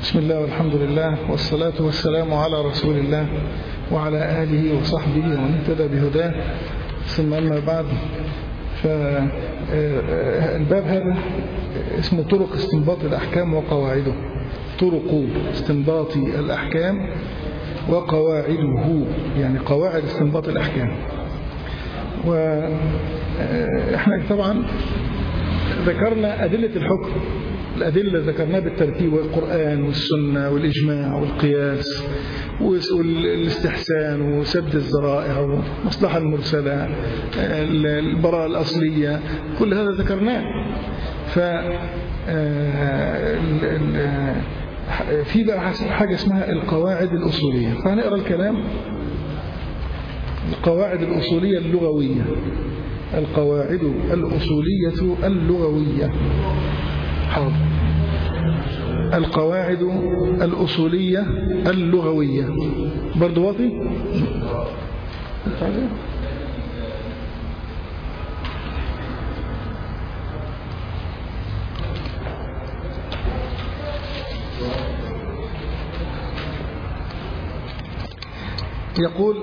بسم الله والحمد لله والصلاة والسلام على رسول الله وعلى آله وصحبه ومن اهتدى بهداه ثم أما بعد فالباب هذا اسمه طرق استنباط الأحكام وقواعده طرق استنباط الأحكام وقواعده يعني قواعد استنباط الأحكام وإحنا طبعا ذكرنا أدلة الحكم الأدلة ذكرناها بالترتيب والقرآن والسنة والإجماع والقياس والاستحسان وسد الذرائع والمصلحة المرسلة البراءة الأصلية كل هذا ذكرناه ف في بقى حاجة اسمها القواعد الأصولية فهنقرأ الكلام القواعد الأصولية اللغوية القواعد الأصولية اللغوية حاضر القواعد الأصولية اللغوية برضو واطي يقول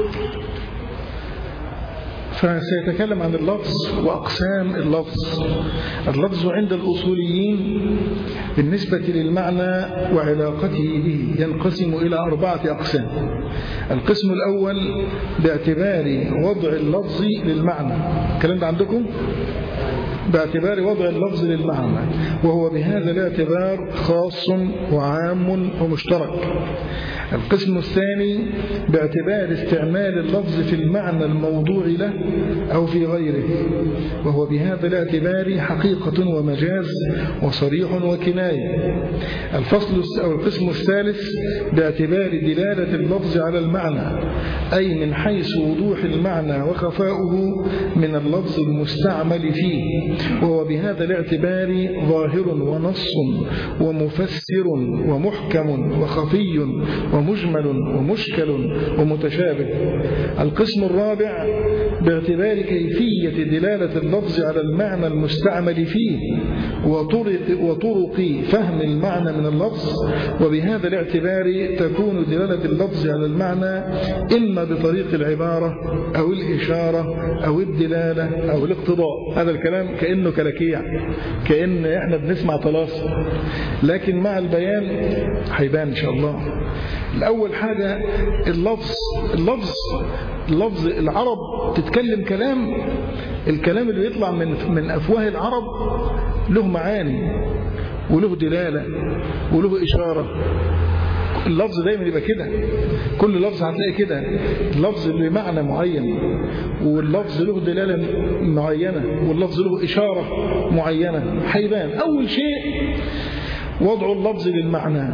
فسيتكلم عن اللفظ وأقسام اللفظ اللفظ عند الأصوليين بالنسبة للمعنى وعلاقته به ينقسم إلى أربعة أقسام القسم الأول باعتبار وضع اللفظ للمعنى الكلام ده عندكم؟ باعتبار وضع اللفظ للمعنى وهو بهذا الاعتبار خاص وعام ومشترك القسم الثاني باعتبار استعمال اللفظ في المعنى الموضوع له أو في غيره وهو بهذا الاعتبار حقيقة ومجاز وصريح وكناية الفصل أو القسم الثالث باعتبار دلالة اللفظ على المعنى أي من حيث وضوح المعنى وخفاؤه من اللفظ المستعمل فيه وهو بهذا الاعتبار ظاهر ونص ومفسر ومحكم وخفي ومجمل ومشكل ومتشابه القسم الرابع باعتبار كيفية دلالة اللفظ على المعنى المستعمل فيه وطرق, وطرق فهم المعنى من اللفظ وبهذا الاعتبار تكون دلالة اللفظ على المعنى إما بطريق العبارة أو الإشارة أو الدلالة أو الاقتضاء هذا الكلام كأنه كلاكيع كأن احنا بنسمع طلاسم لكن مع البيان هيبان إن شاء الله الأول حاجة اللفظ اللفظ اللفظ العرب تتكلم كلام الكلام اللي يطلع من من أفواه العرب له معاني وله دلالة وله إشارة اللفظ دايما يبقى كده كل لفظ هتلاقي كده اللفظ بمعنى معين واللفظ له دلالة معينة واللفظ له إشارة معينة حيبان أول شيء وضع اللفظ للمعنى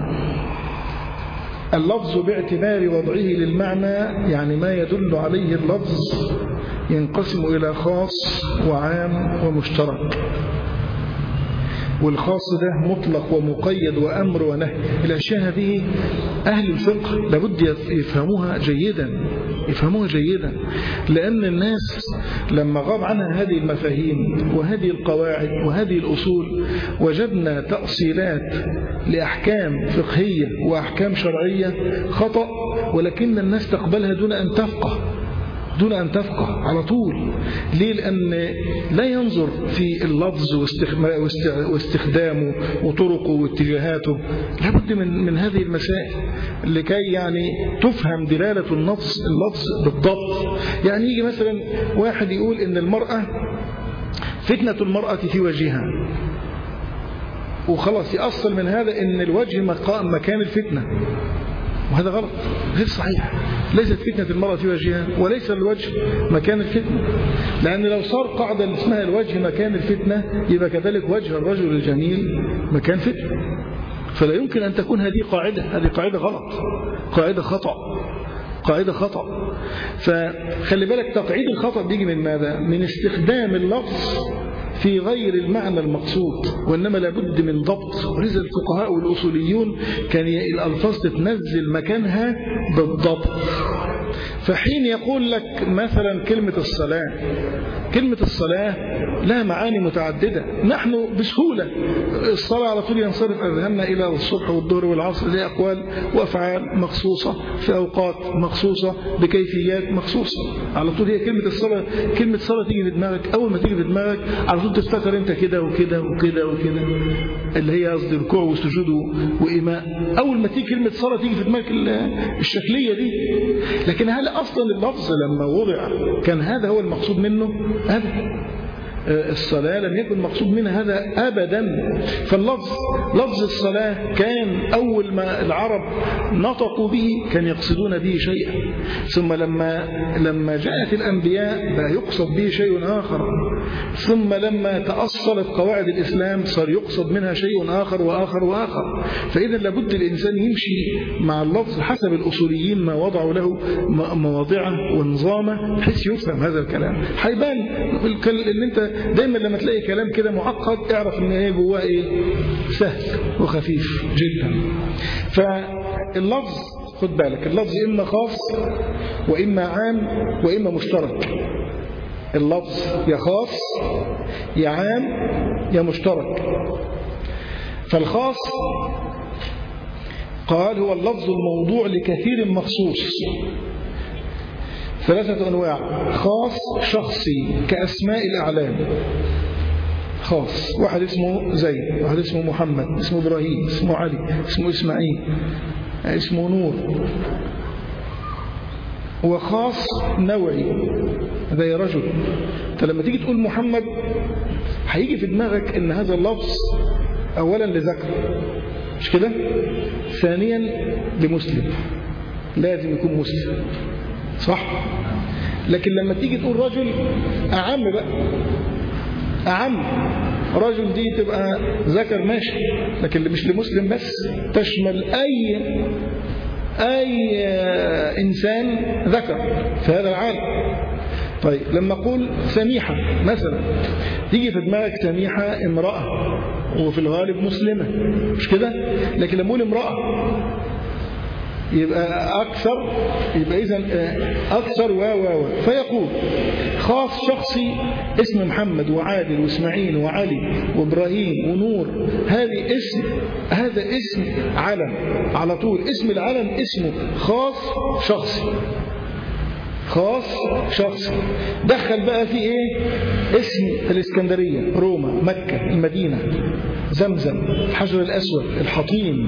اللفظ باعتبار وضعه للمعنى يعني ما يدل عليه اللفظ ينقسم إلى خاص وعام ومشترك والخاص ده مطلق ومقيد وأمر ونهي الأشياء هذه أهل الفقه لابد يفهموها جيدا يفهموها جيدا لأن الناس لما غاب عنها هذه المفاهيم وهذه القواعد وهذه الأصول وجدنا تأصيلات لأحكام فقهية وأحكام شرعية خطأ ولكن الناس تقبلها دون أن تفقه دون أن تفقه على طول ليه لأن لا ينظر في اللفظ واستخدامه وطرقه واتجاهاته لابد من, من هذه المسائل لكي يعني تفهم دلالة النص اللفظ بالضبط يعني يجي مثلا واحد يقول إن المرأة فتنة المرأة في وجهها وخلاص يأصل من هذا إن الوجه مكان الفتنة وهذا غلط غير صحيح ليست فتنة المرأة في وجهها وليس الوجه مكان الفتنة لأن لو صار قاعدة اسمها الوجه مكان الفتنة يبقى كذلك وجه الرجل الجميل مكان فتنة فلا يمكن أن تكون هذه قاعدة هذه قاعدة غلط قاعدة خطأ قاعدة خطأ فخلي بالك تقعيد الخطأ بيجي من ماذا من استخدام اللفظ في غير المعنى المقصود وإنما لابد من ضبط ولذا الفقهاء والأصوليون كان الألفاظ تتنزل مكانها بالضبط فحين يقول لك مثلا كلمة الصلاة كلمة الصلاة لها معاني متعددة نحن بسهولة الصلاة على طول ينصرف أذهاننا إلى الصبح والظهر والعصر لها أقوال وأفعال مخصوصة في أوقات مخصوصة بكيفيات مخصوصة على طول هي كلمة الصلاة كلمة صلاة تيجي في دماغك أول ما تيجي في دماغك على طول تفتكر أنت كده وكده وكده وكده اللي هي قصدي ركوع وسجود وإيماء أول ما تيجي كلمة صلاة تيجي في دماغك الشكلية دي لكن هل أصلا اللفظ لما وضع كان هذا هو المقصود منه أبدا الصلاة لم يكن مقصود منها هذا أبدا فاللفظ لفظ الصلاة كان أول ما العرب نطقوا به كان يقصدون به شيئا ثم لما لما جاءت الأنبياء بقى يقصد به شيء آخر ثم لما تأصلت قواعد الإسلام صار يقصد منها شيء آخر وآخر وآخر فإذا لابد الإنسان يمشي مع اللفظ حسب الأصوليين ما وضعوا له مواضعه ونظامه بحيث يفهم هذا الكلام هيبان ان انت دايما لما تلاقي كلام كده معقد اعرف ان ايه جواه ايه سهل وخفيف جدا فاللفظ خد بالك اللفظ اما خاص واما عام واما مشترك اللفظ يا خاص يا عام يا مشترك فالخاص قال هو اللفظ الموضوع لكثير مخصوص ثلاثة أنواع خاص شخصي كأسماء الأعلام خاص واحد اسمه زيد واحد اسمه محمد اسمه إبراهيم اسمه علي اسمه إسماعيل اسمه نور وخاص نوعي زي رجل انت لما تيجي تقول محمد هيجي في دماغك ان هذا اللفظ اولا لذكر مش كده ثانيا لمسلم لازم يكون مسلم صح لكن لما تيجي تقول رجل أعم بقى أعم رجل دي تبقى ذكر ماشي لكن اللي مش لمسلم بس تشمل أي أي إنسان ذكر في هذا العالم طيب لما أقول سميحة مثلا تيجي في دماغك سميحة امرأة وفي الغالب مسلمة مش كده لكن لما أقول امرأة يبقى أكثر يبقى إذا أكثر و و و فيقول خاص شخصي اسم محمد وعادل وإسماعيل وعلي وإبراهيم ونور هذه اسم هذا اسم علم على طول اسم العلم اسمه خاص شخصي خاص شخصي دخل بقى في ايه اسم الاسكندرية روما مكة المدينة زمزم الحجر الأسود الحطيم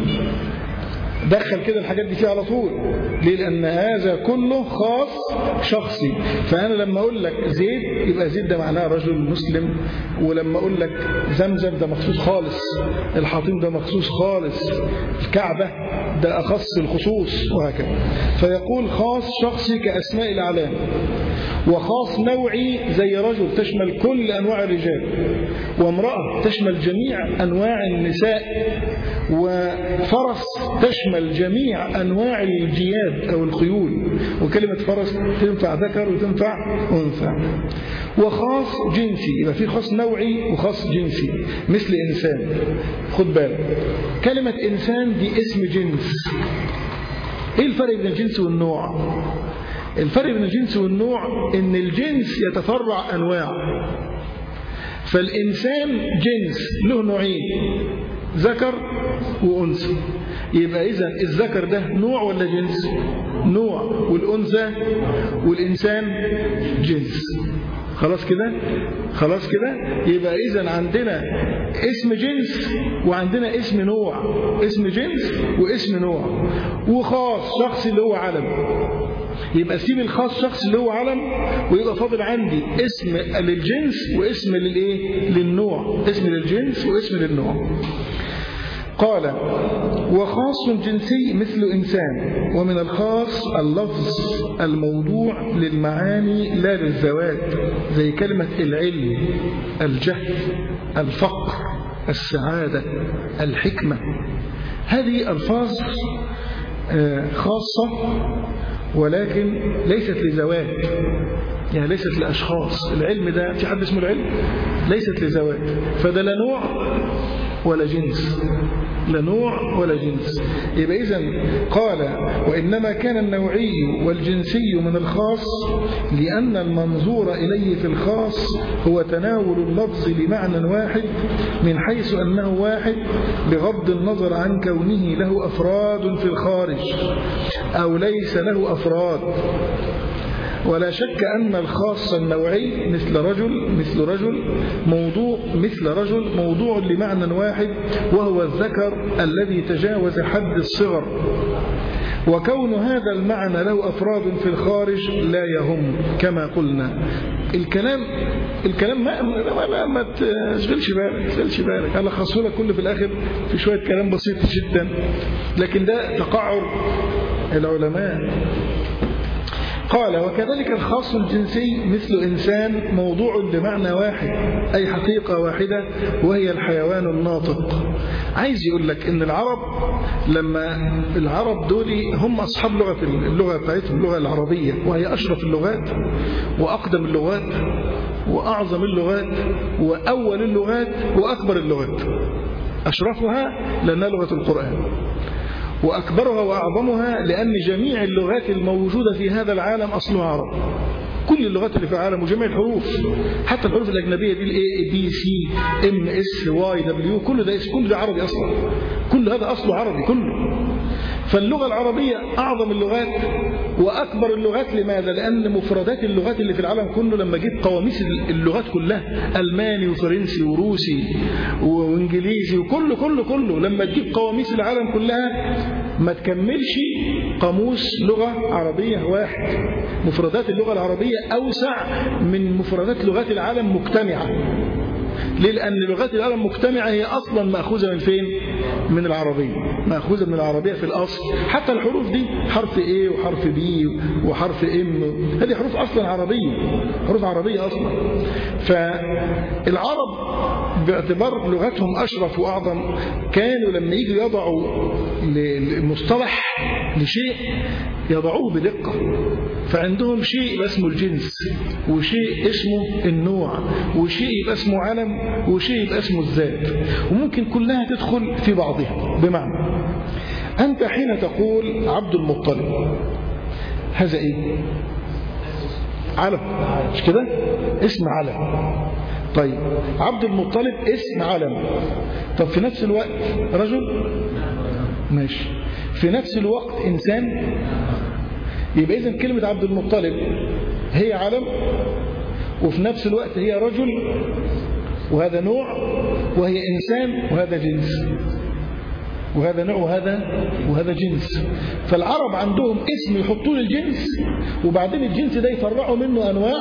دخل كده الحاجات دي فيه على طول ليه لأن هذا كله خاص شخصي فأنا لما أقول لك زيد يبقى زيد ده معناه رجل مسلم ولما أقول لك زمزم ده مخصوص خالص الحطيم ده مخصوص خالص الكعبة ده أخص الخصوص وهكذا فيقول خاص شخصي كأسماء الأعلام وخاص نوعي زي رجل تشمل كل أنواع الرجال وامرأة تشمل جميع أنواع النساء وفرس تشمل جميع أنواع الجياد أو الخيول وكلمة فرس تنفع ذكر وتنفع أنثى وخاص جنسي يبقى في خاص نوعي وخاص جنسي مثل إنسان خد بالك كلمة إنسان دي اسم جنس إيه الفرق بين الجنس والنوع الفرق بين الجنس والنوع ان الجنس يتفرع انواع فالانسان جنس له نوعين ذكر وانثى يبقى اذا الذكر ده نوع ولا جنس نوع والانثى والانسان جنس خلاص كده خلاص كده يبقى اذا عندنا اسم جنس وعندنا اسم نوع اسم جنس واسم نوع وخاص شخصي اللي هو علم يبقى سيب الخاص شخص اللي هو علم ويبقى فاضل عندي اسم للجنس واسم للايه للنوع اسم للجنس واسم للنوع قال وخاص جنسي مثل إنسان ومن الخاص اللفظ الموضوع للمعاني لا للذوات زي كلمة العلم الجهل الفقر السعادة الحكمة هذه ألفاظ خاصة ولكن ليست لذوات يعني ليست لأشخاص العلم ده في حد اسمه العلم ليست لذوات فده لا نوع ولا جنس لا نوع ولا جنس يبقى إذا قال وإنما كان النوعي والجنسي من الخاص لأن المنظور إليه في الخاص هو تناول اللفظ لمعنى واحد من حيث أنه واحد بغض النظر عن كونه له أفراد في الخارج أو ليس له أفراد ولا شك أن الخاص النوعي مثل رجل مثل رجل موضوع مثل رجل موضوع لمعنى واحد وهو الذكر الذي تجاوز حد الصغر وكون هذا المعنى له أفراد في الخارج لا يهم كما قلنا الكلام الكلام ما ما, ما, ما تشغلش بالك تشغلش بالك انا خصه لك كله في الاخر في شويه كلام بسيط جدا لكن ده تقعر العلماء قال وكذلك الخاص الجنسي مثل إنسان موضوع بمعنى واحد أي حقيقة واحدة وهي الحيوان الناطق عايز يقول لك إن العرب لما العرب دول هم أصحاب لغة اللغة بتاعتهم اللغة العربية وهي أشرف اللغات وأقدم اللغات وأعظم اللغات وأول اللغات وأكبر اللغات أشرفها لأنها لغة القرآن وأكبرها وأعظمها لأن جميع اللغات الموجودة في هذا العالم أصلها عرب كل اللغات اللي في العالم وجميع الحروف حتى الحروف الأجنبية دي الاي بي سي ام اس واي دبليو كل ده كل ده عربي أصلا كل هذا أصله عربي كله فاللغة العربية أعظم اللغات وأكبر اللغات لماذا؟ لأن مفردات اللغات اللي في العالم كله لما جيت قواميس اللغات كلها ألماني وفرنسي وروسي وإنجليزي وكله كله كله لما تجيب قواميس العالم كلها ما تكملش قاموس لغة عربية واحد مفردات اللغة العربية أوسع من مفردات لغات العالم مجتمعة ليه؟ لأن لغات العالم مجتمعة هي أصلا مأخوذة من فين؟ من العربية مأخوذة من العربية في الأصل حتى الحروف دي حرف A وحرف B وحرف M هذه حروف أصلا عربية حروف عربية أصلا فالعرب باعتبار لغتهم أشرف وأعظم كانوا لما يجوا يضعوا المصطلح لشيء يضعوه بدقة فعندهم شيء يبقى اسمه الجنس وشيء اسمه النوع وشيء يبقى اسمه علم وشيء يبقى اسمه الذات وممكن كلها تدخل في بعضها بمعنى أنت حين تقول عبد المطلب هذا إيه علم مش كده اسم علم طيب عبد المطلب اسم علم طب في نفس الوقت رجل ماشي في نفس الوقت إنسان يبقى إذن كلمة عبد المطلب هي علم وفي نفس الوقت هي رجل وهذا نوع وهي إنسان وهذا جنس وهذا نوع وهذا وهذا جنس فالعرب عندهم اسم يحطوه للجنس وبعدين الجنس ده يفرعوا منه أنواع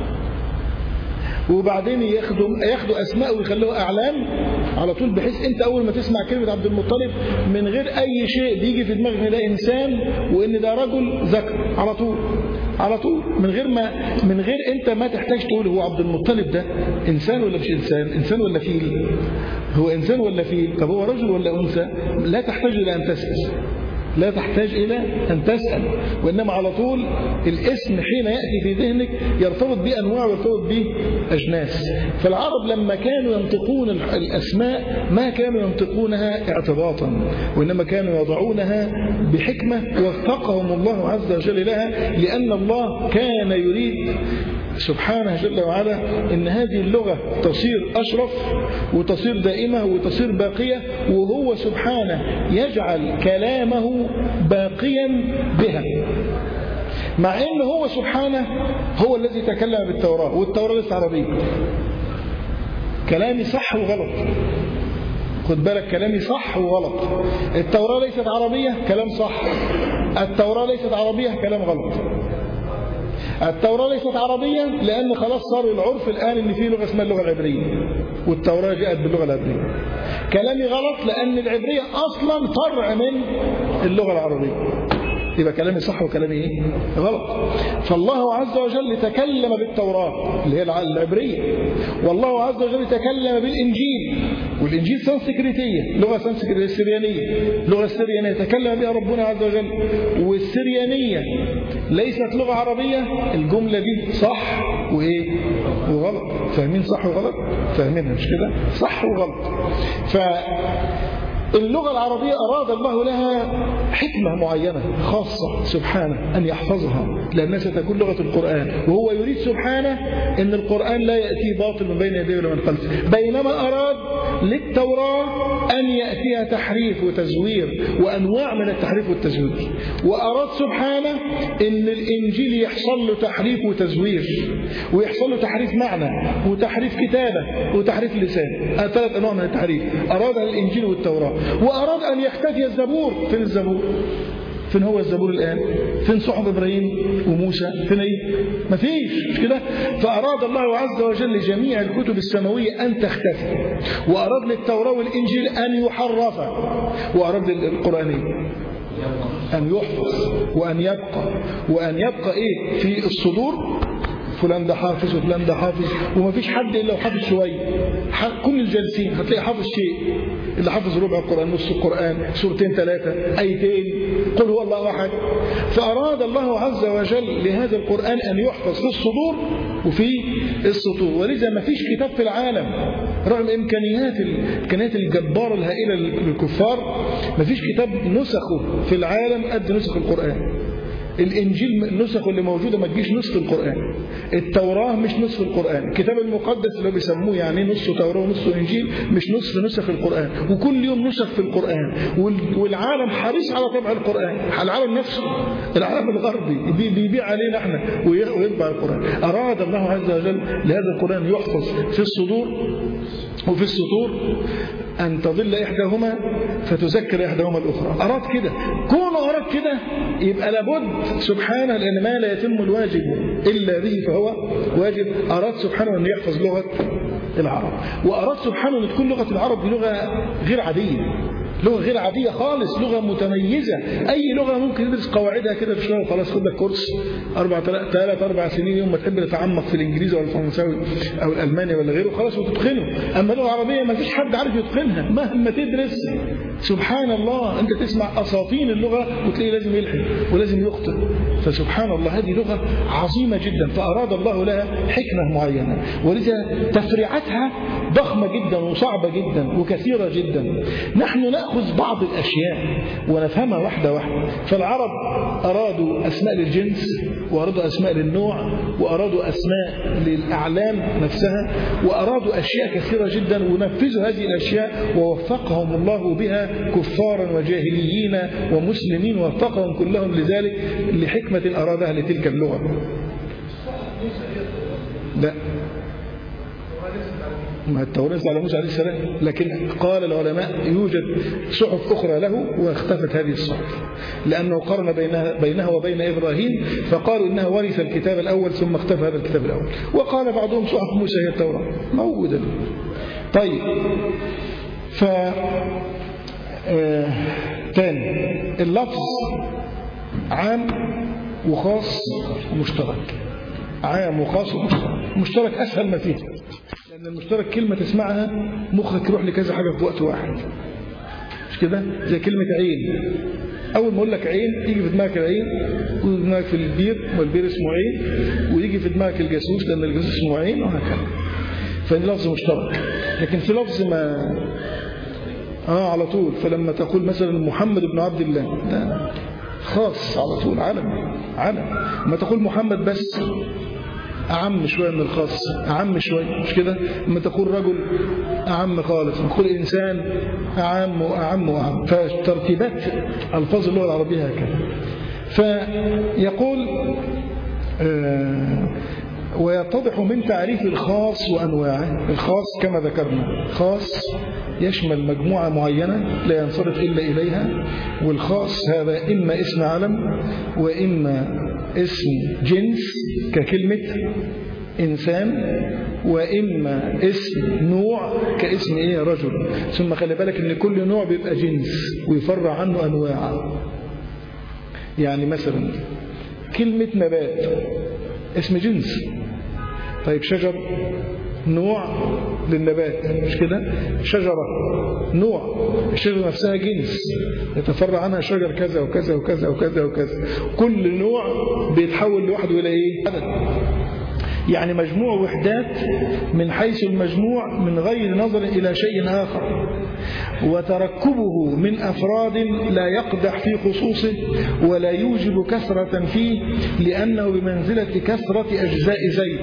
وبعدين ياخدوا ياخدوا اسماء ويخلوها اعلام على طول بحيث انت اول ما تسمع كلمه عبد المطلب من غير اي شيء بيجي في دماغك ان ده انسان وان ده رجل ذكر على طول على طول من غير ما من غير انت ما تحتاج تقول هو عبد المطلب ده انسان ولا مش انسان انسان ولا فيل هو انسان ولا فيل طب هو رجل ولا انثى لا تحتاج الى ان تسال لا تحتاج إلى أن تسأل وإنما على طول الاسم حين يأتي في ذهنك يرتبط بأنواع ويرتبط بأجناس فالعرب لما كانوا ينطقون الأسماء ما كانوا ينطقونها اعتباطا وإنما كانوا يضعونها بحكمة وفقهم الله عز وجل لها لأن الله كان يريد سبحانه جل وعلا ان هذه اللغة تصير أشرف وتصير دائمة وتصير باقية وهو سبحانه يجعل كلامه باقيا بها مع ان هو سبحانه هو الذي تكلم بالتوراة والتوراة ليست عربية كلامي صح وغلط خد بالك كلامي صح وغلط التوراة ليست عربية كلام صح التوراة ليست عربية كلام غلط التوراة ليست عربية لأن خلاص صار العرف الآن إن في لغة اسمها اللغة العبرية والتوراة جاءت باللغة العبرية كلامي غلط لأن العبرية أصلا فرع من اللغة العربية يبقى كلامي صح وكلامي ايه غلط فالله عز وجل تكلم بالتوراة اللي هي العبرية والله عز وجل تكلم بالإنجيل والإنجيل سنسكريتية لغة سنسكريتية سريانية لغة سريانية تكلم بها ربنا عز وجل والسريانية ليست لغة عربية الجملة دي صح وإيه وغلط فاهمين صح وغلط فاهمينها مش كده صح وغلط ف اللغة العربية أراد الله لها حكمة معينة خاصة سبحانه أن يحفظها لأنها ستكون لغة القرآن وهو يريد سبحانه أن القرآن لا يأتي باطل من بين يديه ولا من خلفه بينما أراد للتوراة أن يأتيها تحريف وتزوير وأنواع من التحريف والتزوير وأراد سبحانه أن الإنجيل يحصل له تحريف وتزوير ويحصل له تحريف معنى وتحريف كتابة وتحريف لسان ثلاث أنواع من التحريف أراد الإنجيل والتوراة وأراد أن يختفي الزبور فين الزبور فين هو الزبور الآن فين صحب إبراهيم وموسى فين ايه مفيش مش كده فأراد الله عز وجل جميع الكتب السماوية أن تختفي وأراد للتوراة والإنجيل أن يحرف وأراد للقرآنية أن يحفظ وأن يبقى وأن يبقى إيه في الصدور فلان ده حافظ وفلان ده حافظ وما فيش حد الا حافظ شويه كل الجالسين هتلاقي حافظ شيء اللي حافظ ربع القران نص القران سورتين ثلاثه ايتين قل هو الله احد فاراد الله عز وجل لهذا القران ان يحفظ في الصدور وفي السطور ولذا ما فيش كتاب في العالم رغم امكانيات الامكانيات الجباره الهائله للكفار ما فيش كتاب نسخه في العالم قد نسخ القران الإنجيل النسخ اللي موجودة ما تجيش نصف القرآن التوراة مش نصف القرآن الكتاب المقدس اللي بيسموه يعني نص توراة ونص إنجيل مش نصف نسخ القرآن وكل يوم نسخ في القرآن والعالم حريص على طبع القرآن العالم نفسه العالم الغربي بيبيع علينا احنا ويطبع القرآن أراد الله عز وجل لهذا القرآن يحفظ في الصدور وفي السطور أن تضل إحداهما فتذكر إحداهما الأخرى أراد كده كونه أراد كده يبقى لابد سبحانه لأن ما لا يتم الواجب إلا به فهو واجب أراد سبحانه أن يحفظ لغة العرب وأراد سبحانه أن تكون لغة العرب دي لغة غير عادية لغة غير عادية خالص لغة متميزة أي لغة ممكن تدرس قواعدها كده في شوية وخلاص خد لك كورس أربع ثلاث أربع سنين يوم ما تحب تتعمق في الإنجليزي ولا الفرنساوي أو الألماني ولا غيره خلاص وتتقنه أما اللغة العربية ما فيش حد عارف يتقنها مهما تدرس سبحان الله أنت تسمع أساطين اللغة وتلاقيه لازم يلحن ولازم يخطئ فسبحان الله هذه لغة عظيمة جدا فأراد الله لها حكمة معينة ولذا تفريعاتها ضخمة جدا وصعبة جدا وكثيرة جدا نحن نأخذ بعض الأشياء ونفهمها واحدة واحدة فالعرب أرادوا أسماء للجنس وأرادوا أسماء للنوع وأرادوا أسماء للأعلام نفسها وأرادوا أشياء كثيرة جدا ونفذوا هذه الأشياء ووفقهم الله بها كفارا وجاهليين ومسلمين ووفقهم كلهم لذلك لحكمة أرادها لتلك اللغة لا ما التوراة على موسى عليه السلام لكن قال العلماء يوجد صحف أخرى له واختفت هذه الصحف لأنه قرن بينها, بينها وبين إبراهيم فقالوا إنها ورث الكتاب الأول ثم اختفى هذا الكتاب الأول وقال بعضهم صحف موسى هي التوراة موجودة طيب ف آه... تاني اللفظ عام وخاص ومشترك عام وخاص ومشترك مشترك أسهل ما فيه لأن المشترك كلمة تسمعها مخك يروح لكذا حاجة في وقت واحد مش كده زي كلمة عين أول ما أقول لك عين يجي في دماغك العين ويجي في دماغك البير والبير اسمه عين ويجي في دماغك الجاسوس لأن الجاسوس اسمه عين وهكذا فإن لفظ مشترك لكن في لفظ ما آه على طول فلما تقول مثلا محمد بن عبد الله ده خاص على طول علم علم ما تقول محمد بس أعم شوية من الخاص أعم شوية مش كده لما تقول رجل أعم خالص تقول إنسان أعم وأعم وأعم فترتيبات ألفاظ اللغة العربية هكذا فيقول آه ويتضح من تعريف الخاص وأنواعه الخاص كما ذكرنا خاص يشمل مجموعة معينة لا ينصرف إلا إليها والخاص هذا إما اسم علم وإما اسم جنس ككلمة إنسان وإما اسم نوع كاسم إيه رجل ثم خلي بالك إن كل نوع بيبقى جنس ويفرع عنه أنواع يعني مثلا كلمة نبات اسم جنس طيب شجر نوع للنبات مش كده شجرة نوع الشجرة نفسها جنس يتفرع عنها شجر كذا وكذا وكذا وكذا وكذا كل نوع بيتحول لوحده إلى إيه عدد يعني مجموع وحدات من حيث المجموع من غير نظر إلى شيء آخر وتركبه من أفراد لا يقدح في خصوصه ولا يوجب كثرة فيه لأنه بمنزلة كثرة أجزاء زيت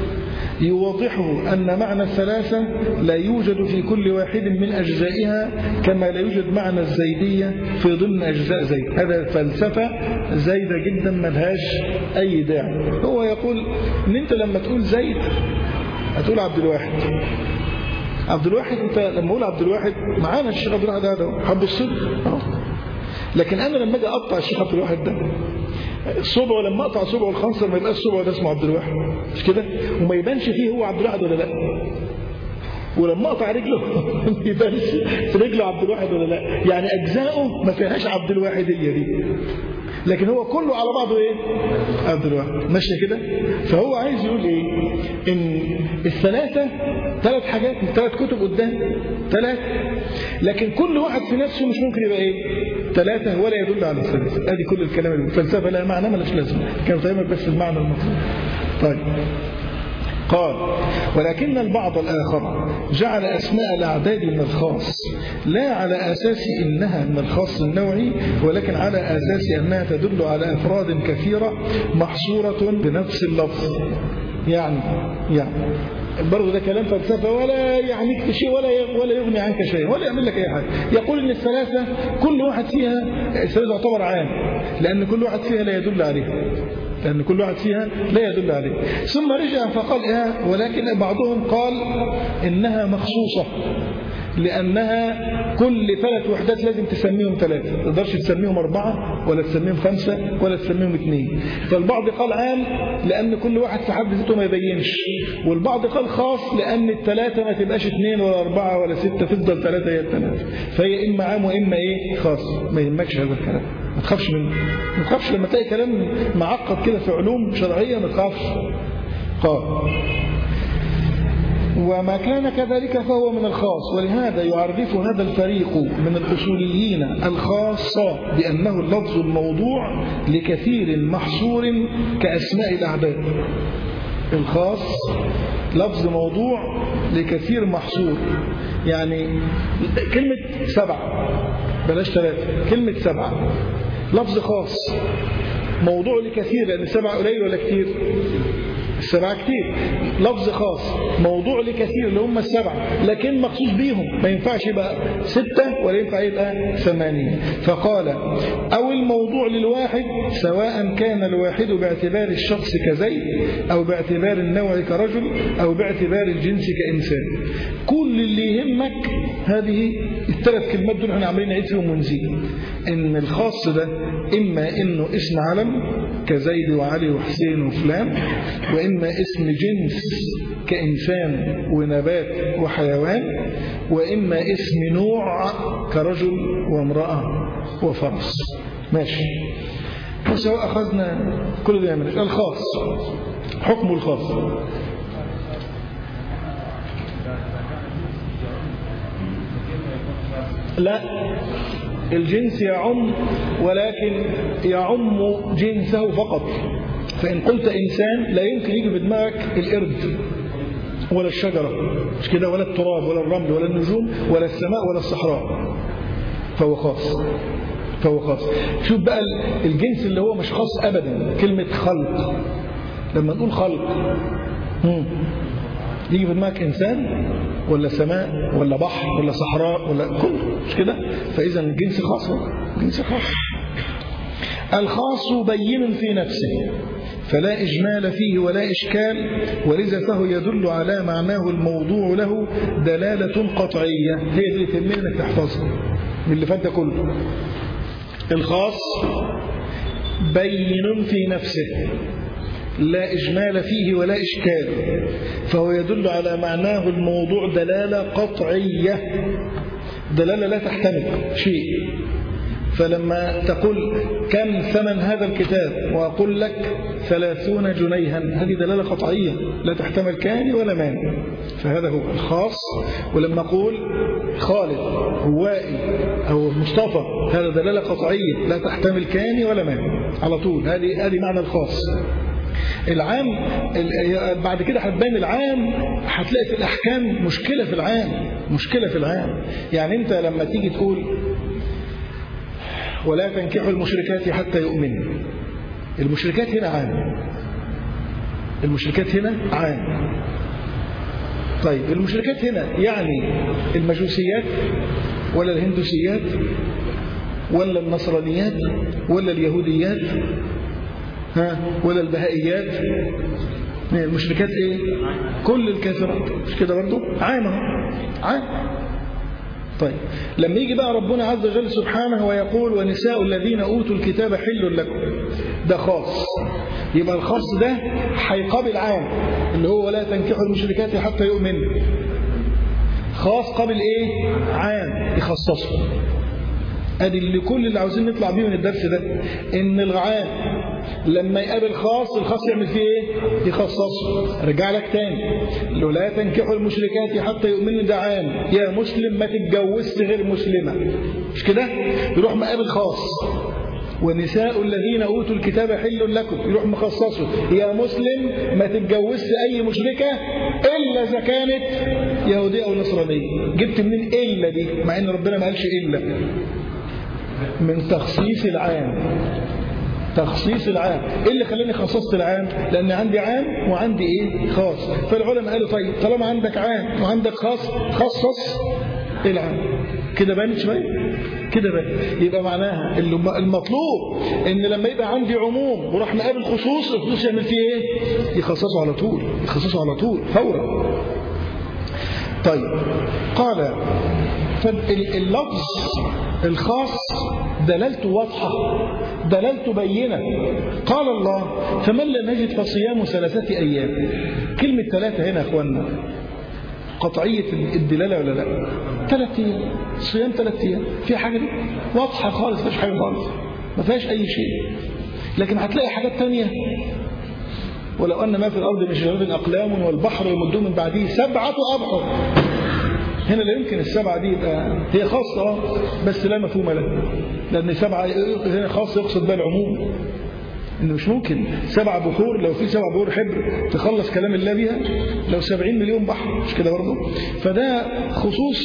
يوضحه أن معنى الثلاثة لا يوجد في كل واحد من أجزائها كما لا يوجد معنى الزيدية في ضمن أجزاء زيد هذا فلسفة زايدة جدا ملهاش أي داعي هو يقول أن أنت لما تقول زيد هتقول عبد الواحد عبد الواحد أنت لما أقول عبد الواحد معانا الشيخ عبد الواحد هذا حب الصدق لكن أنا لما أجي أقطع الشيخ عبد الواحد ده صبعه لما اقطع صبعه الخنصر ما يبقاش صبعه ده اسمه عبد الواحد مش كده وما يبانش فيه هو عبد الواحد ولا لا ولما اقطع رجله ما يبانش في رجله عبد الواحد ولا لا يعني اجزاؤه ما فيهاش عبد الواحديه دي لكن هو كله على بعضه ايه عبد الواحد ماشيه كده فهو عايز يقول ايه ان الثلاثه ثلاث حاجات ثلاث كتب قدام ثلاث لكن كل واحد في نفسه مش ممكن يبقى ايه ثلاثة ولا يدل على الثالث ادي كل الكلام الفلسفة لا معنى ملاش لازمة كان فاهمك بس المعنى المطلوب طيب قال ولكن البعض الآخر جعل أسماء الأعداد من الخاص لا على أساس إنها من الخاص النوعي ولكن على أساس أنها تدل على أفراد كثيرة محصورة بنفس اللفظ يعني يعني برضه ده كلام فلسفه ولا يعنيك شيء ولا ولا يغني عنك شيء ولا يعمل لك اي حاجه يقول ان الثلاثه كل واحد فيها الثلاثه يعتبر عام لان كل واحد فيها لا يدل عليها لأن كل واحد فيها لا يدل عليه ثم رجع فقال إيه ولكن بعضهم قال إنها مخصوصة لأنها كل ثلاث وحدات لازم تسميهم ثلاثة ما تقدرش تسميهم أربعة ولا تسميهم خمسة ولا تسميهم اثنين فالبعض قال عام لأن كل واحد في حد ذاته ما يبينش والبعض قال خاص لأن الثلاثة ما تبقاش اثنين ولا أربعة ولا ستة تفضل ثلاثة هي الثلاثة فهي إما عام وإما إيه خاص ما يهمكش هذا الكلام ما تخافش منه ما تخافش لما تلاقي كلام معقد كده في علوم شرعية ما تخافش قال وما كان كذلك فهو من الخاص ولهذا يعرف هذا الفريق من الأصوليين الخاص بأنه اللفظ الموضوع لكثير محصور كأسماء الأعداد الخاص لفظ موضوع لكثير محصور يعني كلمة سبعة بلاش ثلاثة كلمة سبعة لفظ خاص موضوع لكثير لأن السبعة قليل ولا كتير السبعة كتير لفظ خاص موضوع لكثير اللي هم السبعة لكن مخصوص بيهم ما ينفعش يبقى ستة ولا ينفع يبقى ثمانية فقال أو الموضوع للواحد سواء كان الواحد باعتبار الشخص كزيد أو باعتبار النوع كرجل أو باعتبار الجنس كإنسان كل اللي يهمك هذه الثلاث كلمات دول احنا عاملين نعيد فيهم ونزيد ان الخاص ده اما انه اسم علم كزيد وعلي وحسين وفلان واما اسم جنس كانسان ونبات وحيوان واما اسم نوع كرجل وامراه وفرس ماشي وسواء اخذنا كل ده يعمل الخاص حكم الخاص لا الجنس يعم ولكن يعم جنسه فقط فإن قلت إنسان لا يمكن يجي في دماغك القرد ولا الشجرة مش كده ولا التراب ولا الرمل ولا النجوم ولا السماء ولا الصحراء فهو خاص فهو خاص شوف بقى الجنس اللي هو مش خاص أبدا كلمة خلق لما نقول خلق مم. يجي في دماغك إنسان ولا سماء ولا بحر ولا صحراء ولا كله مش كده فإذا الجنس خاص جنس خاص الخاص بين في نفسه فلا إجمال فيه ولا إشكال ولذا فهو يدل على معناه الموضوع له دلالة قطعية هي دي اللي تهمني انك تحفظها من اللي فات كله الخاص بين في نفسه لا إجمال فيه ولا إشكال فهو يدل على معناه الموضوع دلالة قطعية دلالة لا تحتمل شيء فلما تقول كم ثمن هذا الكتاب وأقول لك ثلاثون جنيها هذه دلالة قطعية لا تحتمل كان ولا مانع فهذا هو الخاص ولما أقول خالد هوائي أو مصطفى هذا دلالة قطعية لا تحتمل كان ولا مانع على طول هذه هذه معنى الخاص العام بعد كده هتبان العام هتلاقي في الأحكام مشكلة في العام مشكلة في العام يعني أنت لما تيجي تقول ولا تنكحوا المشركات حتى يؤمنوا المشركات هنا عام المشركات هنا عام طيب المشركات هنا يعني المجوسيات ولا الهندوسيات ولا النصرانيات ولا اليهوديات ها ولا البهائيات المشركات ايه كل الكافرات مش كده برضه عام عام طيب لما يجي بقى ربنا عز وجل سبحانه ويقول ونساء الذين أوتوا الكتاب حل لكم ده خاص يبقى الخاص ده هيقابل عام اللي هو ولا تنكحوا المشركات حتى يؤمنوا خاص قابل ايه عام يخصصه ادي اللي كل اللي عاوزين نطلع بيه من الدرس ده ان العام لما يقابل خاص الخاص يعمل فيه ايه يخصصه رجع لك تاني لو لا تنكحوا المشركات حتى يؤمنوا ده عام يا مسلم ما تتجوزش غير مسلمة مش كده يروح مقابل خاص ونساء الذين أوتوا الكتاب حل لكم يروح مخصصه يا مسلم ما تتجوزش أي مشركة إلا إذا كانت يهودية أو نصرانية جبت منين إلا دي مع إن ربنا ما قالش إلا من تخصيص العام تخصيص العام ايه اللي خلاني خصصت العام لان عندي عام وعندي ايه خاص فالعلماء قالوا طيب طالما عندك عام وعندك خاص خصص العام كده بانت شويه كده بانت يبقى معناها المطلوب ان لما يبقى عندي عموم وراح نقابل خصوص الخصوص يعمل فيه ايه يخصصه على طول يخصصه على طول فورا طيب قال فاللفظ الخاص دلالته واضحة دلالته بينة قال الله فمن لم يجد فصيام ثلاثة أيام كلمة ثلاثة هنا يا أخوانا قطعية الدلالة ولا لا ثلاثة أيام صيام ثلاثة أيام في حاجة دي واضحة خالص مفيش حاجة خالص ما فيهاش أي شيء لكن هتلاقي حاجات تانية ولو أن ما في الأرض من شجرة أقلام والبحر يمده من بعده سبعة أبحر هنا لا يمكن السبعة دي يبقى هي خاصة بس لا مفهوم لها لأن سبعة هنا خاصة يقصد بها العموم إنه مش ممكن سبع بحور لو في سبع بحور حبر تخلص كلام الله بيها لو سبعين مليون بحر مش كده برضه فده خصوص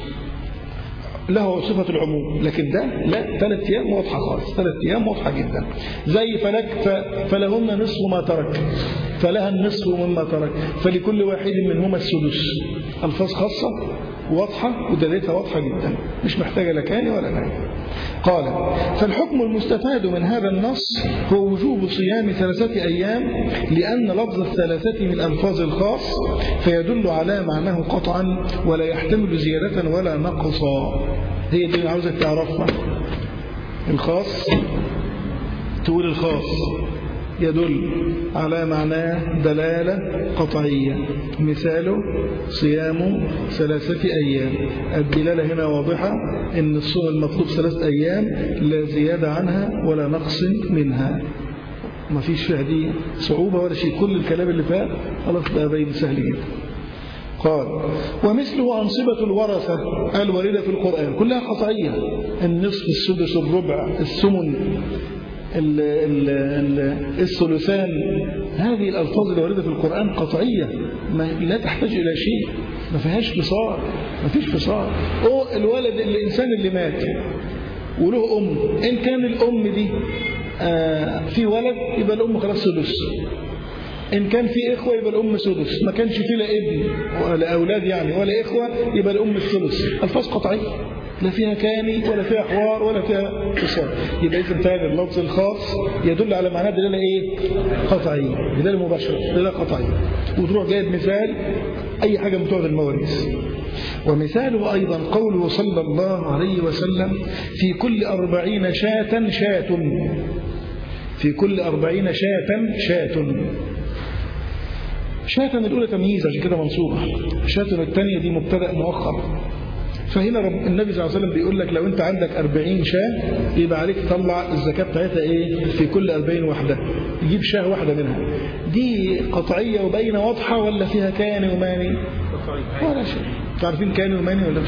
له صفة العموم لكن ده لا ثلاث أيام واضحة خالص ثلاث أيام واضحة جدا زي فلك فلهن نصف ما ترك فلها النصف مما ترك فلكل واحد منهما السدس ألفاظ خاصة واضحة ودلالتها واضحة جدا مش محتاجة لا كان ولا نعم قال فالحكم المستفاد من هذا النص هو وجوب صيام ثلاثة أيام لأن لفظ الثلاثة من ألفاظ الخاص فيدل على معناه قطعا ولا يحتمل زيادة ولا نقصا هي دي اللي عاوزك تعرفها الخاص تقول الخاص يدل على معناه دلالة قطعية مثاله صيام ثلاثة أيام الدلالة هنا واضحة إن الصوم المطلوب ثلاثة أيام لا زيادة عنها ولا نقص منها ما فيش فيها دي صعوبة ولا شيء كل الكلام اللي فات خلاص بقى باين سهل جدا قال ومثله أنصبة الورثة الواردة في القرآن كلها قطعية النصف السدس الربع الثمن ال ال ال الثلثان هذه الألفاظ اللي واردة في القرآن قطعية ما لا تحتاج إلى شيء ما فيهاش فصال ما فيش فصال أو الولد الإنسان اللي مات وله أم إن كان الأم دي آه في ولد يبقى الأم خلاص سدس إن كان في إخوة يبقى الأم سدس ما كانش في لا ابن ولا أولاد يعني ولا إخوة يبقى الأم الثلث ألفاظ قطعية لا فيها كاني ولا فيها حوار ولا فيها اتصال يبقى إذا تاني اللفظ الخاص يدل على معناه دلالة إيه قطعية دلالة مباشرة دلالة قطعية وتروح جايب مثال أي حاجة من بتوع المواريث ومثاله أيضا قوله صلى الله عليه وسلم في كل أربعين شاة شاة في كل أربعين شاة شاة شاة الأولى تمييز عشان كده منصوبة شاة الثانية دي مبتدأ مؤخر فهنا رب النبي صلى الله عليه وسلم بيقول لك لو انت عندك 40 شاه يبقى عليك تطلع الزكاة بتاعتها ايه في كل 40 وحدة تجيب شاه واحدة منها دي قطعية وباينة واضحة ولا فيها كاني وماني ولا شيء تعرفين كاني وماني ولا مش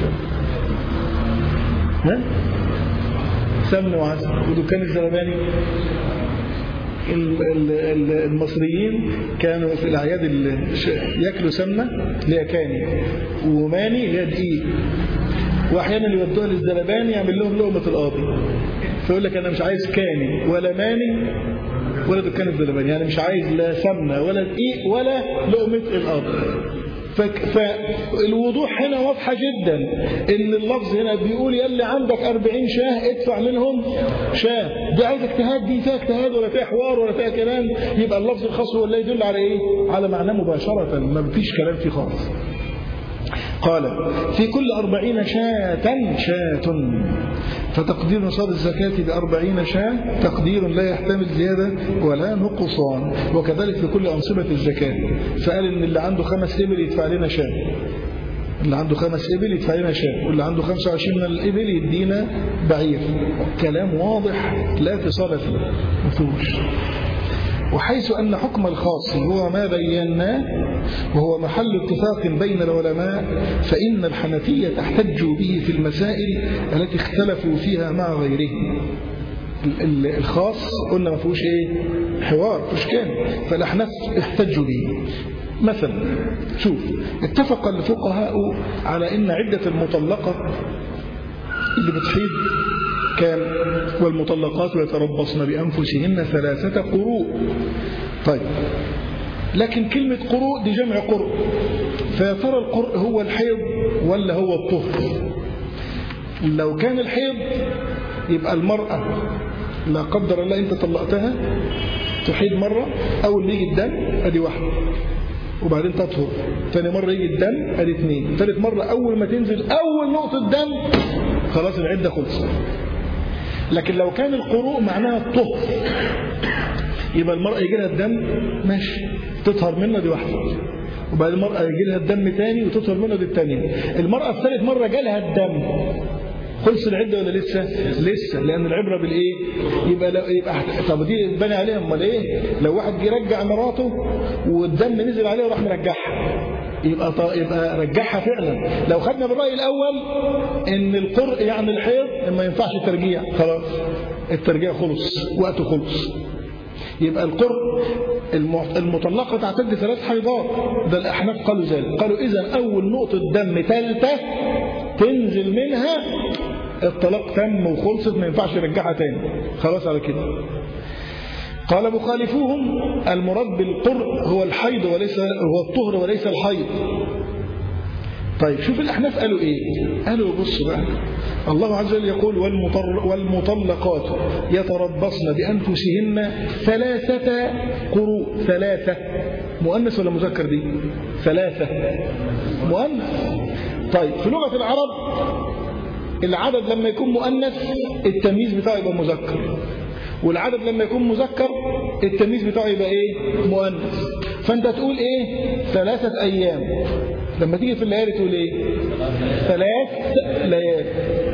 ها سمن وعسل ودكان الزلباني المصريين كانوا في الأعياد ياكلوا سمنة اللي هي كاني وماني اللي هي دقيق واحيانا يودوها للزلباني يعمل لهم لقمه القاضي فيقول لك انا مش عايز كاني ولا ماني ولا دكان الزلباني يعني مش عايز لا سمنه ولا دقيق ولا لقمه القاضي فالوضوح هنا واضحة جدا ان اللفظ هنا بيقول يلي عندك 40 شاه ادفع منهم شاه دي عايز اجتهاد دي فيها اجتهاد ولا فيها حوار ولا فيها كلام يبقى اللفظ الخاص هو اللي يدل على ايه على معناه مباشرة ما فيش كلام فيه خالص قال في كل أربعين شاة شاة فتقدير نصاب الزكاة بأربعين شاة تقدير لا يحتمل زيادة ولا نقصان وكذلك في كل أنصبة الزكاة فقال إن اللي عنده خمس إبل يدفع لنا شاة اللي عنده خمس إبل يدفع لنا شاة واللي عنده 25 من الإبل يدينا بعير كلام واضح لا فصال فيه مفهوش وحيث أن حكم الخاص هو ما بيناه وهو محل اتفاق بين العلماء فإن الحنفية احتجوا به في المسائل التي اختلفوا فيها مع غيرهم الخاص قلنا ما فيهوش ايه حوار فيهوش كان فالاحناف احتجوا به مثلا شوف اتفق الفقهاء على ان عدة المطلقة اللي بتحيض كام والمطلقات يتربصن بأنفسهن ثلاثة قروء طيب لكن كلمة قروء دي جمع قرء فيا ترى القرء هو الحيض ولا هو الطهر لو كان الحيض يبقى المرأة لا قدر الله انت طلقتها تحيض مرة أول ما يجي الدم أدي واحدة وبعدين تطهر ثاني مرة يجي الدم أدي اثنين ثالث مرة أول ما تنزل أول نقطة دم خلاص العدة خلصت لكن لو كان القروء معناها الطهر يبقى المرأة يجي لها الدم ماشي تطهر منه دي واحدة وبعد المرأة يجي لها الدم تاني وتطهر منه دي التانية المرأة الثالث مرة جالها الدم خلص العدة ولا لسه لسه لأن العبرة بالإيه يبقى, لو يبقى طب دي بني عليها امال إيه لو واحد جه رجع مراته والدم نزل عليها وراح مرجعها يبقى ط... يبقى رجعها فعلا لو خدنا بالرأي الأول إن القرء يعني الحيض ما ينفعش الترجيع خلاص الترجيع خلص وقته خلص يبقى القرء المطلقة تعتد ثلاث حيضات ده الأحناف قالوا ذلك قالوا إذا أول نقطة دم ثالثة تنزل منها الطلاق تم وخلصت ما ينفعش يرجعها تاني خلاص على كده قال مخالفوهم المراد بالقرء هو الحيض وليس هو الطهر وليس الحيض طيب شوف الأحناف قالوا إيه قالوا بصوا بقى الله عز وجل يقول والمطلقات يتربصن بأنفسهن ثلاثة قروء ثلاثة مؤنث ولا مذكر دي ثلاثة مؤنث طيب في لغة العرب العدد لما يكون مؤنث التمييز بتاعه يبقى مذكر والعدد لما يكون مذكر التمييز بتاعه يبقى ايه مؤنث فانت تقول ايه ثلاثة ايام لما تيجي في الليالي تقول ايه ثلاث ليالي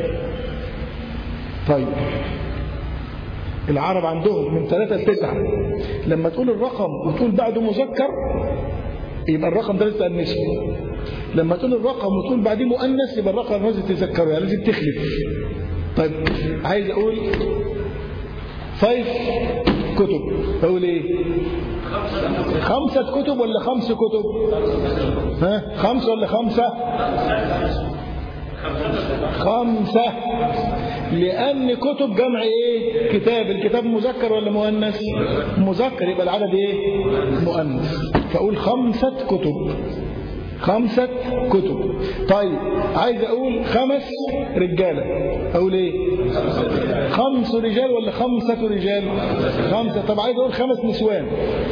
طيب العرب عندهم من ثلاثة لتسعة لما تقول الرقم وتقول بعده مذكر يبقى الرقم ده لسه النسبة لما تقول الرقم وتقول بعديه مؤنث يبقى الرقم لازم تذكره يعني لازم تخلف طيب عايز اقول فايف كتب اقول ايه خمسة كتب ولا خمس كتب ها خمسة ولا خمسة خمسة لأن كتب جمع إيه كتاب الكتاب مذكر ولا مؤنث مذكر يبقى العدد إيه مؤنث فأقول خمسة كتب خمسة كتب طيب عايز أقول خمس رجالة أقول إيه خمس رجال ولا خمسة رجال خمسة طب عايز أقول خمس نسوان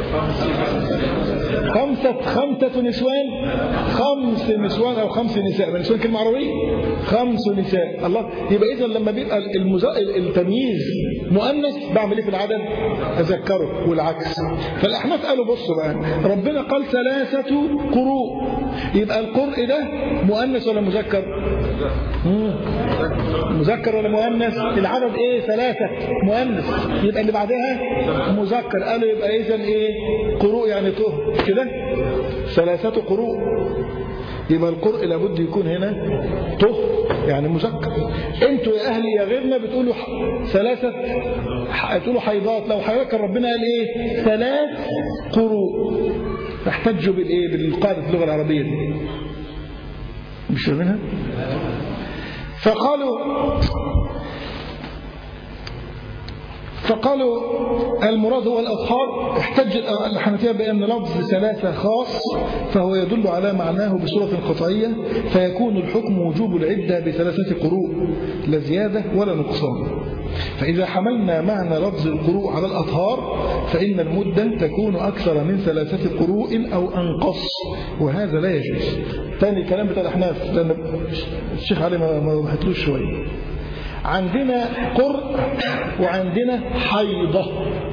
خمسة خمسة نسوان خمس نسوان أو خمس نساء نسوان كلمة عربية خمس نساء الله يبقى إذا لما بيبقى المز... التمييز مؤنث بعمل ايه في العدد اذكره والعكس فالاحناف قالوا بصوا بقى ربنا قال ثلاثه قروء يبقى القرء ده مؤنث ولا مذكر مم. مذكر ولا مؤنث العدد ايه ثلاثه مؤنث يبقى اللي بعدها مذكر قالوا يبقى اذا ايه قروء يعني طهر كده ثلاثه قروء يبقى القرء لابد يكون هنا طهر يعني مذكر انتوا يا اهلي يا غيرنا بتقولوا ثلاثه تقولوا حيضات لو حضرتك كان ربنا قال ايه ثلاث قروء تحتجوا بالايه بالقاعده اللغه العربيه دي مش فاهمينها فقالوا فقالوا المراد هو الأطهار احتج الحنفية بأن لفظ ثلاثة خاص فهو يدل على معناه بصورة قطعية فيكون الحكم وجوب العدة بثلاثة قروء لا زيادة ولا نقصان فإذا حملنا معنى لفظ القروء على الأطهار فإن المدة تكون أكثر من ثلاثة قروء أو أنقص وهذا لا يجوز ثاني كلام بتاع الأحناف لأن الشيخ علي ما وضحتلوش شوية عندنا قرء وعندنا حيضة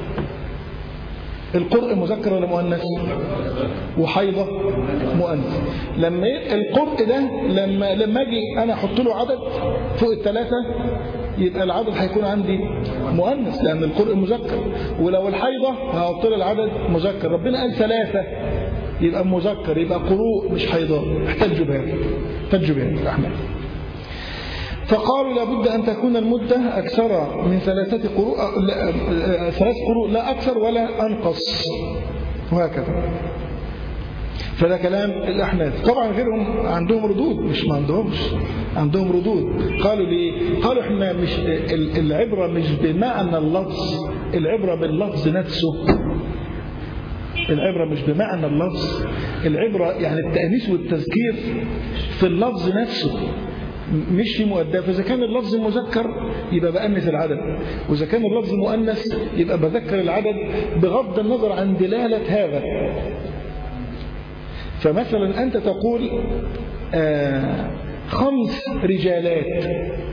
القرء مذكر ولا مؤنث وحيضة مؤنث لما القرء ده لما لما اجي انا احط له عدد فوق الثلاثه يبقى العدد هيكون عندي مؤنث لان القرء مذكر ولو الحيضة هحط له العدد مذكر ربنا قال ثلاثه يبقى مذكر يبقى قروء مش حيضات احتجوا بهذا احتجوا بهذا الاحناف فقالوا لابد أن تكون المدة أكثر من ثلاثة قروء ثلاث قروء لا أكثر ولا أنقص وهكذا فده كلام الأحناف طبعا غيرهم عندهم ردود مش ما عندهمش عندهم ردود قالوا ليه قالوا احنا مش العبرة مش بمعنى اللفظ العبرة باللفظ نفسه العبرة مش بمعنى اللفظ العبرة يعني التأنيس والتذكير في اللفظ نفسه مش في مؤداه فإذا كان اللفظ مذكر يبقى بأنث العدد وإذا كان اللفظ مؤنث يبقى بذكر العدد بغض النظر عن دلالة هذا فمثلا أنت تقول آه خمس رجالات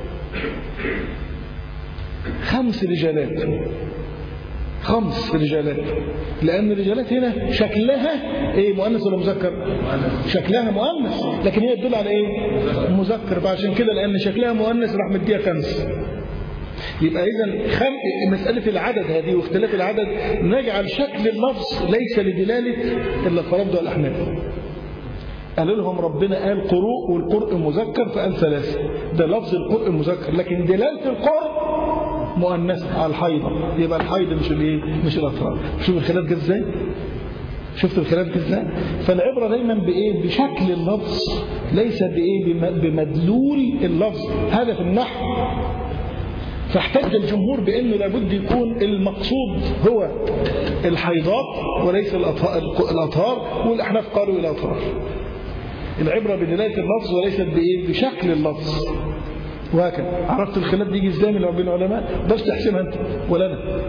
خمس رجالات خمس رجالات لأن الرجالات هنا شكلها إيه مؤنث ولا مذكر شكلها مؤنث لكن هي تدل على إيه مذكر فعشان كده لأن شكلها مؤنث راح مديها خمس يبقى إذا خم... مسألة العدد هذه واختلاف العدد نجعل شكل اللفظ ليس لدلالة إلا فرض الأحناف قالوا لهم ربنا قال قروء والقرء مذكر فقال ثلاثة ده لفظ القرء مذكر لكن دلالة القرء مؤنثة على الحيضة يبقى الحيض مش الايه مش الاطفال شوف الخلاف جه ازاي شفت الخلاف جه ازاي فالعبرة دايما بايه بشكل اللفظ ليس بايه بمدلول اللفظ هذا في النحو فاحتج الجمهور بانه لابد يكون المقصود هو الحيضات وليس الاطهار والاحناف قالوا الاطهار العبرة بدلاله اللفظ وليست بايه بشكل اللفظ وهكذا عرفت الخلاف بيجي ازاي من بين العلماء بس تحسبها انت ولا انا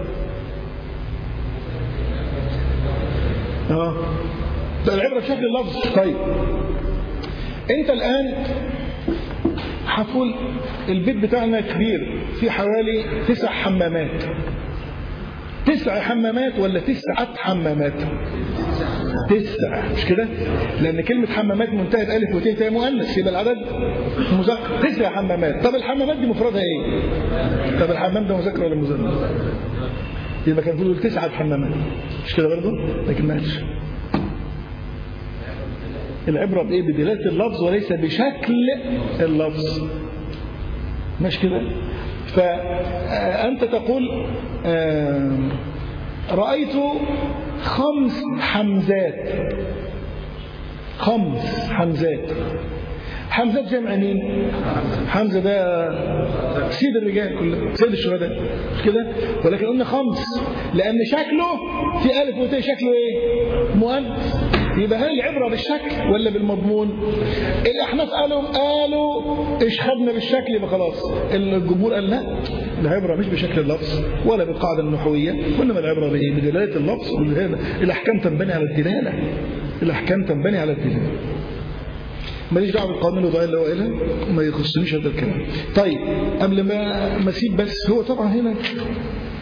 اه ده العبره بشكل اللفظ طيب انت الان هتقول البيت بتاعنا كبير في حوالي تسع حمامات تسع حمامات ولا تسعة حمامات تسع مش كده لأن كلمة حمامات منتهى ألف وتاء فهي مؤنث يبقى العدد مذكر تسع حمامات طب الحمامات دي مفردها إيه طب الحمام ده مذكر ولا مذكر يبقى كان بيقول تسعة حمامات مش كده برضه لكن ما قالش العبرة بإيه بدلالة اللفظ وليس بشكل اللفظ مش كده فأنت تقول رأيت خمس حمزات خمس حمزات حمزات جمع مين حمزة ده سيد الرجال كله سيد الشهداء مش كده ولكن قلنا خمس لأن شكله في ألف وتاء شكله إيه مؤنث يبقى هل العبرة بالشكل ولا بالمضمون الأحناف قالوا قالوا إيش خدنا بالشكل يبقى خلاص الجمهور قال لا العبرة مش بشكل اللفظ ولا بالقاعدة النحوية وإنما العبرة بإيه بدلالة اللفظ الأحكام تنبني على الدلالة الأحكام تنبني على الدلالة ماليش دعوه بالقانون الوضعي اللي هو قايلها ما يخصنيش هذا الكلام طيب قبل ما ما اسيب بس هو طبعا هنا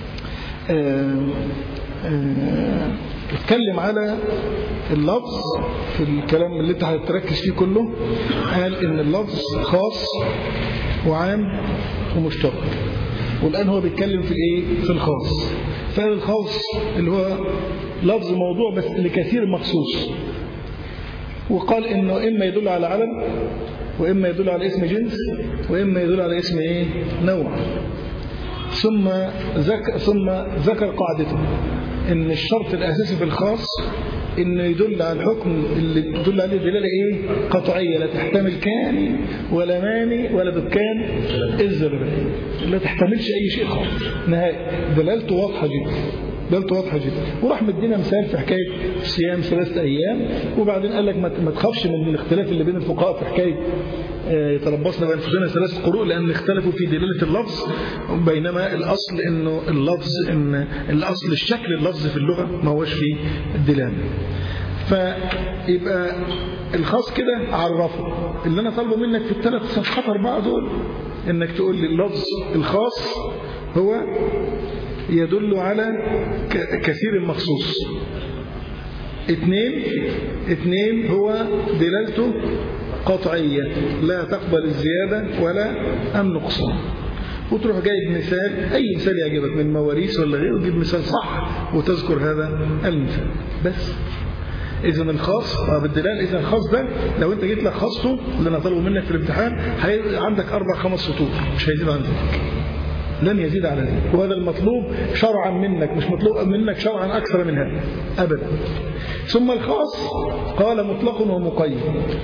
آه، آه، اتكلم على اللفظ في الكلام اللي انت هتركز فيه كله قال ان اللفظ خاص وعام ومشترك والآن هو بيتكلم في الايه في الخاص فقال الخاص اللي هو لفظ موضوع بس لكثير مخصوص وقال انه اما يدل على علم واما يدل على اسم جنس واما يدل على اسم ايه نوع ثم ذكر ثم ذكر قاعدته ان الشرط الاساسي في الخاص انه يدل على الحكم اللي تدل عليه دلاله ايه قطعيه لا تحتمل كان ولا ماني ولا دكان الزربان لا تحتملش اي شيء خالص نهائي دلالته واضحه جدا دلالته واضحه جدا وراح مدينا مثال في حكايه صيام ثلاثه ايام وبعدين قال لك ما تخافش من الاختلاف اللي بين الفقهاء في حكايه يتربصن بأنفسنا ثلاث قروء لأن اختلفوا في دلالة اللفظ بينما الأصل إنه اللفظ إن الأصل الشكل اللفظ في اللغة ما هوش فيه الدلالة فيبقى الخاص كده عرفه اللي أنا طالبه منك في الثلاث صفحات أربعة دول إنك تقول لي اللفظ الخاص هو يدل على كثير مخصوص اثنين اثنين هو دلالته قطعية لا تقبل الزيادة ولا النقصان وتروح جايب مثال أي مثال يعجبك من مواريث ولا غيره تجيب مثال صح وتذكر هذا المثال بس إذا الخاص بالدلال إذا الخاص ده لو أنت جيت لك خاصه اللي أنا طالبه منك في الامتحان عندك أربع خمس سطور مش هيزيد عن ذلك لن يزيد على ذلك وهذا المطلوب شرعا منك مش مطلوب منك شرعا أكثر من هذا أبدا ثم الخاص قال مطلق ومقيد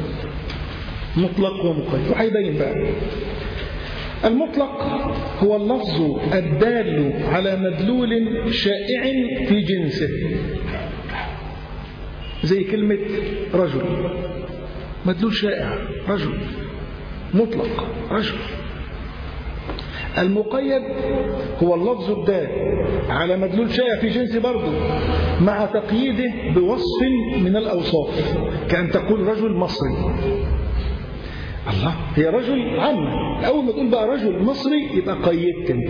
مطلق ومقيد وهيبين بقى المطلق هو اللفظ الدال على مدلول شائع في جنسه زي كلمة رجل مدلول شائع رجل مطلق رجل المقيد هو اللفظ الدال على مدلول شائع في جنس برضه مع تقييده بوصف من الأوصاف كأن تقول رجل مصري الله هي رجل عامة أول ما تقول بقى رجل مصري يبقى قيدت انت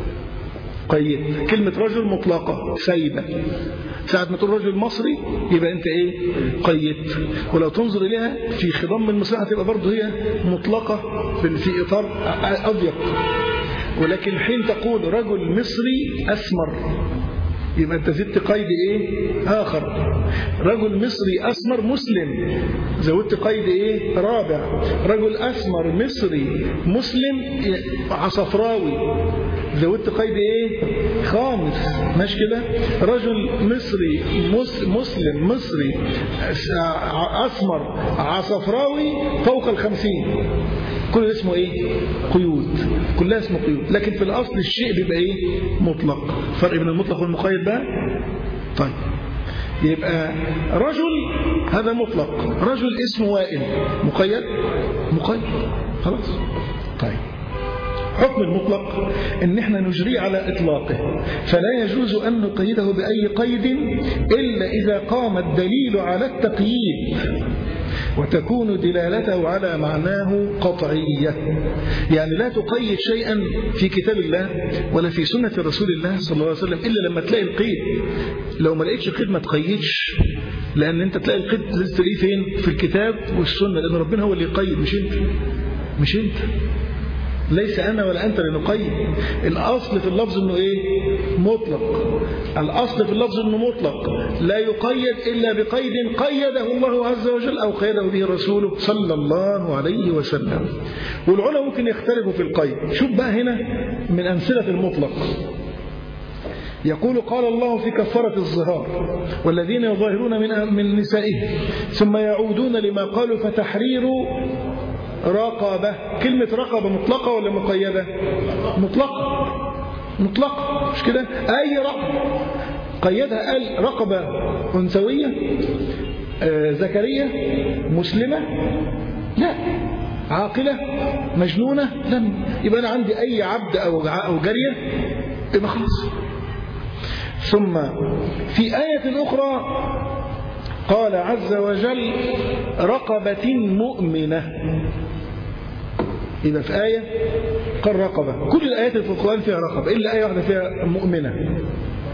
قيد كلمة رجل مطلقة سايبة ساعة ما تقول رجل مصري يبقى انت ايه قيدت ولو تنظر اليها في خضم المصري هتبقى برضه هي مطلقة في اطار اضيق ولكن حين تقول رجل مصري اسمر يبقى انت زدت قيد ايه اخر رجل مصري اسمر مسلم زودت قيد ايه رابع رجل اسمر مصري مسلم عصفراوي زودت قيد ايه خامس ماشي كده رجل مصري مس مسلم مصري اسمر عصفراوي فوق الخمسين كل ده اسمه ايه قيود كلها اسمه قيود لكن في الاصل الشيء بيبقى ايه مطلق فرق بين المطلق والمقيد بقى طيب يبقى رجل هذا مطلق رجل اسمه وائل مقيد مقيد خلاص طيب حكم المطلق ان احنا نجريه على اطلاقه فلا يجوز ان نقيده باي قيد الا اذا قام الدليل على التقييد وتكون دلالته على معناه قطعية يعني لا تقيد شيئا في كتاب الله ولا في سنة رسول الله صلى الله عليه وسلم إلا لما تلاقي القيد لو ما لقيتش قيد ما تقيدش لأن أنت تلاقي القيد لازم تلاقيه فين في الكتاب والسنة لأن ربنا هو اللي يقيد مش أنت مش أنت ليس أنا ولا أنت لنقيد الأصل في اللفظ أنه إيه مطلق الأصل في اللفظ أنه مطلق لا يقيد إلا بقيد قيده الله عز وجل أو قيده به رسوله صلى الله عليه وسلم والعلماء ممكن يختلفوا في القيد شوف بقى هنا من أمثلة المطلق يقول قال الله في كفارة الظهار والذين يظاهرون من من نسائهم ثم يعودون لما قالوا فتحرير رقبة كلمة رقبة مطلقة ولا مقيدة مطلقة مطلقة مش كده أي رقبة قيدها قال رقبة أنثوية آه زكرية مسلمة لا عاقلة مجنونة لم يبقى أنا عندي أي عبد أو أو جارية يبقى خلاص ثم في آية أخرى قال عز وجل رقبة مؤمنة إذا في آية قال رقبة كل الآيات في القرآن فيها رقبة إلا آية واحدة فيها مؤمنة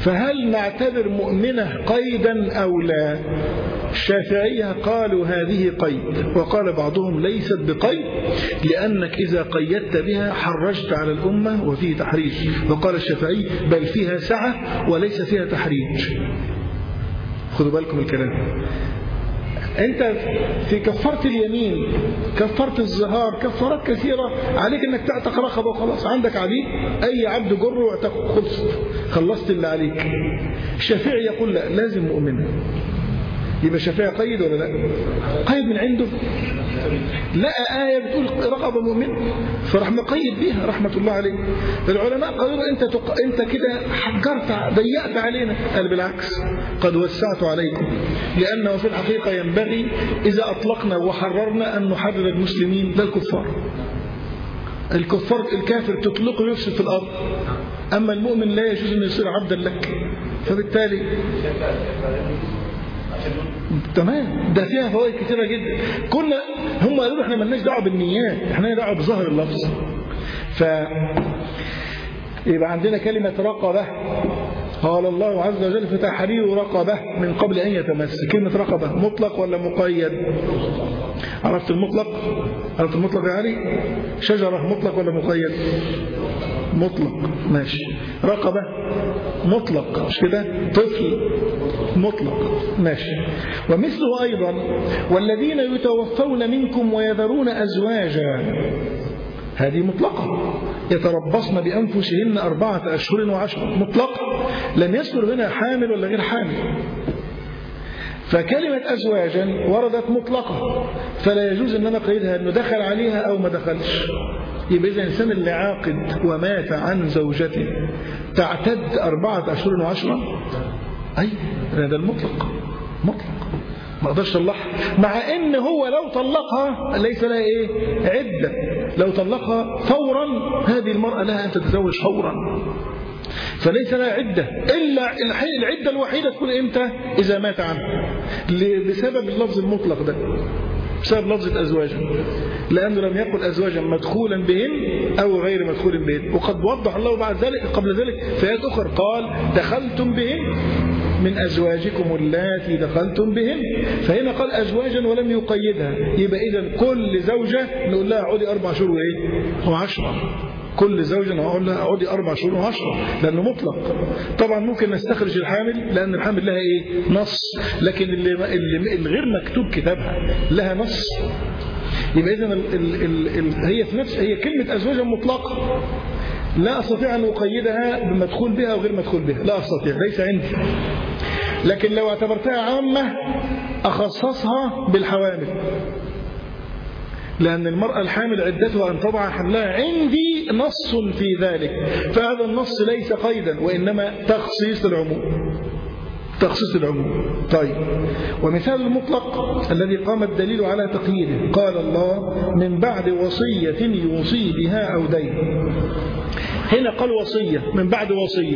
فهل نعتبر مؤمنة قيدا أو لا الشافعية قالوا هذه قيد وقال بعضهم ليست بقيد لأنك إذا قيدت بها حرجت على الأمة وفيه تحريج وقال الشافعي بل فيها سعة وليس فيها تحريج خذوا بالكم الكلام انت في كفارة اليمين كفارة الزهار كفارات كثيرة عليك انك تعتق رقبة وخلاص عندك عبيد اي عبد جر واعتق خلصت خلصت اللي عليك الشافعي يقول لا لازم مؤمن يبقى الشافعي قيد ولا لا قيد من عنده لقى آية بتقول رقبة مؤمن فراح مقيد بيها رحمة الله عليه العلماء قالوا أنت تق... أنت كده حجرت ضيقت علينا قال بالعكس قد وسعت عليكم لأنه في الحقيقة ينبغي إذا أطلقنا وحررنا أن نحرر المسلمين ده الكفار الكفار الكافر تطلقه يفسد في الأرض أما المؤمن لا يجوز أن يصير عبدا لك فبالتالي تمام ده فيها فوائد كثيره جدا كنا هم قالوا احنا مالناش دعوه بالنيات احنا دعوه بظاهر اللفظ ف يبقى عندنا كلمه رقبه قال الله عز وجل فتحرير رقبة من قبل أن يتمس كلمة رقبة مطلق ولا مقيد عرفت المطلق عرفت المطلق يا علي شجرة مطلق ولا مقيد مطلق ماشي رقبة مطلق مش كده طفل مطلق ماشي ومثله أيضا والذين يتوفون منكم ويذرون أزواجا هذه مطلقة يتربصن بأنفسهن أربعة أشهر وعشرة مطلقة لم يذكر هنا حامل ولا غير حامل فكلمة أزواجا وردت مطلقة فلا يجوز أن أنا أقيدها أنه دخل عليها أو ما دخلش يبقى إذا الإنسان اللي عاقد ومات عن زوجته تعتد أربعة أشهر وعشرة أي هذا المطلق مطلق ما اقدرش اطلقها مع ان هو لو طلقها ليس لها ايه عده لو طلقها فورا هذه المراه لها ان تتزوج فورا فليس لها عدة إلا العدة الوحيدة تكون إمتى إذا مات عنها بسبب اللفظ المطلق ده بسبب لفظة أزواجا لأنه لم يقل أزواجا مدخولا بهن أو غير مدخول بهن وقد وضح الله بعد ذلك قبل ذلك في آيات أخرى قال دخلتم بهن من أزواجكم اللاتي دخلتم بهن فهنا قال أزواجا ولم يقيدها يبقى إذا كل زوجة نقول لها عودي أربع شهور وإيه وعشرة كل زوجة نقول لها عودي أربع شهور وعشرة لأنه مطلق طبعا ممكن نستخرج الحامل لأن الحامل لها إيه نص لكن اللي, اللي الغير مكتوب كتابها لها نص يبقى إذا ال ال ال ال هي في نفس هي كلمة أزواجا مطلقة لا أستطيع أن أقيدها بمدخول بها وغير مدخول بها لا أستطيع ليس عندي لكن لو اعتبرتها عامة أخصصها بالحوامل لأن المرأة الحامل عدتها أن تضع حملها عندي نص في ذلك فهذا النص ليس قيدا وإنما تخصيص العموم تخصيص العموم طيب ومثال المطلق الذي قام الدليل على تقييده قال الله من بعد وصية يوصي بها أو دين هنا قال وصية من بعد وصية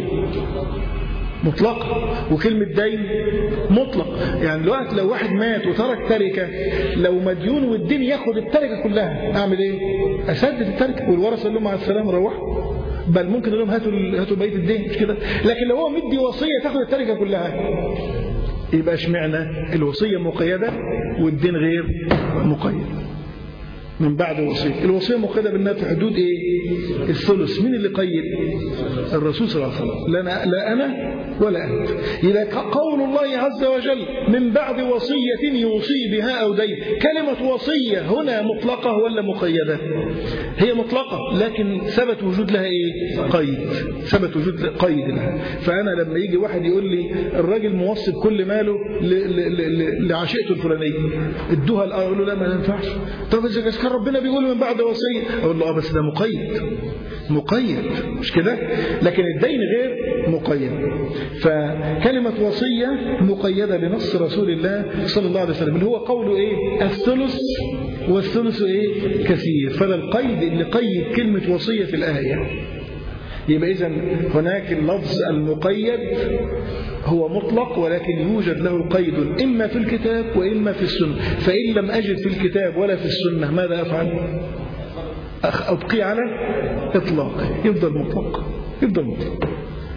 مطلق وكلمة دين مطلق يعني دلوقتي لو واحد مات وترك تركة لو مديون والدين ياخد التركة كلها أعمل إيه؟ أسدد التركة والورثة قال لهم مع السلامة روحوا بل ممكن اقول لهم هاتوا هاتوا بقيه الدين مش كده لكن لو هو مدي وصيه تاخد التركه كلها يبقى اشمعنى الوصيه مقيده والدين غير مقيد من بعد وصيه الوصيه مقيده بانها في حدود ايه الثلث مين اللي قيد الرسول صلى الله عليه وسلم لا انا لا انا ولا انت يبقى قول الله عز وجل من بعد وصيه يوصي بها او دين كلمه وصيه هنا مطلقه ولا مقيده هي مطلقه لكن ثبت وجود لها ايه قيد ثبت وجود قيد لها فانا لما يجي واحد يقول لي الراجل موصي كل ماله لعشيقته الفلانيه ادوها اقول له لا ما ينفعش طب اذا كان ربنا بيقول من بعد وصيه اقول له اه بس ده مقيد مقيد مش كده لكن الدين غير مقيد فكلمة وصية مقيدة بنص رسول الله صلى الله عليه وسلم اللي هو قوله ايه الثلث والثلث ايه كثير فلا القيد اللي قيد كلمة وصية في الآية يبقى إذا هناك اللفظ المقيد هو مطلق ولكن يوجد له قيد إما في الكتاب وإما في السنة فإن لم أجد في الكتاب ولا في السنة ماذا أفعل أبقي على إطلاق يفضل مطلق يفضل مطلق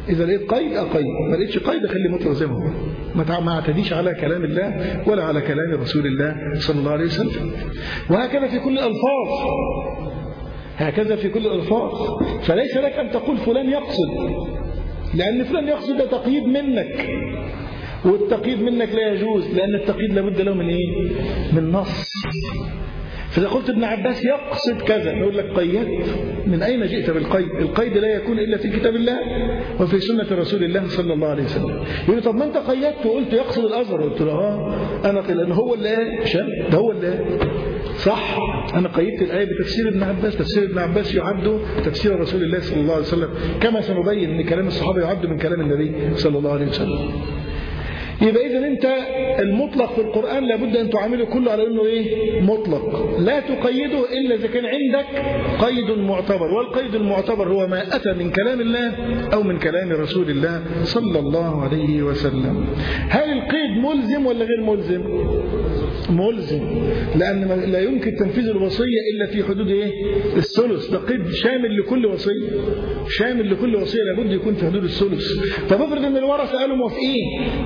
إذا لقيت قيد أقيد ما لقيتش قيد أخلي مطلق زي ما هو ما ما اعتديش على كلام الله ولا على كلام رسول الله صلى الله عليه وسلم وهكذا في كل الألفاظ هكذا في كل الألفاظ فليس لك أن تقول فلان يقصد لأن فلان يقصد ده تقييد منك والتقييد منك لا يجوز لأن التقييد لابد له من إيه؟ من نص فإذا قلت ابن عباس يقصد كذا نقول لك قيدت من أين جئت بالقيد القيد لا يكون إلا في كتاب الله وفي سنة رسول الله صلى الله عليه وسلم يقول طب ما أنت قيدت وقلت يقصد الأزهر قلت له آه أنا قيل لأن هو اللي قال عشان ده هو اللي قال صح أنا قيدت الآية بتفسير ابن عباس تفسير ابن عباس يعد تفسير رسول الله صلى الله عليه وسلم كما سنبين أن كلام الصحابة يعد من كلام النبي صلى الله عليه وسلم يبقى إذا أنت المطلق في القرآن لابد أن تعامله كله على أنه إيه مطلق لا تقيده إلا إذا كان عندك قيد معتبر والقيد المعتبر هو ما أتى من كلام الله أو من كلام رسول الله صلى الله عليه وسلم هل القيد ملزم ولا غير ملزم ملزم لأن لا يمكن تنفيذ الوصية إلا في حدود إيه؟ الثلث ده قيد شامل لكل وصية شامل لكل وصية لابد يكون في حدود الثلث طب افرض ان الورثة قالوا موافقين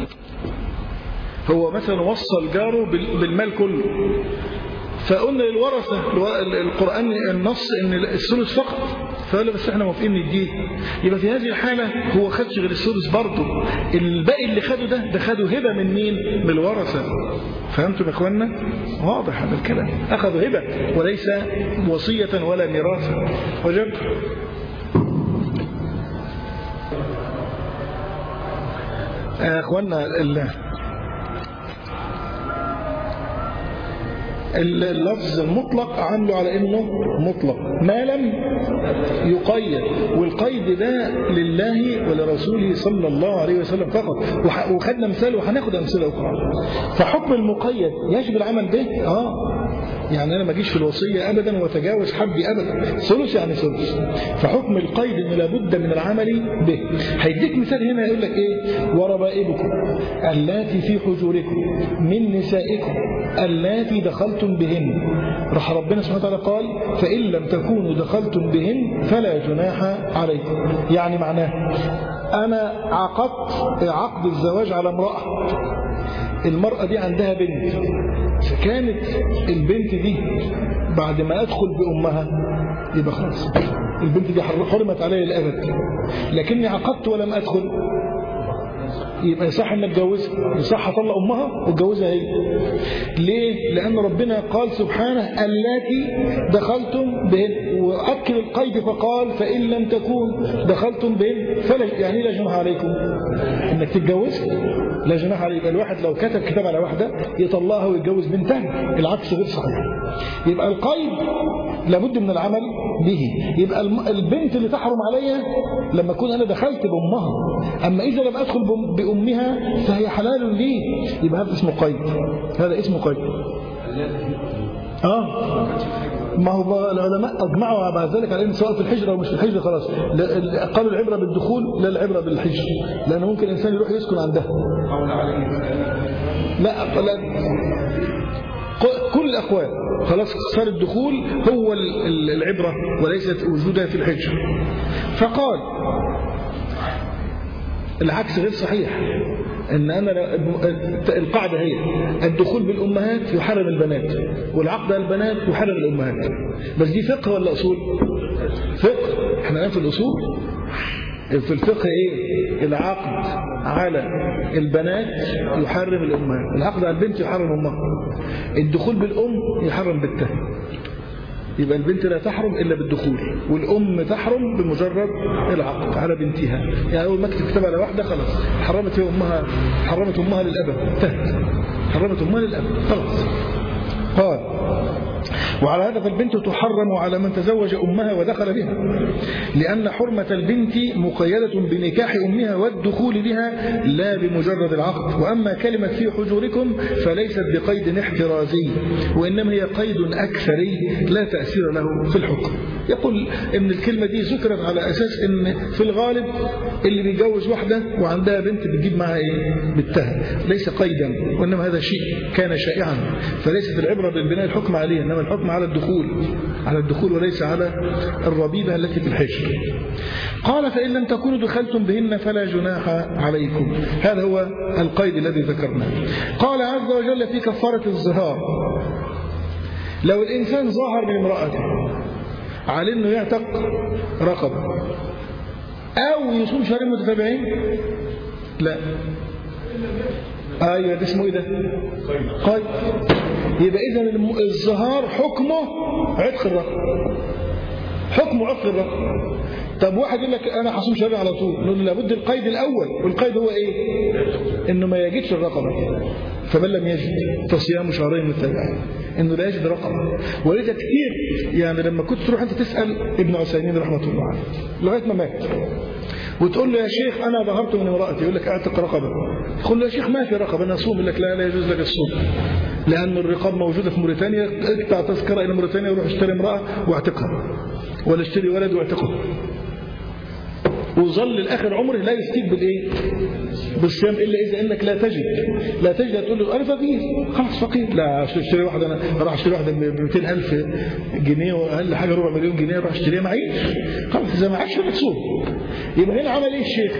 هو مثلا وصل جاره بالمال كله فقلنا للورثة القرآن النص ان الثلث فقط فقال بس احنا موافقين نديه يبقى في هذه الحالة هو خدش غير الثلث برضه الباقي اللي خده ده ده خده هبة من مين من الورثة فهمتم يا اخوانا واضح هذا الكلام اخذوا هبة وليس وصية ولا ميراثا وجب يا اخوانا اللفظ المطلق عامله على انه مطلق ما لم يقيد والقيد ده لله ولرسوله صلى الله عليه وسلم فقط وخدنا مثال وهناخد امثله اخرى فحكم المقيد يجب العمل به اه يعني انا ما اجيش في الوصيه ابدا واتجاوز حدي ابدا ثلث يعني ثلث فحكم القيد انه لابد من العمل به هيديك مثال هنا يقول لك ايه وربائبكم اللاتي في حجوركم من نسائكم اللاتي دخلتم بهن راح ربنا سبحانه وتعالى قال فإن لم تكونوا دخلتم بهن فلا جناح عليكم يعني معناه أنا عقدت عقد الزواج على امرأة المرأة دي عندها بنت فكانت البنت دي بعد ما أدخل بأمها يبقى خلاص البنت دي حرمت علي الأبد لكني عقدت ولم أدخل يبقى يصح ان اتجوزها يصح اطلق امها واتجوزها هي ليه لان ربنا قال سبحانه اللاتي دخلتم بهن واكل القيد فقال فان لم تكون دخلتم بهن فلا يعني لا جناح عليكم انك تتجوزها لا جناح عليك الواحد لو كتب كتاب على واحده يطلقها ويتجوز بنتها العكس غير صحيح يبقى القيد لابد من العمل به يبقى البنت اللي تحرم عليا لما اكون انا دخلت بامها اما اذا لم ادخل بامها فهي حلال لي يبقى هذا اسمه قيد هذا اسمه قيد اه ما هو العلماء اجمعوا بعد ذلك على ان سواء في الحجر او مش في الحجر خلاص قالوا العبره بالدخول لا العبره بالحجر لان ممكن الانسان يروح يسكن عندها لا لا كل الاقوال خلاص صار الدخول هو العبره وليست وجودها في الحجر فقال العكس غير صحيح ان انا القاعده هي الدخول بالامهات يحرم البنات والعقد على البنات يحرم الامهات بس دي فقه ولا اصول فقه احنا الان في الاصول في الفقه ايه العقد على البنات يحرم الامهات العقد على البنت يحرم امها الدخول بالام يحرم بنتها يبقى البنت لا تحرم إلا بالدخول والأم تحرم بمجرد العقد على بنتها يعني أول ما اكتب كتاب على واحدة خلاص حرمت هي أمها حرمت أمها للأبد انتهت حرمت أمها للأبد خلاص قال وعلى هذا فالبنت تحرم على من تزوج أمها ودخل بها لأن حرمة البنت مقيدة بنكاح أمها والدخول بها لا بمجرد العقد وأما كلمة في حجوركم فليست بقيد احترازي وإنما هي قيد أكثري لا تأثير له في الحكم يقول ان الكلمة دي ذكرت على أساس ان في الغالب اللي بيجوز واحدة وعندها بنت بتجيب معها ايه بنتها ليس قيدا وإنما هذا شيء كان شائعا فليست العبرة بالبناء الحكم عليه إنما الحكم على الدخول على الدخول وليس على الربيبة التي في الحجر قال فإن لم تكونوا دخلتم بهن فلا جناح عليكم هذا هو القيد الذي ذكرناه قال عز وجل في كفارة الظهار لو الإنسان ظهر من امرأته على أنه يعتق رقبة أو يصوم شهرين متتابعين لا ايوه ده اسمه ايه ده قيد يبقى اذا الظهار حكمه عتق الرقبه حكمه عتق الرقبه طب واحد يقول لك انا هصوم شهرين على طول نقول له لابد القيد الاول والقيد هو ايه انه ما يجدش الرقبه فمن لم يجد فصيام شهرين متابعين انه لا يجد رقبه ولذا كتير يعني لما كنت تروح انت تسال ابن عثيمين رحمه الله عليه لغايه ما مات وتقول له يا شيخ انا ظهرت من امراتي يقول لك اعتق رقبه تقول له يا شيخ ما في رقبه انا اصوم يقول لك لا لا يجوز لك الصوم لان الرقاب موجوده في موريتانيا اقطع تذكره الى موريتانيا وروح اشتري امراه واعتقها ولا اشتري ولد واعتقه وظل الاخر عمره لا يفتيك بالايه بالصيام الا اذا انك لا تجد لا تجد تقول له انا فقير خلاص فقير لا اشتري واحده انا راح اشتري واحده ب 200000 جنيه واقل حاجه ربع مليون جنيه اروح اشتريها معيش خلاص اذا معكش تصوم يبقى هنا عمل ايه الشيخ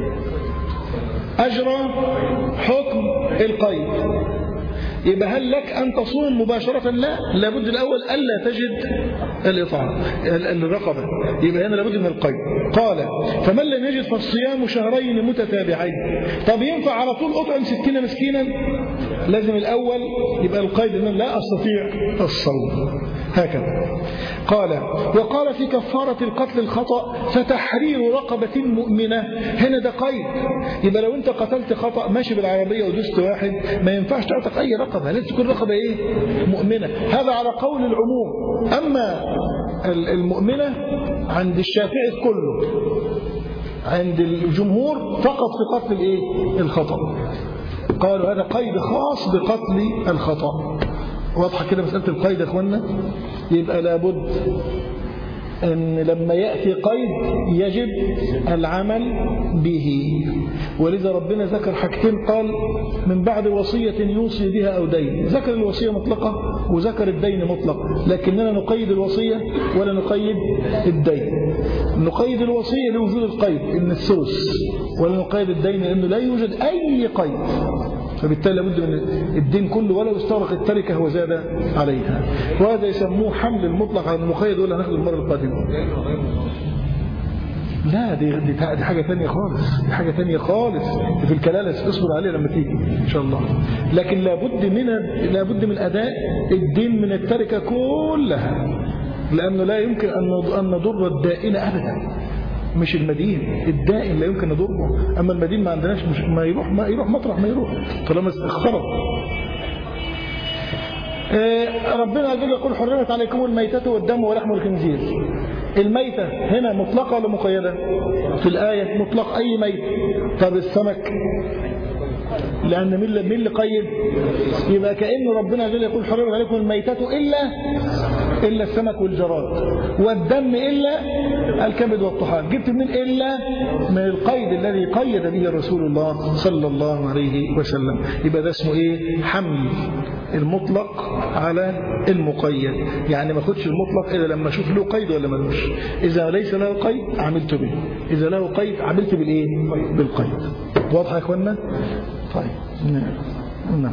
اجرى حكم القيد يبقى هل لك أن تصوم مباشرة لا لابد الأول ألا تجد الإطعام الرقبة يبقى هنا لابد من القيد قال فمن لم يجد فالصيام شهرين متتابعين طب ينفع على طول أطعم ستين مسكينا لازم الأول يبقى القيد أن لا أستطيع الصوم هكذا قال وقال في كفارة القتل الخطأ فتحرير رقبة مؤمنة هنا ده قيد يبقى لو انت قتلت خطأ ماشي بالعربية ودست واحد ما ينفعش تعتق أي رقبة لازم تكون رقبة إيه مؤمنة هذا على قول العموم أما المؤمنة عند الشافعي كله عند الجمهور فقط في قتل الايه الخطأ قالوا هذا قيد خاص بقتل الخطأ واضحة كده مسألة القيد يا اخوانا يبقى لابد أن لما يأتي قيد يجب العمل به ولذا ربنا ذكر حاجتين قال من بعد وصية يوصي بها أو دين ذكر الوصية مطلقة وذكر الدين مطلق لكننا نقيد الوصية ولا نقيد الدين نقيد الوصية لوجود القيد إن الثلث ولا نقيد الدين لأنه لا يوجد أي قيد فبالتالي لابد من الدين كله ولو استغرق التركة وزاد عليها وهذا يسموه حمل المطلق على المقيد ولا ناخذ المرة القادمة لا دي, دي, دي حاجة تانية خالص دي حاجة تانية خالص في الكلالة اصبر عليها لما تيجي إن شاء الله لكن لابد من لابد من أداء الدين من التركة كلها لأنه لا يمكن أن نضر الدائن أبدا مش المدين الدائن لا يمكن نضره أما المدين ما عندناش مش ما يروح ما يروح مطرح ما يروح طالما اخترب ربنا عز وجل يقول حرمت عليكم الميتة والدم ولحم الخنزير الميتة هنا مطلقة ولا مقيدة في الآية مطلق أي ميت طب السمك لأن مين اللي, مين اللي قيد يبقى كأن ربنا عز وجل يقول حرمت عليكم الميتة إلا إلا السمك والجراد والدم إلا الكبد والطحال جبت من إلا من القيد الذي قيد به رسول الله صلى الله عليه وسلم يبقى ده اسمه إيه حمل المطلق على المقيد يعني ما اخدش المطلق إلا لما أشوف له قيد ولا ملوش إذا ليس له قيد عملت به إذا له قيد عملت بالإيه بالقيد واضح يا إخوانا طيب نعم نعم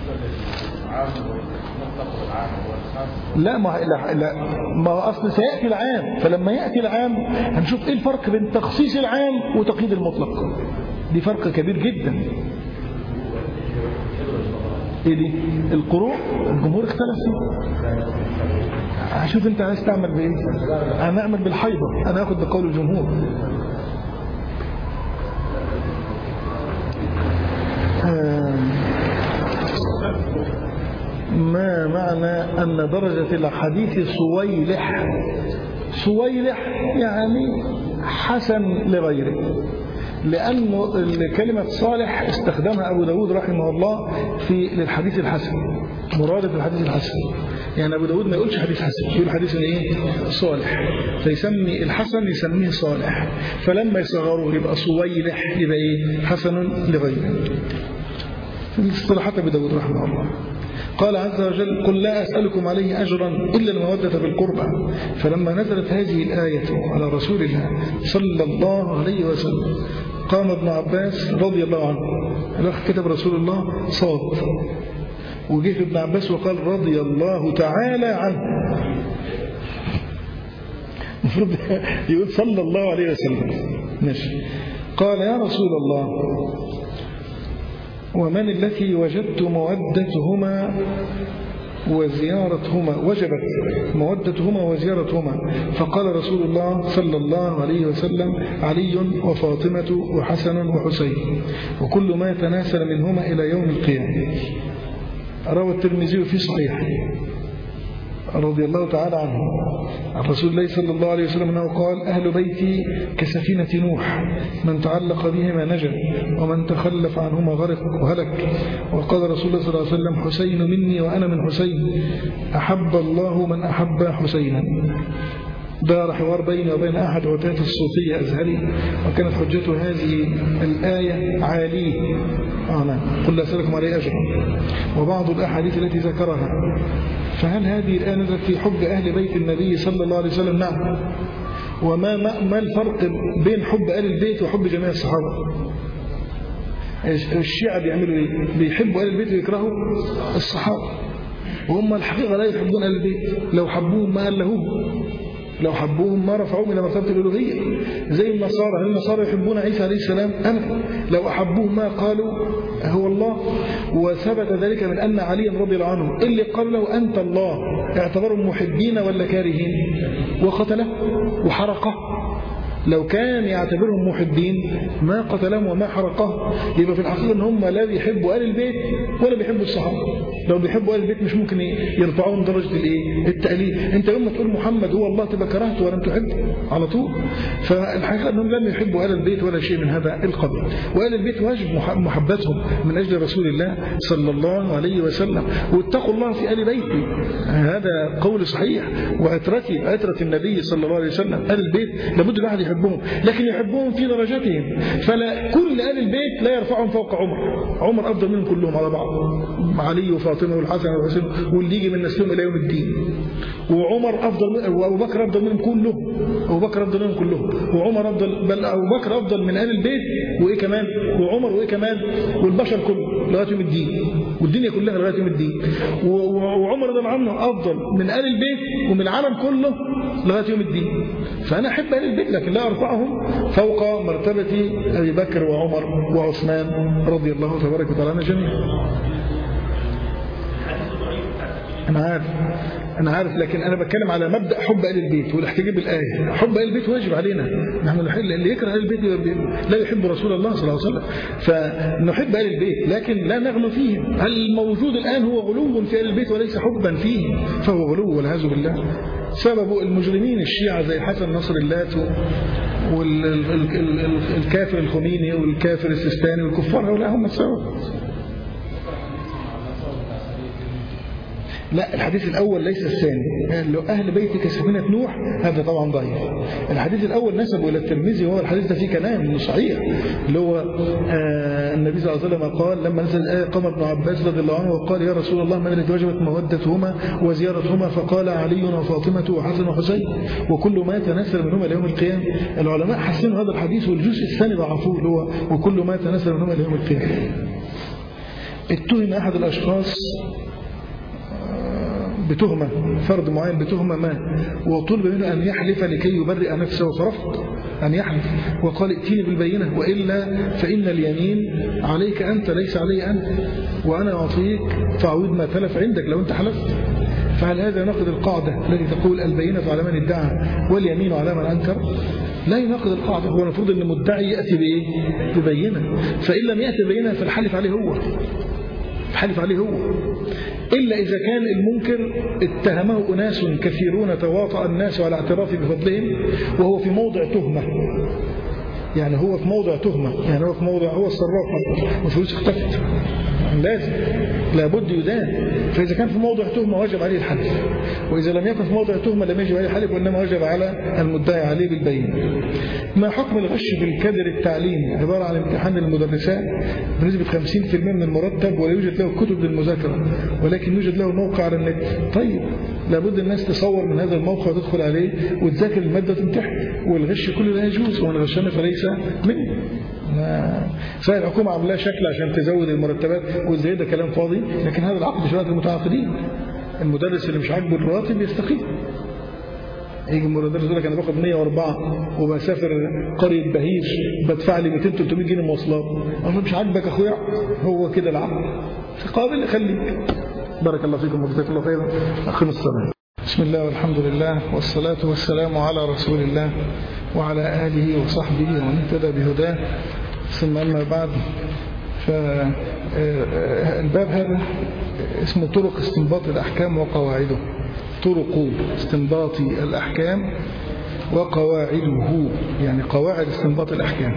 لا ما لا, لا ما اصل سياتي العام فلما ياتي العام هنشوف ايه الفرق بين تخصيص العام وتقييد المطلق دي فرق كبير جدا ايه دي القروء الجمهور اختلف فيه هشوف انت عايز تعمل بايه انا اعمل بالحيضه انا اخد بقول الجمهور ما معنى أن درجة الحديث صويلح صويلح يعني حسن لغيره لأنه كلمة صالح استخدمها أبو داود رحمه الله في للحديث الحسن مرادة الحديث الحسن يعني أبو داود ما يقولش حديث حسن يقول حديث إيه صالح فيسمي الحسن يسميه صالح فلما يصغروه يبقى صويلح يبقى إيه حسن لغيره الاصطلاحات أبو داود رحمه الله قال عز وجل قل لا أسألكم عليه أجرا إلا المودة في القربى فلما نزلت هذه الآية على رسول الله صلى الله عليه وسلم قام ابن عباس رضي الله عنه الأخ كتب رسول الله صاد وجه ابن عباس وقال رضي الله تعالى عنه المفروض يقول صلى الله عليه وسلم ماشي قال يا رسول الله ومن التي وجدت مودتهما وزيارتهما وجبت مودتهما وزيارتهما فقال رسول الله صلى الله عليه وسلم علي وفاطمة وحسن وحسين وكل ما تناسل منهما إلى يوم القيامة روى الترمذي في صحيحه رضي الله تعالى عنه عن رسول الله صلى الله عليه وسلم أنه قال أهل بيتي كسفينة نوح من تعلق بهما نجا ومن تخلف عنهما غرق وهلك وقال رسول الله صلى الله عليه وسلم حسين مني وأنا من حسين أحب الله من أحب حسينا دار حوار بيني وبين أحد عتاة الصوفية أزهري وكانت حجته هذه الآية عاليه آه نعم قل لا أسألكم عليه أجرا وبعض الأحاديث التي ذكرها فهل هذه الآية نزلت في حب أهل بيت النبي صلى الله عليه وسلم نعم وما ما الفرق بين حب أهل البيت وحب جميع الصحابة الشيعة بيعملوا ايه بيحبوا أهل البيت ويكرهوا الصحابة وهم الحقيقة لا يحبون أهل البيت لو حبوهم ما ألهوهم لو حبوهم ما رفعوهم إلى مرتبة الألوهية زي النصارى هل النصارى يحبون عيسى عليه السلام أبدا لو أحبوهم ما قالوا هو الله وثبت ذلك من أن عليا رضي الله عنه اللي قال له أنت الله اعتبرهم محبين ولا كارهين وقتله وحرقه لو كان يعتبرهم محبين ما قتلهم وما حرقه يبقى في الحقيقة ان هم لا بيحبوا آل البيت ولا بيحبوا الصحابة لو بيحبوا آل البيت مش ممكن يرفعوهم درجة الايه التأليف انت يوم ما تقول محمد هو الله تبقى كرهته ولم تحبه على طول فالحقيقة انهم لم يحبوا آل البيت ولا شيء من هذا القبيل وآل البيت واجب محبتهم من أجل رسول الله صلى الله عليه وسلم واتقوا الله في آل بيتي هذا قول صحيح وعترتي عترة النبي صلى الله عليه وسلم آل البيت لابد الواحد يحب يحبهم لكن يحبهم في درجاتهم فلا كل آل البيت لا يرفعهم فوق عمر عمر أفضل منهم كلهم على بعض علي وفاطمة والحسن والحسين واللي يجي من نسلهم إلى يوم الدين وعمر أفضل من وأبو بكر أفضل منهم كلهم أبو بكر أفضل منهم كلهم وعمر أفضل بل أبو بكر أفضل من آل البيت وإيه كمان وعمر وإيه كمان والبشر كله لغاية يوم الدين والدنيا كلها لغاية يوم الدين وعمر رضي الله عنه أفضل من آل البيت ومن العالم كله لغاية يوم الدين فأنا أحب آل البيت لكن لا أرفعهم فوق مرتبة أبي بكر وعمر وعثمان رضي الله تبارك وتعالى جميعا أنا عارف أنا عارف لكن أنا بتكلم على مبدأ حب آل البيت والاحتجاب بالآية حب آل البيت واجب علينا نحن اللي يكره آل البيت لا يحب رسول الله صلى الله عليه وسلم فنحب آل البيت لكن لا نغلو فيهم الموجود الآن هو غلو في آل البيت وليس حبا فيهم فهو غلو والعياذ بالله سبب المجرمين الشيعة زي حسن نصر اللات والكافر الخميني والكافر السيستاني والكفار هؤلاء هم السبب لا الحديث الأول ليس الثاني لو أهل بيتك سفينة نوح هذا طبعا ضعيف الحديث الأول نسبه إلى الترمذي وهو الحديث ده فيه كلام انه صحيح اللي هو آه النبي صلى الله عليه وسلم قال لما نزل الآية قام ابن عباس رضي الله عنه وقال يا رسول الله من الذي وجبت مودتهما وزيارتهما فقال علي وفاطمة وحسن وحسين وكل ما تناسل منهما ليوم القيامة العلماء حسنوا هذا الحديث والجزء الثاني ضعفوه اللي هو وكل ما تناسل منهما ليوم القيامة اتهم أحد الأشخاص بتهمة فرد معين بتهمة ما وطلب منه أن يحلف لكي يبرئ نفسه فرفض أن يحلف وقال ائتيني بالبينة وإلا فإن اليمين عليك أنت ليس علي أنت وأنا أعطيك تعويض ما تلف عندك لو أنت حلفت فهل هذا يناقض القاعدة التي تقول البينة على من ادعى واليمين على من أنكر لا يناقض القاعدة هو المفروض أن المدعي يأتي بإيه؟ ببينة فإن لم يأتي ببينة فالحلف عليه هو الحلف عليه هو إلا إذا كان المنكر اتهمه أناس كثيرون تواطأ الناس على اعتراف بفضلهم وهو في موضع تهمة يعني هو في موضع تهمة يعني هو في موضع هو الصراف ما فلوس اختفت لازم لابد يدان فإذا كان في موضع تهمة وجب عليه الحلف وإذا لم يكن في موضع تهمة لم يجب عليه الحلف وإنما وجب على المدعي عليه بالبين ما حكم الغش في الكادر التعليمي عبارة عن امتحان المدرسات بنسبة 50% من المرتب ولا يوجد له كتب للمذاكرة ولكن يوجد له موقع على النت طيب لابد الناس تصور من هذا الموقع وتدخل عليه وتذاكر المادة وتمتحن والغش كله لا يجوز ومن غشنا فليس منه صحيح الحكومة عاملاه شكل عشان تزود المرتبات وازاي ده كلام فاضي لكن هذا العقد شرائط المتعاقدين المدرس اللي مش عاجبه الراتب يستقيل يجي المدرس يقول لك انا باخد 104 وبسافر قريه بهيج بدفع لي 200 300 جنيه مواصلات انا مش عاجبك اخويا هو كده العقد قابل خليك بارك الله فيكم وجزاك الله خيرا اخر الصلاه بسم الله والحمد لله والصلاة والسلام على رسول الله وعلى آله وصحبه ومن اهتدى بهداه ثم أما بعد فالباب هذا اسمه طرق استنباط الأحكام وقواعده طرق استنباط الأحكام وقواعده يعني قواعد استنباط الأحكام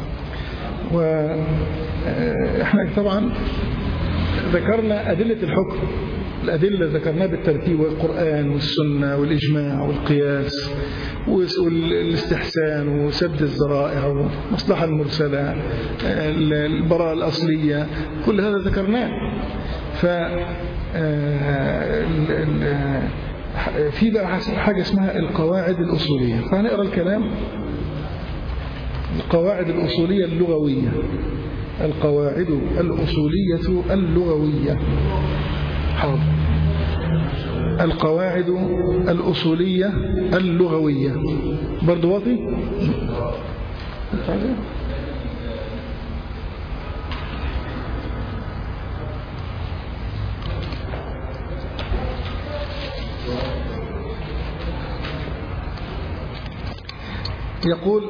وإحنا طبعا ذكرنا أدلة الحكم الأدلة ذكرناها بالترتيب والقرآن والسنة والإجماع والقياس والاستحسان وسد الذرائع والمصلحة المرسلة البراءة الأصلية كل هذا ذكرناه ف في بقى حاجة اسمها القواعد الأصولية فهنقرأ الكلام القواعد الأصولية اللغوية القواعد الأصولية اللغوية حاضر القواعد الأصولية اللغوية برضو واطي يقول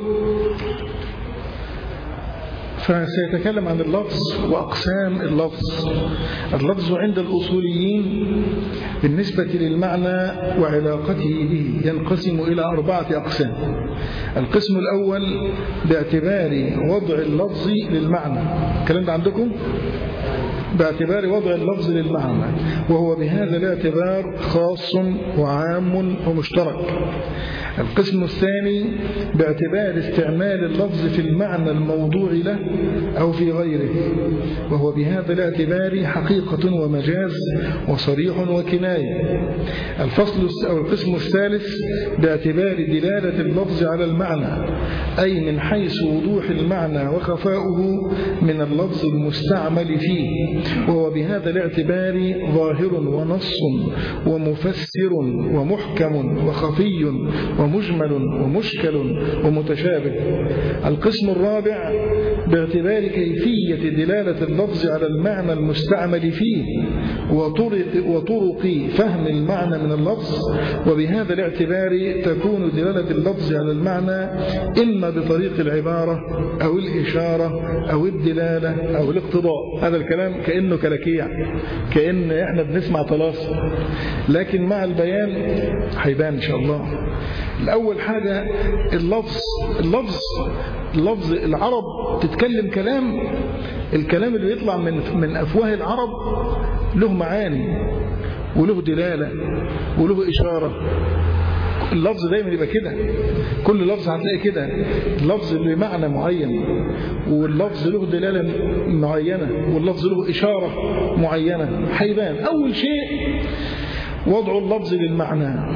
فسيتكلم عن اللفظ وأقسام اللفظ اللفظ عند الأصوليين بالنسبة للمعنى وعلاقته به ينقسم إلى أربعة أقسام القسم الأول باعتبار وضع اللفظ للمعنى الكلام ده عندكم؟ باعتبار وضع اللفظ للمعنى وهو بهذا الاعتبار خاص وعام ومشترك القسم الثاني باعتبار استعمال اللفظ في المعنى الموضوع له أو في غيره وهو بهذا الاعتبار حقيقة ومجاز وصريح وكناية الفصل أو القسم الثالث باعتبار دلالة اللفظ على المعنى أي من حيث وضوح المعنى وخفاؤه من اللفظ المستعمل فيه وهو بهذا الاعتبار ظاهر ونص ومفسر ومحكم وخفي ومجمل ومشكل ومتشابه القسم الرابع باعتبار كيفية دلالة اللفظ على المعنى المستعمل فيه وطرق, وطرق فهم المعنى من اللفظ وبهذا الاعتبار تكون دلالة اللفظ على المعنى إما بطريق العبارة أو الإشارة أو الدلالة أو الاقتضاء هذا الكلام كأنه كلكيع كأن احنا بنسمع طلاس لكن مع البيان هيبان إن شاء الله الأول حاجة اللفظ اللفظ اللفظ العرب تتكلم كلام الكلام اللي يطلع من من أفواه العرب له معاني وله دلالة وله إشارة اللفظ دايما يبقى كده كل لفظ هتلاقي كده اللفظ بمعنى معين واللفظ له دلالة معينة واللفظ له إشارة معينة هيبان أول شيء وضع اللفظ للمعنى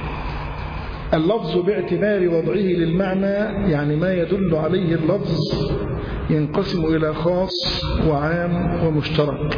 اللفظ باعتبار وضعه للمعنى يعني ما يدل عليه اللفظ ينقسم إلى خاص وعام ومشترك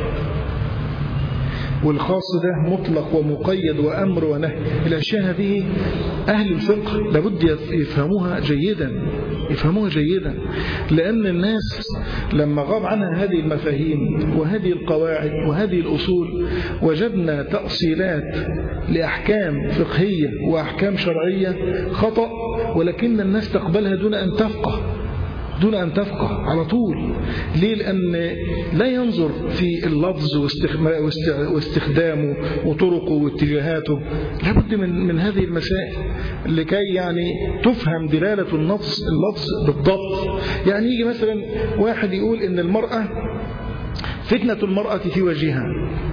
والخاص ده مطلق ومقيد وأمر ونهي الأشياء هذه أهل الفقه لابد يفهموها جيدا يفهموها جيدا لأن الناس لما غاب عنها هذه المفاهيم وهذه القواعد وهذه الأصول وجدنا تأصيلات لأحكام فقهية وأحكام شرعية خطأ ولكن الناس تقبلها دون أن تفقه دون أن تفقه على طول ليه لأن لا ينظر في اللفظ واستخدامه وطرقه واتجاهاته لابد من, من هذه المسائل لكي يعني تفهم دلالة النفس اللفظ بالضبط يعني يجي مثلا واحد يقول إن المرأة فتنة المرأة في وجهها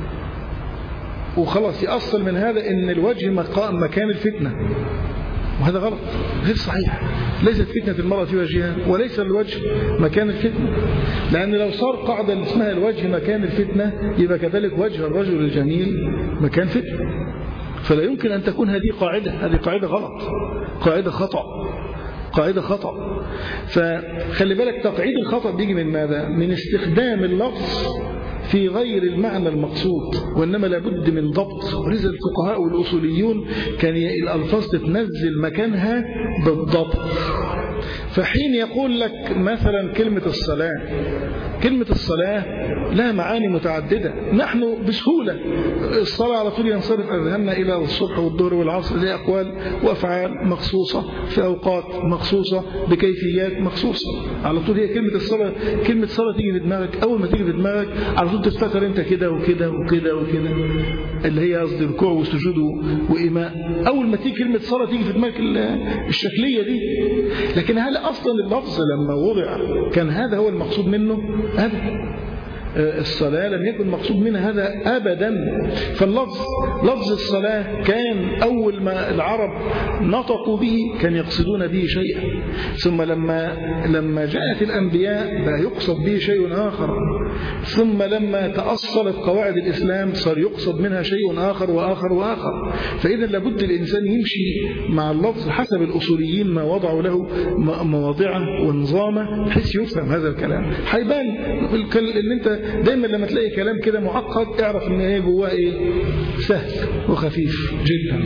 وخلاص يأصل من هذا ان الوجه مكان الفتنة وهذا غلط غير صحيح ليست فتنة المرأة في وجهها وليس الوجه مكان الفتنة لأن لو صار قاعدة اسمها الوجه مكان الفتنة يبقى كذلك وجه الرجل الجميل مكان فتنة فلا يمكن أن تكون هذه قاعدة هذه قاعدة غلط قاعدة خطأ قاعدة خطأ فخلي بالك تقعيد الخطأ بيجي من ماذا من استخدام اللفظ في غير المعنى المقصود وإنما لابد من ضبط ولذا الفقهاء والأصوليون كان الألفاظ تتنزل مكانها بالضبط فحين يقول لك مثلا كلمة الصلاة كلمة الصلاة لها معاني متعددة نحن بسهولة الصلاة على طول ينصرف أذهاننا إلى الصبح والظهر والعصر دي أقوال وأفعال مخصوصة في أوقات مخصوصة بكيفيات مخصوصة على طول هي كلمة الصلاة كلمة صلاة تيجي في دماغك أول ما تيجي في دماغك على طول تفتكر أنت كده وكده وكده وكده اللي هي قصدي ركوع وسجود وإيماء أول ما تيجي كلمة صلاة تيجي في دماغك الشكلية دي لكن هل أصلا اللفظ لما وضع كان هذا هو المقصود منه أبدا الصلاة لم يكن مقصود منها هذا أبدا فاللفظ لفظ الصلاة كان أول ما العرب نطقوا به كان يقصدون به شيئا ثم لما لما جاءت الأنبياء بقى يقصد به شيء آخر ثم لما تأصلت قواعد الإسلام صار يقصد منها شيء آخر وآخر وآخر فإذا لابد الإنسان يمشي مع اللفظ حسب الأصوليين ما وضعوا له مواضعه ونظامه بحيث يفهم هذا الكلام هيبان ان انت دايما لما تلاقي كلام كده معقد اعرف ان ايه جواه ايه سهل وخفيف جدا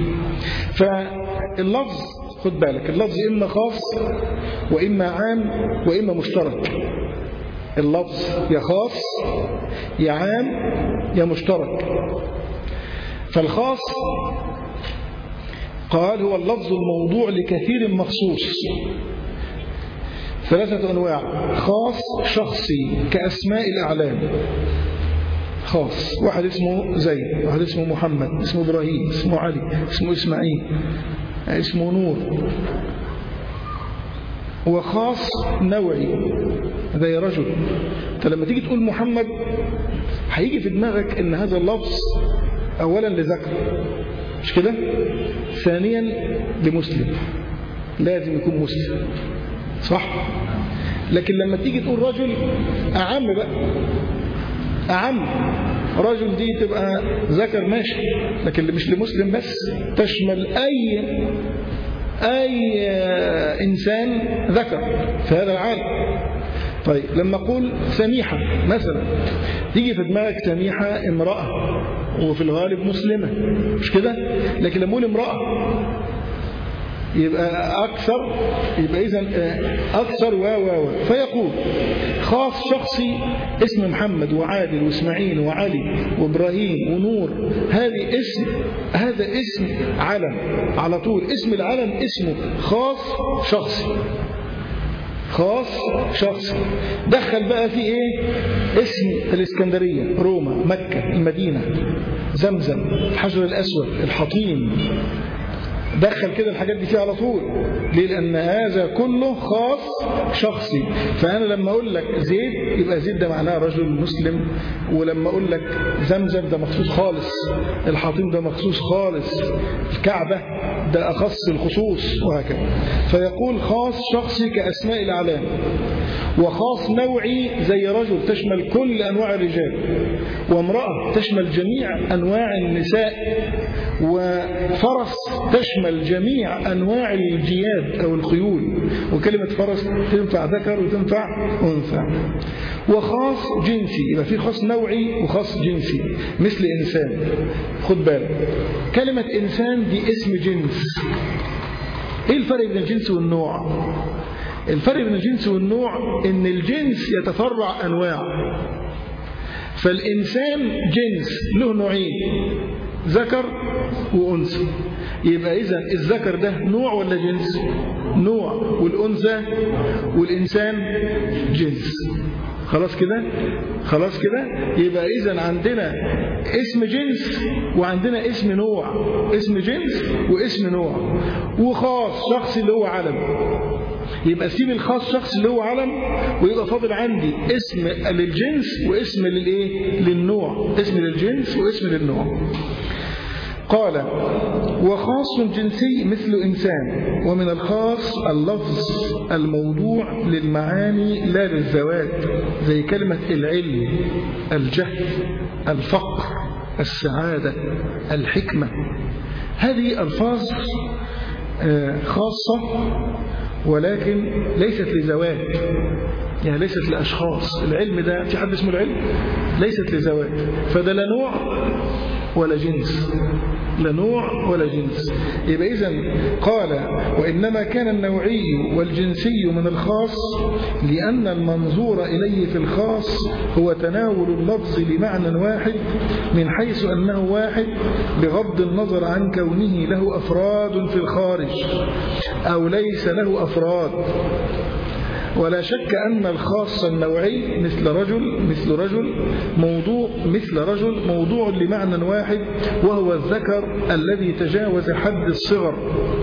فاللفظ خد بالك اللفظ اما خاص واما عام واما مشترك اللفظ يا خاص يا عام يا مشترك فالخاص قال هو اللفظ الموضوع لكثير مخصوص ثلاثة أنواع خاص شخصي كأسماء الأعلام خاص واحد اسمه زيد واحد اسمه محمد اسمه إبراهيم اسمه علي اسمه إسماعيل اسمه نور وخاص نوعي زي رجل انت لما تيجي تقول محمد هيجي في دماغك ان هذا اللفظ اولا لذكر مش كده ثانيا لمسلم لازم يكون مسلم صح لكن لما تيجي تقول رجل أعم بقى أعم رجل دي تبقى ذكر ماشي لكن مش لمسلم بس تشمل أي أي إنسان ذكر في هذا العالم طيب لما أقول سميحة مثلا تيجي في دماغك سميحة امرأة وفي الغالب مسلمة مش كده لكن لما أقول امرأة يبقى أكثر يبقى إذا أكثر و و و فيقول خاص شخصي اسم محمد وعادل وإسماعيل وعلي وإبراهيم ونور هذه اسم هذا اسم علم على طول اسم العلم اسمه خاص شخصي خاص شخصي دخل بقى في ايه اسم الاسكندرية روما مكة المدينة زمزم الحجر الأسود الحطيم دخل كده الحاجات دي فيه على طول ليه لأن هذا كله خاص شخصي فأنا لما أقول لك زيد يبقى زيد ده معناه رجل مسلم ولما أقول لك زمزم ده مخصوص خالص الحطيم ده مخصوص خالص الكعبة ده أخص الخصوص وهكذا فيقول خاص شخصي كأسماء الأعلام وخاص نوعي زي رجل تشمل كل أنواع الرجال وامرأة تشمل جميع أنواع النساء وفرس تشمل جميع أنواع الجياد أو الخيول وكلمة فرس تنفع ذكر وتنفع أنثى وخاص جنسي يبقى في خاص نوعي وخاص جنسي مثل إنسان خد بالك كلمة إنسان دي اسم جنس إيه الفرق بين الجنس والنوع الفرق بين الجنس والنوع ان الجنس يتفرع انواع فالانسان جنس له نوعين ذكر وانثى يبقى اذا الذكر ده نوع ولا جنس نوع والانثى والانسان جنس خلاص كده خلاص كده يبقى اذا عندنا اسم جنس وعندنا اسم نوع اسم جنس واسم نوع وخاص شخص اللي هو علم يبقى سيب الخاص شخص اللي هو علم ويبقى فاضل عندي اسم للجنس واسم للايه للنوع اسم للجنس واسم للنوع قال وخاص جنسي مثل إنسان ومن الخاص اللفظ الموضوع للمعاني لا للذوات زي كلمة العلم الجهل الفقر السعادة الحكمة هذه ألفاظ خاصة ولكن ليست لذوات يعني ليست لأشخاص العلم ده في حد اسمه العلم ليست لذوات فده لا نوع ولا جنس لا نوع ولا جنس يبقى إذا قال وإنما كان النوعي والجنسي من الخاص لأن المنظور إليه في الخاص هو تناول اللفظ لمعنى واحد من حيث أنه واحد بغض النظر عن كونه له أفراد في الخارج أو ليس له أفراد ولا شك أن الخاص النوعي مثل رجل مثل رجل موضوع مثل رجل موضوع لمعنى واحد وهو الذكر الذي تجاوز حد الصغر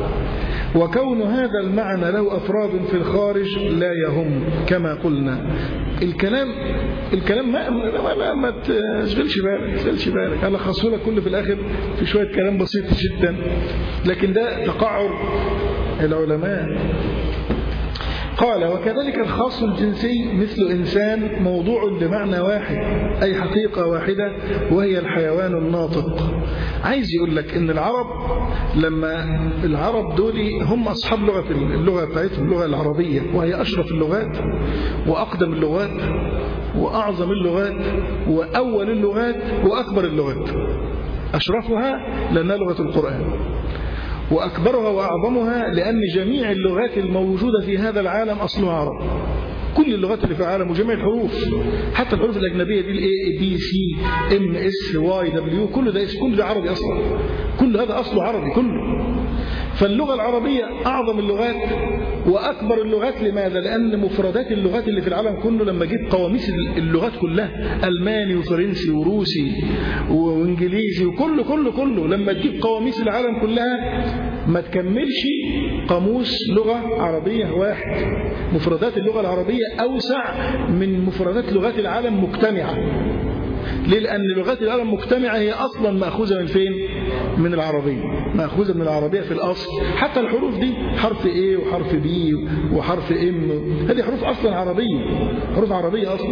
وكون هذا المعنى له أفراد في الخارج لا يهم كما قلنا الكلام الكلام ما ما, ما تشغلش بالك تشغلش بالك انا خصه لك كله في الاخر في شويه كلام بسيط جدا لكن ده تقعر العلماء قال وكذلك الخاص الجنسي مثل إنسان موضوع بمعنى واحد أي حقيقة واحدة وهي الحيوان الناطق عايز يقول لك إن العرب لما العرب دول هم أصحاب لغة اللغة بتاعتهم اللغة العربية وهي أشرف اللغات وأقدم اللغات وأعظم اللغات وأول اللغات وأكبر اللغات أشرفها لأنها لغة القرآن وأكبرها وأعظمها لأن جميع اللغات الموجودة في هذا العالم أصلها عرب كل اللغات اللي في العالم وجميع الحروف حتى الحروف الأجنبية دي الاي بي سي ام اس واي دبليو كل ده كل ده عربي أصلا كل هذا أصله عربي كله فاللغة العربية أعظم اللغات وأكبر اللغات لماذا؟ لأن مفردات اللغات اللي في العالم كله لما جيت قواميس اللغات كلها ألماني وفرنسي وروسي وإنجليزي وكله كله كله لما تجيب قواميس العالم كلها ما تكملش قاموس لغة عربية واحد مفردات اللغة العربية أوسع من مفردات لغات العالم مجتمعة ليه؟ لأن لغات العالم مجتمعة هي أصلا مأخوذة من فين؟ من العربية مأخوذة من العربية في الأصل حتى الحروف دي حرف A وحرف B وحرف M هذه حروف أصلا عربية حروف عربية أصلا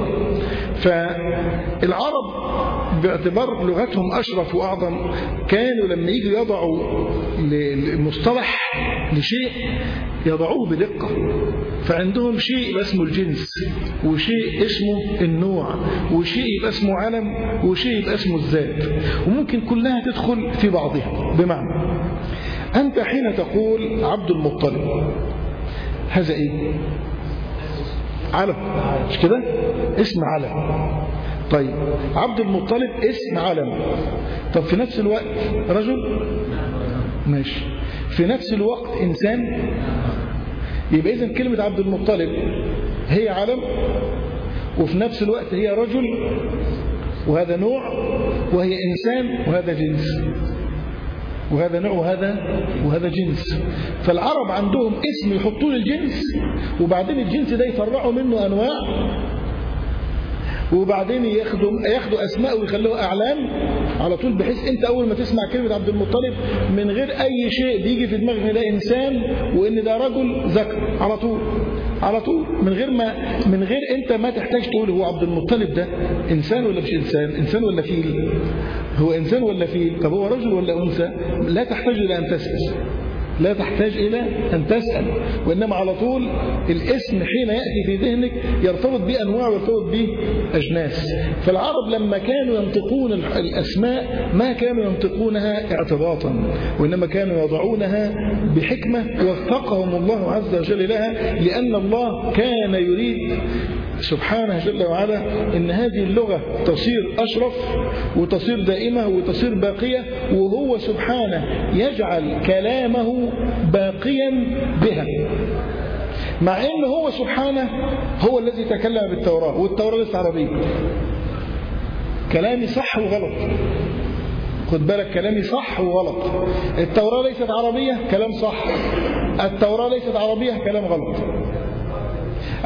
فالعرب باعتبار لغتهم أشرف وأعظم كانوا لما يجوا يضعوا المصطلح لشيء يضعوه بدقة فعندهم شيء يبقى اسمه الجنس وشيء اسمه النوع وشيء يبقى اسمه علم وشيء يبقى اسمه الذات وممكن كلها تدخل في بعضها بمعنى أنت حين تقول عبد المطلب هذا إيه علم مش كده اسم علم طيب عبد المطلب اسم علم طب في نفس الوقت رجل ماشي في نفس الوقت إنسان يبقى إذن كلمة عبد المطلب هي علم وفي نفس الوقت هي رجل وهذا نوع وهي إنسان وهذا جنس وهذا نوع وهذا وهذا جنس فالعرب عندهم اسم يحطوه للجنس وبعدين الجنس ده يفرعوا منه أنواع وبعدين ياخدوا ياخدوا اسماء ويخلوها اعلام على طول بحيث انت اول ما تسمع كلمه عبد المطلب من غير اي شيء بيجي في دماغك ان ده انسان وان ده رجل ذكر على طول على طول من غير ما من غير انت ما تحتاج تقول هو عبد المطلب ده انسان ولا مش انسان انسان ولا فيل هو انسان ولا فيل طب هو رجل ولا انثى لا تحتاج الى ان تسال لا تحتاج إلى أن تسأل وإنما على طول الاسم حين يأتي في ذهنك يرتبط بأنواع ويرتبط بأجناس فالعرب لما كانوا ينطقون الأسماء ما كانوا ينطقونها اعتباطا وإنما كانوا يضعونها بحكمة وفقهم الله عز وجل لها لأن الله كان يريد سبحانه جل وعلا ان هذه اللغة تصير أشرف وتصير دائمة وتصير باقية وهو سبحانه يجعل كلامه باقيا بها مع ان هو سبحانه هو الذي تكلم بالتوراة والتوراة ليست عربية كلامي صح وغلط خد بالك كلامي صح وغلط التوراة ليست عربية كلام صح التوراة ليست عربية كلام غلط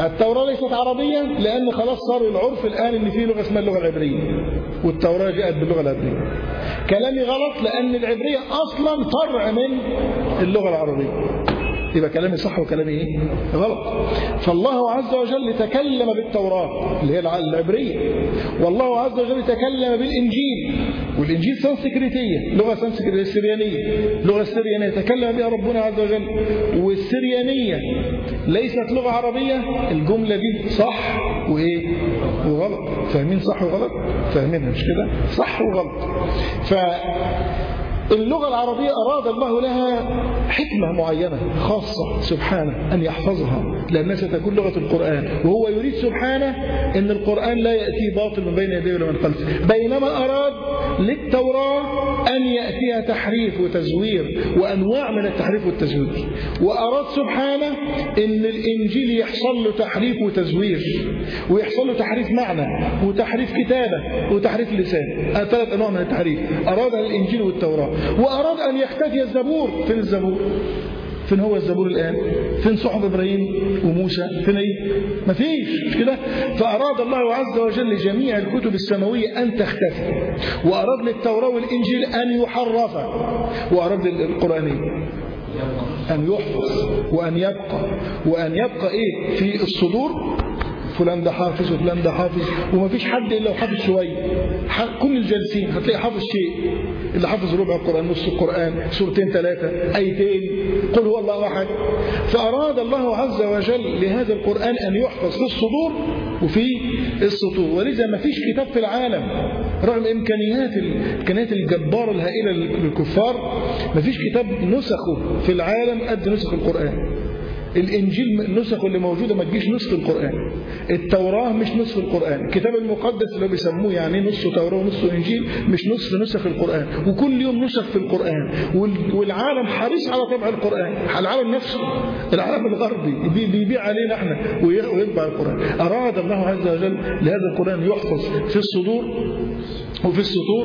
التوراة ليست عربية لأن خلاص صار العرف الآن إن في لغة اسمها اللغة العبرية والتوراة جاءت باللغة العبرية كلامي غلط لأن العبرية أصلا فرع من اللغة العربية يبقى كلامي صح وكلامي ايه غلط فالله عز وجل تكلم بالتوراة اللي هي العبرية والله عز وجل تكلم بالإنجيل والإنجيل سنسكريتية لغة سنسكريتية سريانية لغة سريانية تكلم بها ربنا عز وجل والسريانية ليست لغة عربية الجملة دي صح وإيه وغلط فاهمين صح وغلط فاهمينها مش كده صح وغلط ف اللغة العربية أراد الله لها حكمة معينة خاصة سبحانه أن يحفظها لأنها ستكون لغة القرآن وهو يريد سبحانه أن القرآن لا يأتي باطل من بين يديه ولا من خلفه بينما أراد للتوراة أن يأتيها تحريف وتزوير وأنواع من التحريف والتزوير وأراد سبحانه أن الإنجيل يحصل له تحريف وتزوير ويحصل له تحريف معنى وتحريف كتابة وتحريف لسان ثلاث أنواع من التحريف أراد الإنجيل والتوراة وأراد أن يختفي الزبور فين الزبور فين هو الزبور الآن فين صحب إبراهيم وموسى فين ايه مفيش مش كده فأراد الله عز وجل جميع الكتب السماوية أن تختفي وأراد للتوراة والإنجيل أن يحرف وأراد للقرآنية أن يحفظ وأن يبقى وأن يبقى إيه في الصدور فلان ده حافظ وفلان ده حافظ ومفيش حد الا وحافظ شويه كل الجالسين هتلاقي حافظ شيء اللي حافظ ربع القران نص القران سورتين ثلاثه ايتين قل هو الله احد فاراد الله عز وجل لهذا القران ان يحفظ في الصدور وفي السطور ولذا ما فيش كتاب في العالم رغم امكانيات الامكانيات الجباره الهائله للكفار ما فيش كتاب نسخه في العالم قد نسخ القران الإنجيل نسخه اللي موجودة ما تجيش نصف القرآن التوراة مش نصف القرآن الكتاب المقدس اللي بيسموه يعني نصه توراة ونصه إنجيل مش نصف نسخ القرآن وكل يوم نسخ في القرآن والعالم حريص على طبع القرآن العالم نفسه العالم الغربي بيبيع علينا احنا ويطبع القرآن أراد الله عز وجل لهذا القرآن يحفظ في الصدور وفي السطور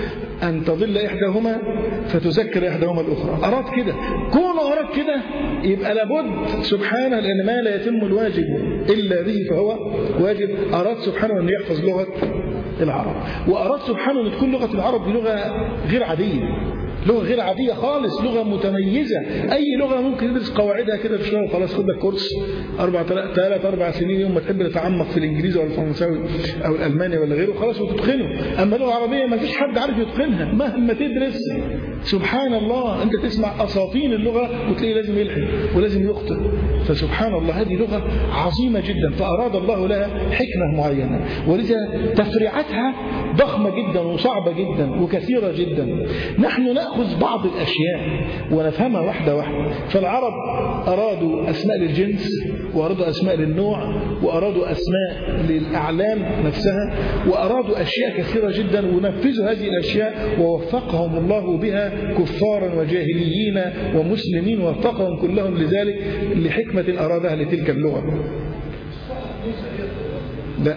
أن تضل إحداهما فتذكر إحداهما الأخرى أراد كده كونه أراد كده يبقى لابد سبحانه لأن ما لا يتم الواجب إلا به فهو واجب أراد سبحانه أن يحفظ لغة العرب وأراد سبحانه أن تكون لغة العرب دي لغة غير عادية لغة غير عادية خالص لغة متميزة أي لغة ممكن تدرس قواعدها كده في شوية وخلاص خد لك كورس أربع ثلاث أربع سنين يوم ما تحب تتعمق في الإنجليزي ولا الفرنساوي أو الألماني ولا غيره خلاص وتتقنه أما اللغة العربية ما فيش حد عارف يتقنها مهما تدرس سبحان الله أنت تسمع أساطين اللغة وتلاقي لازم يلحن ولازم يخطئ فسبحان الله هذه لغة عظيمة جدا فأراد الله لها حكمة معينة ولذا تفريعاتها ضخمة جدا وصعبة جدا وكثيرة جدا نحن نأخذ بعض الأشياء ونفهمها واحدة واحدة فالعرب أرادوا أسماء للجنس وأرادوا أسماء للنوع وأرادوا أسماء للأعلام نفسها وأرادوا أشياء كثيرة جدا ونفذوا هذه الأشياء ووفقهم الله بها كفارا وجاهليين ومسلمين وفقهم كلهم لذلك لحكمة أرادها لتلك اللغة لا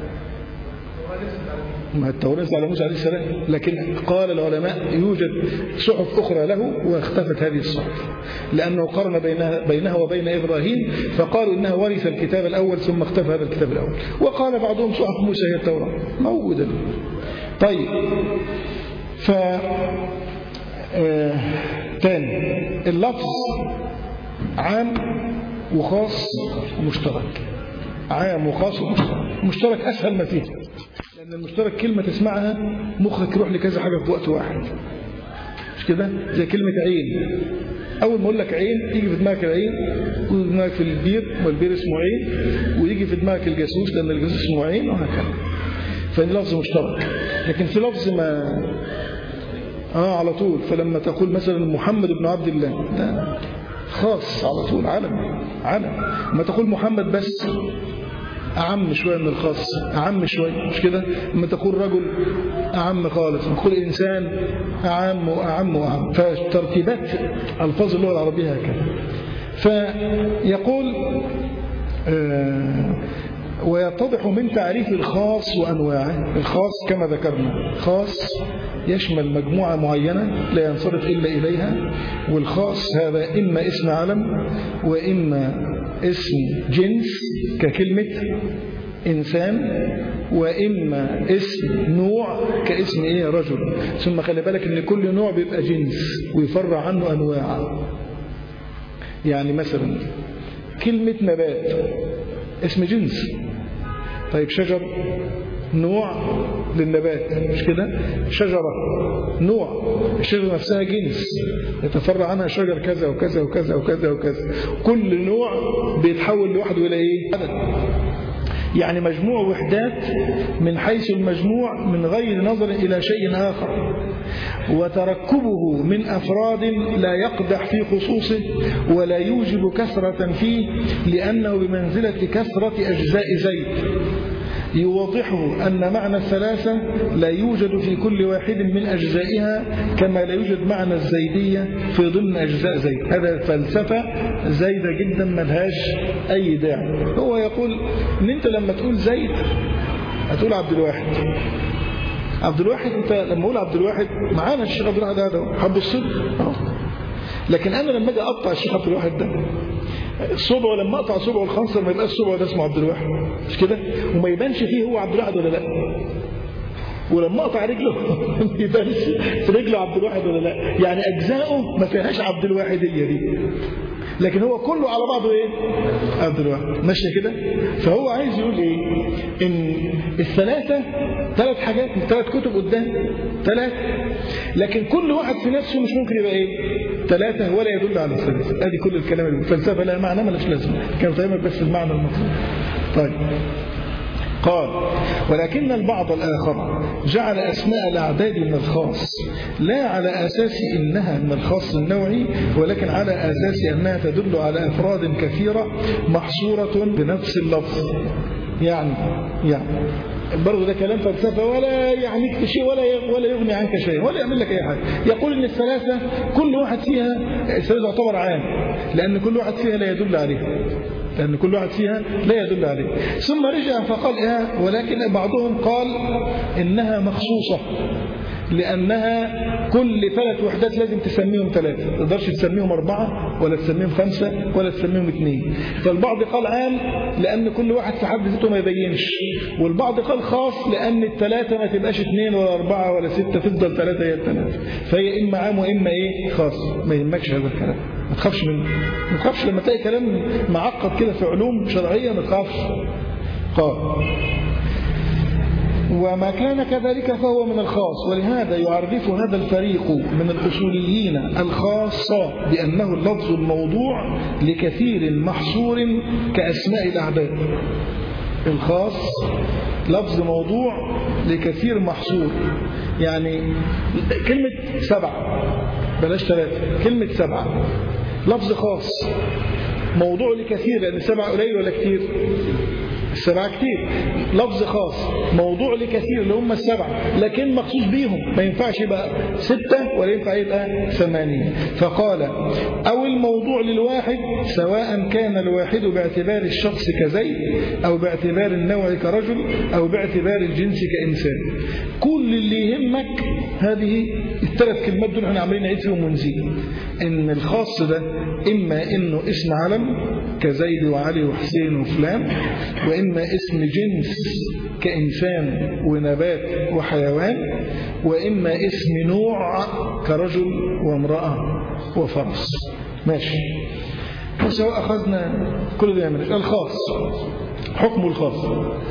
ما التوراة على موسى عليه السلام لكن قال العلماء يوجد صحف أخرى له واختفت هذه الصحف لأنه قرن بينها, بينها وبين إبراهيم فقالوا إنها ورث الكتاب الأول ثم اختفى هذا الكتاب الأول وقال بعضهم صحف موسى هي التوراة موجودة طيب ف آه... تاني اللفظ عام وخاص ومشترك عام وخاص ومشترك مشترك أسهل ما فيه لأن المشترك كلمة تسمعها مخك يروح لكذا حاجة في وقت واحد مش كده زي كلمة عين أول ما أقول لك عين يجي في دماغك العين ويجي في دماغك في البير والبير اسمه عين ويجي في دماغك الجاسوس لأن الجاسوس اسمه عين وهكذا فإن لفظ مشترك لكن في لفظ ما آه على طول فلما تقول مثلا محمد بن عبد الله ده خاص على طول علم علم ما تقول محمد بس أعم شوية من الخاص أعم شوية مش كده لما تقول رجل أعم خالص لما تقول إنسان أعم وأعم وأعم فترتيبات ألفاظ اللغة العربية هكذا فيقول آه ويتضح من تعريف الخاص وأنواعه الخاص كما ذكرنا خاص يشمل مجموعة معينة لا ينصرف إلا إليها والخاص هذا إما اسم علم وإما اسم جنس ككلمة إنسان وإما اسم نوع كاسم إيه رجل ثم خلي بالك إن كل نوع بيبقى جنس ويفرع عنه أنواع يعني مثلا كلمة نبات اسم جنس طيب شجر نوع للنبات مش كده شجرة نوع الشجرة نفسها جنس يتفرع عنها شجر كذا وكذا وكذا وكذا وكذا كل نوع بيتحول لوحده إلى إيه عدد يعني مجموع وحدات من حيث المجموع من غير نظر إلى شيء آخر وتركبه من أفراد لا يقدح في خصوصه ولا يوجب كثرة فيه لأنه بمنزلة كثرة أجزاء زيت يوضحه أن معنى الثلاثة لا يوجد في كل واحد من أجزائها كما لا يوجد معنى الزيدية في ضمن أجزاء زيد هذا فلسفة زايدة جدا ملهاش أي داعي هو يقول أن أنت لما تقول زيد هتقول عبد الواحد عبد الواحد أنت لما أقول عبد الواحد معانا الشيخ عبد الواحد هذا حب الصدق لكن أنا لما أجي أقطع الشيخ عبد الواحد ده صبعه لما اقطع صبعه الخنصر ما يبقاش صبعه ده اسمه عبد الواحد مش كده وما يبانش فيه هو عبد الواحد ولا لا ولما اقطع رجله ما يبانش في رجله عبد الواحد ولا لا يعني اجزائه ما فيهاش عبد الواحديه دي لكن هو كله على بعضه ايه عبد الواحد ماشيه كده فهو عايز يقول ايه ان الثلاثه ثلاث حاجات ثلاث كتب قدام ثلاث لكن كل واحد في نفسه مش ممكن يبقى ايه ثلاثة ولا يدل على الثلاثة ادي كل الكلام الفلسفة لها معنى ملاش لازمة كان فاهمك بس المعنى المطلوب طيب قال ولكن البعض الآخر جعل أسماء الأعداد من الخاص لا على أساس إنها من الخاص النوعي ولكن على أساس أنها تدل على أفراد كثيرة محصورة بنفس اللفظ يعني يعني برضه ده كلام فلسفة ولا يعنيك شيء ولا ولا يغني عنك شيء ولا يعمل لك أي حاجة يقول إن الثلاثة كل واحد فيها الثلاثة يعتبر عام لأن كل واحد فيها لا يدل عليها لأن كل واحد فيها لا يدل عليه ثم رجع فقال إيه ولكن بعضهم قال إنها مخصوصة لأنها كل ثلاث وحدات لازم تسميهم ثلاثة ما تقدرش تسميهم أربعة ولا تسميهم خمسة ولا تسميهم اثنين فالبعض قال عام لأن كل واحد في حد ذاته ما يبينش والبعض قال خاص لأن الثلاثة ما تبقاش اثنين ولا أربعة ولا ستة تفضل ثلاثة هي الثلاثة فهي إما عام وإما إيه خاص ما يهمكش هذا الكلام ما تخافش منه ما تخافش لما تلاقي كلام معقد كده في علوم شرعية ما تخافش قال وما كان كذلك فهو من الخاص ولهذا يعرف هذا الفريق من الأصوليين الخاصة بأنه اللفظ الموضوع لكثير محصور كأسماء الأعداد الخاص لفظ موضوع لكثير محصور يعني كلمة سبعة بلاش ثلاثة كلمة سبعة لفظ خاص موضوع لكثير لأن السبعة قليل ولا كتير السبعة كتير لفظ خاص موضوع لكثير اللي هم السبعة لكن مخصوص بيهم ما ينفعش يبقى ستة ولا ينفع يبقى ثمانية فقال أو الموضوع للواحد سواء كان الواحد باعتبار الشخص كزيد أو باعتبار النوع كرجل أو باعتبار الجنس كإنسان كل اللي يهمك هذه الثلاث كلمات دول احنا عاملين نعيد فيهم ونزيد ان الخاص ده اما انه اسم علم كزيد وعلي وحسين وفلان وإما اسم جنس كإنسان ونبات وحيوان وإما اسم نوع كرجل وامرأة وفرس ماشي وسواء أخذنا كل ده يعمل الخاص حكم الخاص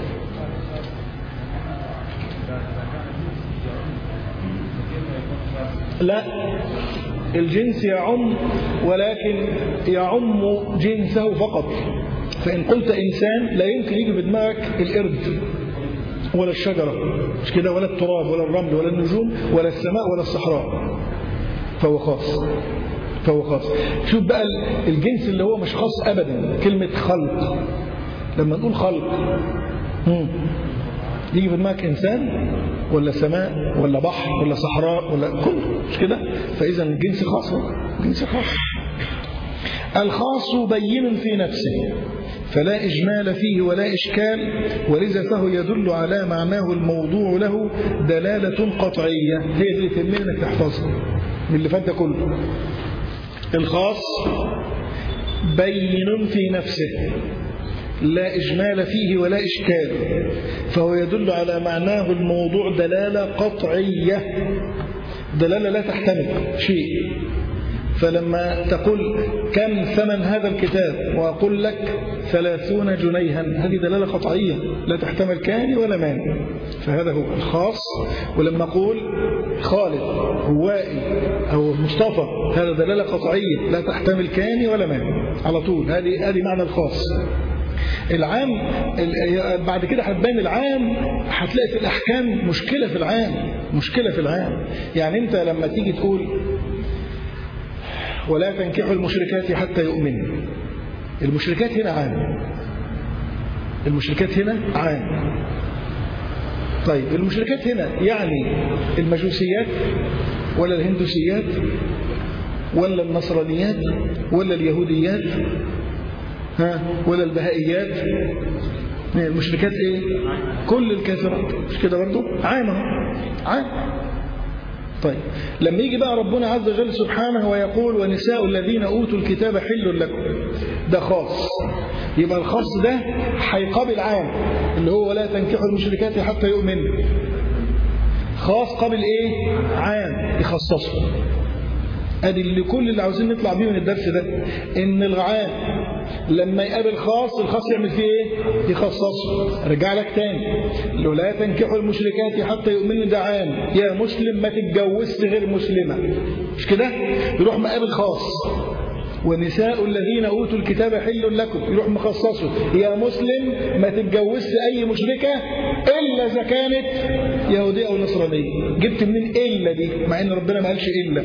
لا الجنس يعم ولكن يعم جنسه فقط فإن قلت إنسان لا يمكن يجي في دماغك القرد ولا الشجرة مش كده ولا التراب ولا الرمل ولا النجوم ولا السماء ولا الصحراء فهو خاص فهو خاص شوف بقى الجنس اللي هو مش خاص أبدا كلمة خلق لما نقول خلق مم. يجي في دماغك إنسان ولا سماء ولا بحر ولا صحراء ولا كله مش كده فإذا الجنس خاص جنس خاص الخاص بين في نفسه فلا إجمال فيه ولا إشكال ولذا فهو يدل على معناه الموضوع له دلالة قطعية هي دي اللي تهمني انك تحفظها من اللي فات ده كله الخاص بين في نفسه لا إجمال فيه ولا إشكال فهو يدل على معناه الموضوع دلالة قطعية دلالة لا تحتمل شيء فلما تقول كم ثمن هذا الكتاب وأقول لك ثلاثون جنيها هذه دلالة قطعية لا تحتمل كان ولا مانع فهذا هو الخاص ولما أقول خالد هوائي أو مصطفى هذا دلالة قطعية لا تحتمل كان ولا مانع على طول هذه هذه معنى الخاص العام بعد كده هتبان العام هتلاقي في الأحكام مشكلة في العام مشكلة في العام يعني أنت لما تيجي تقول ولا تنكحوا المشركات حتى يؤمنوا المشركات هنا عام المشركات هنا عام طيب المشركات هنا يعني المجوسيات ولا الهندوسيات ولا النصرانيات ولا اليهوديات ها ولا البهائيات المشركات ايه كل الكافرات مش كده برضه عام عام طيب لما يجي بقى ربنا عز وجل سبحانه ويقول ونساء الذين أوتوا الكتاب حل لكم ده خاص يبقى الخاص ده هيقابل عام اللي هو ولا تنكحوا المشركات حتى يؤمنوا خاص قابل ايه عام يخصصه ادي اللي كل اللي عاوزين نطلع بيه من الدرس ده ان العام لما يقابل خاص الخاص يعمل فيه ايه يخصصه رجع لك تاني لو لا تنكحوا المشركات حتى يؤمنوا ده عام يا مسلم ما تتجوزش غير مسلمه مش كده يروح مقابل خاص ونساء الذين اوتوا الكتاب حل لكم يروح مخصصه يا مسلم ما تتجوزش اي مشركه الا اذا كانت يهوديه او نصرانيه جبت منين الا دي مع ان ربنا ما قالش الا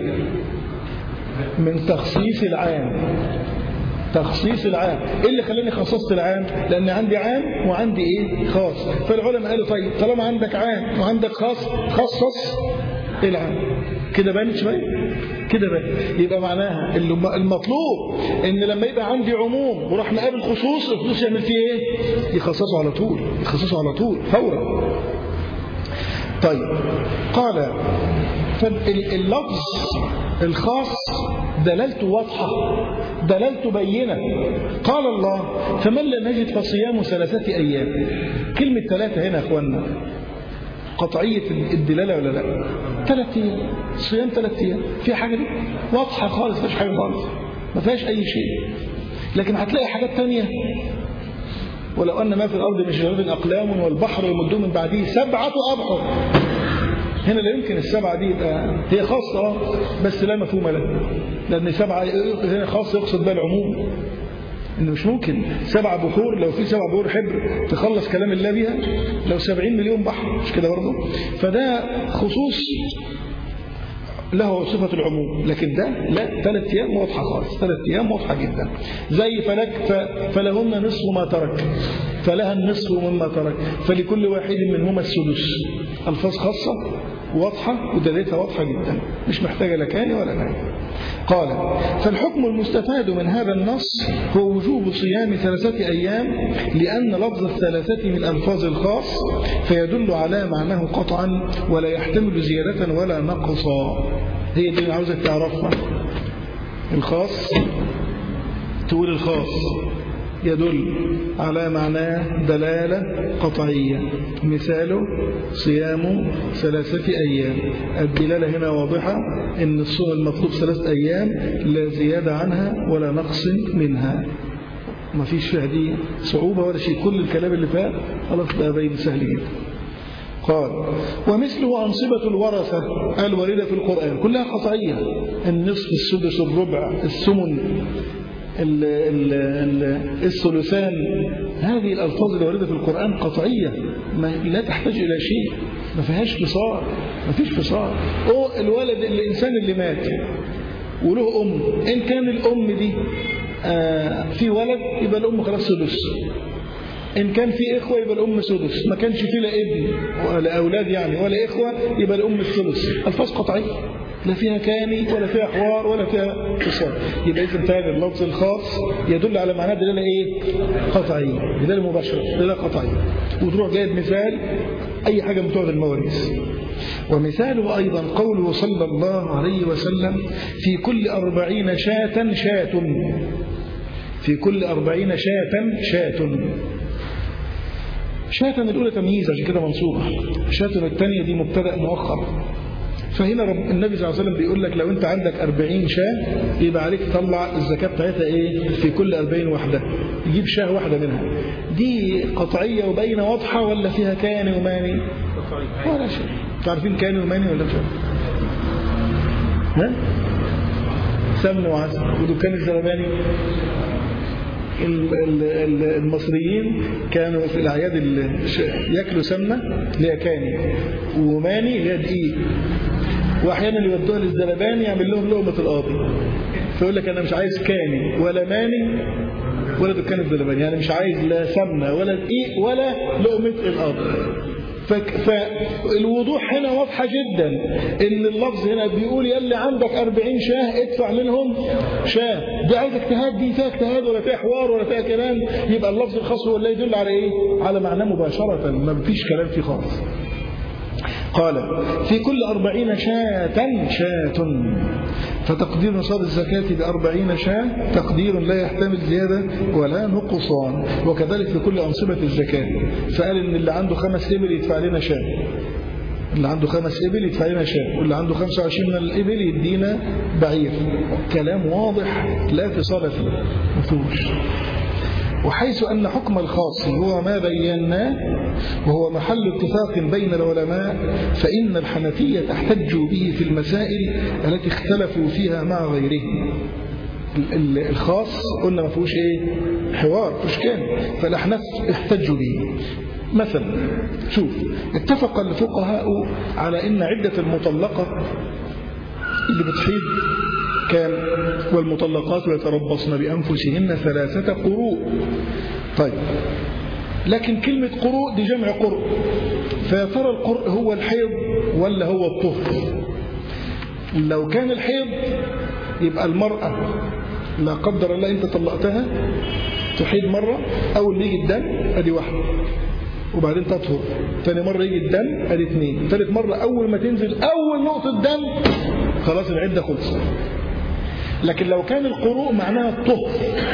من تخصيص العام تخصيص العام ايه اللي خلاني خصصت العام لان عندي عام وعندي ايه خاص فالعلماء قالوا طيب طالما عندك عام وعندك خاص خصص العام كده بانت شويه كده بان يبقى معناها المطلوب ان لما يبقى عندي عموم وراح نقابل خصوص الخصوص يعمل فيه ايه يخصصه على طول يخصصه على طول فورا طيب قال فاللفظ الخاص دلالته واضحة دلالته بينة قال الله فمن لم يجد فصيام ثلاثة أيام كلمة ثلاثة هنا يا أخوانا قطعية الدلالة ولا لا ثلاثة أيام صيام ثلاثة أيام في حاجة دي واضحة خالص مفيش حاجة خالص ما فيهاش أي شيء لكن هتلاقي حاجات تانية ولو أن ما في الأرض من شجرة أقلام والبحر يمده من بعده سبعة أبحر هنا لا يمكن السبعة دي يبقى هي خاصة بس لا مفهوم لها لأن سبعة هنا خاصة يقصد بها العموم إنه مش ممكن سبع بحور لو في سبع بحور حبر تخلص كلام الله بيها لو سبعين مليون بحر مش كده برضه فده خصوص له صفة العموم لكن ده لا ثلاث أيام واضحة خالص ثلاث أيام واضحة جدا زي فلك فلهن نصف ما ترك فلها النصف مما ترك فلكل واحد منهما السدس ألفاظ خاصة واضحة ودليلتها واضحة جدا مش محتاجة لا كان ولا كان قال فالحكم المستفاد من هذا النص هو وجوب صيام ثلاثة أيام لأن لفظ الثلاثة من ألفاظ الخاص فيدل على معناه قطعا ولا يحتمل زيادة ولا نقصا هي دي عاوزك تعرفها الخاص تقول الخاص يدل على معناه دلالة قطعية مثاله صيام ثلاثة أيام الدلالة هنا واضحة أن الصوم المطلوب ثلاثة أيام لا زيادة عنها ولا نقص منها ما فيش فيها دي صعوبة ولا شيء كل الكلام اللي فات خلاص بقى باين سهل جدا قال ومثله أنصبة الورثة الواردة في القرآن كلها قطعية النصف السدس الربع الثمن ال ال ال الثلثان هذه الألفاظ الواردة في القرآن قطعية ما لا تحتاج إلى شيء ما فيهاش فصال ما فيش فصال أو الولد الإنسان اللي مات وله أم إن كان الأم دي آه في ولد يبقى الأم خلاص سدس إن كان في إخوة يبقى الأم سدس ما كانش في لا ابن ولا أولاد يعني ولا إخوة يبقى الأم الثلث ألفاظ قطعية لا فيها كاني ولا فيها حوار ولا فيها اتصال يبقى إذا تاني اللفظ الخاص يدل على معناه دلالة إيه قطعية دلالة مباشرة دلالة قطعية وتروح جايب مثال أي حاجة من بتوع المواريث ومثاله أيضا قوله صلى الله عليه وسلم في كل أربعين شاة شاة في كل أربعين شاة شاة شاة الأولى تمييز عشان كده منصوبة شاة الثانية دي مبتدأ مؤخر فهنا رب النبي صلى الله عليه وسلم بيقول لك لو انت عندك 40 شاة يبقى عليك تطلع الزكاة بتاعتها ايه في كل 40 وحدة يجيب شاة واحدة منها دي قطعية وبينة واضحة ولا فيها كان وماني ولا شيء تعرفين كان وماني ولا مش ها سمن وعسل ودكان الزرباني المصريين كانوا في الأعياد ياكلوا سمنة اللي هي كاني وماني اللي هي دقيق واحيانا يودوها للزلباني يعمل لهم لقمه القاضي فيقول لك انا مش عايز كاني ولا ماني ولا دكان الزلباني يعني مش عايز لا سمنه ولا دقيق ولا لقمه القاضي فالوضوح هنا واضحة جدا ان اللفظ هنا بيقول يلي عندك 40 شاه ادفع منهم شاه دي عايز اجتهاد دي فيها اجتهاد ولا فيها حوار ولا فيها كلام يبقى اللفظ الخاص هو اللي يدل على ايه على معناه مباشرة ما فيش كلام فيه خالص قال في كل أربعين شاة شاة فتقدير نصاب الزكاة بأربعين شاة تقدير لا يحتمل زيادة ولا نقصان وكذلك في كل أنصبة الزكاة فقال إن اللي عنده خمس إبل يدفع لنا شاة اللي عنده خمس إبل يدفع لنا شاة واللي عنده 25 من الإبل يدينا بعير كلام واضح لا فصال فيه مفهوش وحيث أن حكم الخاص هو ما بيناه وهو محل اتفاق بين العلماء فإن الحنفية احتج به في المسائل التي اختلفوا فيها مع غيرهم الخاص قلنا ما فيهوش ايه حوار مش كان فالاحناف احتجوا به مثلا شوف اتفق الفقهاء على ان عدة المطلقة اللي بتحيض كان والمطلقات يتربصن بأنفسهن ثلاثة قروء طيب لكن كلمة قروء دي جمع قرء فيا ترى القرء هو الحيض ولا هو الطهر لو كان الحيض يبقى المرأة لا قدر الله انت طلقتها تحيض مرة أول ما يجي الدم أدي واحدة وبعدين تطهر ثاني مرة يجي الدم أدي اثنين ثالث مرة أول ما تنزل أول نقطة دم خلاص العدة خلصت لكن لو كان القروء معناها الطهر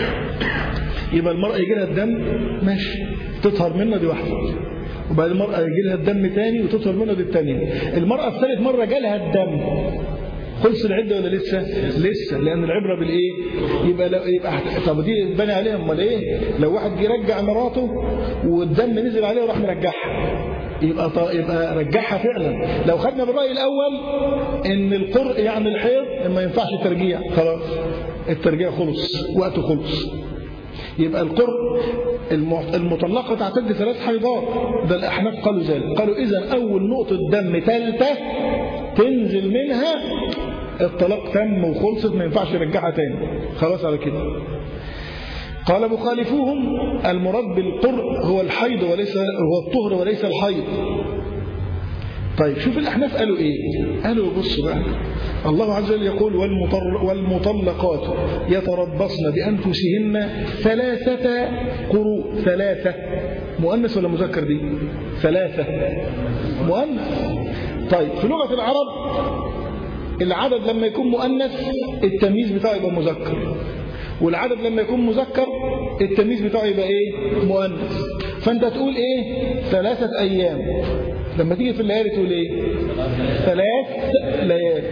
يبقى المرأة يجي لها الدم ماشي تطهر منه دي واحدة وبعد المرأة يجي لها الدم تاني وتطهر منه دي التانية المرأة الثالث مرة جالها الدم خلص العدة ولا لسه لسه لأن العبرة بالإيه يبقى, لو يبقى طب دي بني عليها امال إيه لو واحد جه يرجع مراته والدم نزل عليه وراح مرجعها يبقى ط... يبقى رجعها فعلا لو خدنا بالرأي الأول إن القرء يعني الحيض ما ينفعش الترجيع خلاص الترجيع خلص وقته خلص يبقى القرء المطلقة تعتد ثلاث حيضات ده الأحناف قالوا ذلك قالوا إذا أول نقطة دم ثالثة تنزل منها الطلاق تم وخلصت ما ينفعش يرجعها تاني خلاص على كده قال مخالفوهم المراد بالقرء هو الحيض وليس هو الطهر وليس الحيض طيب شوف الأحناف قالوا إيه قالوا بصوا بقى الله عز وجل يقول والمطلقات يتربصن بأنفسهن ثلاثة قروء ثلاثة مؤنث ولا مذكر دي ثلاثة مؤنث طيب في لغة العرب العدد لما يكون مؤنث التمييز بتاعه يبقى مذكر والعدد لما يكون مذكر التمييز بتاعه يبقى ايه مؤنث فانت تقول ايه ثلاثة ايام لما تيجي في الليالي تقول ايه ثلاث ليالي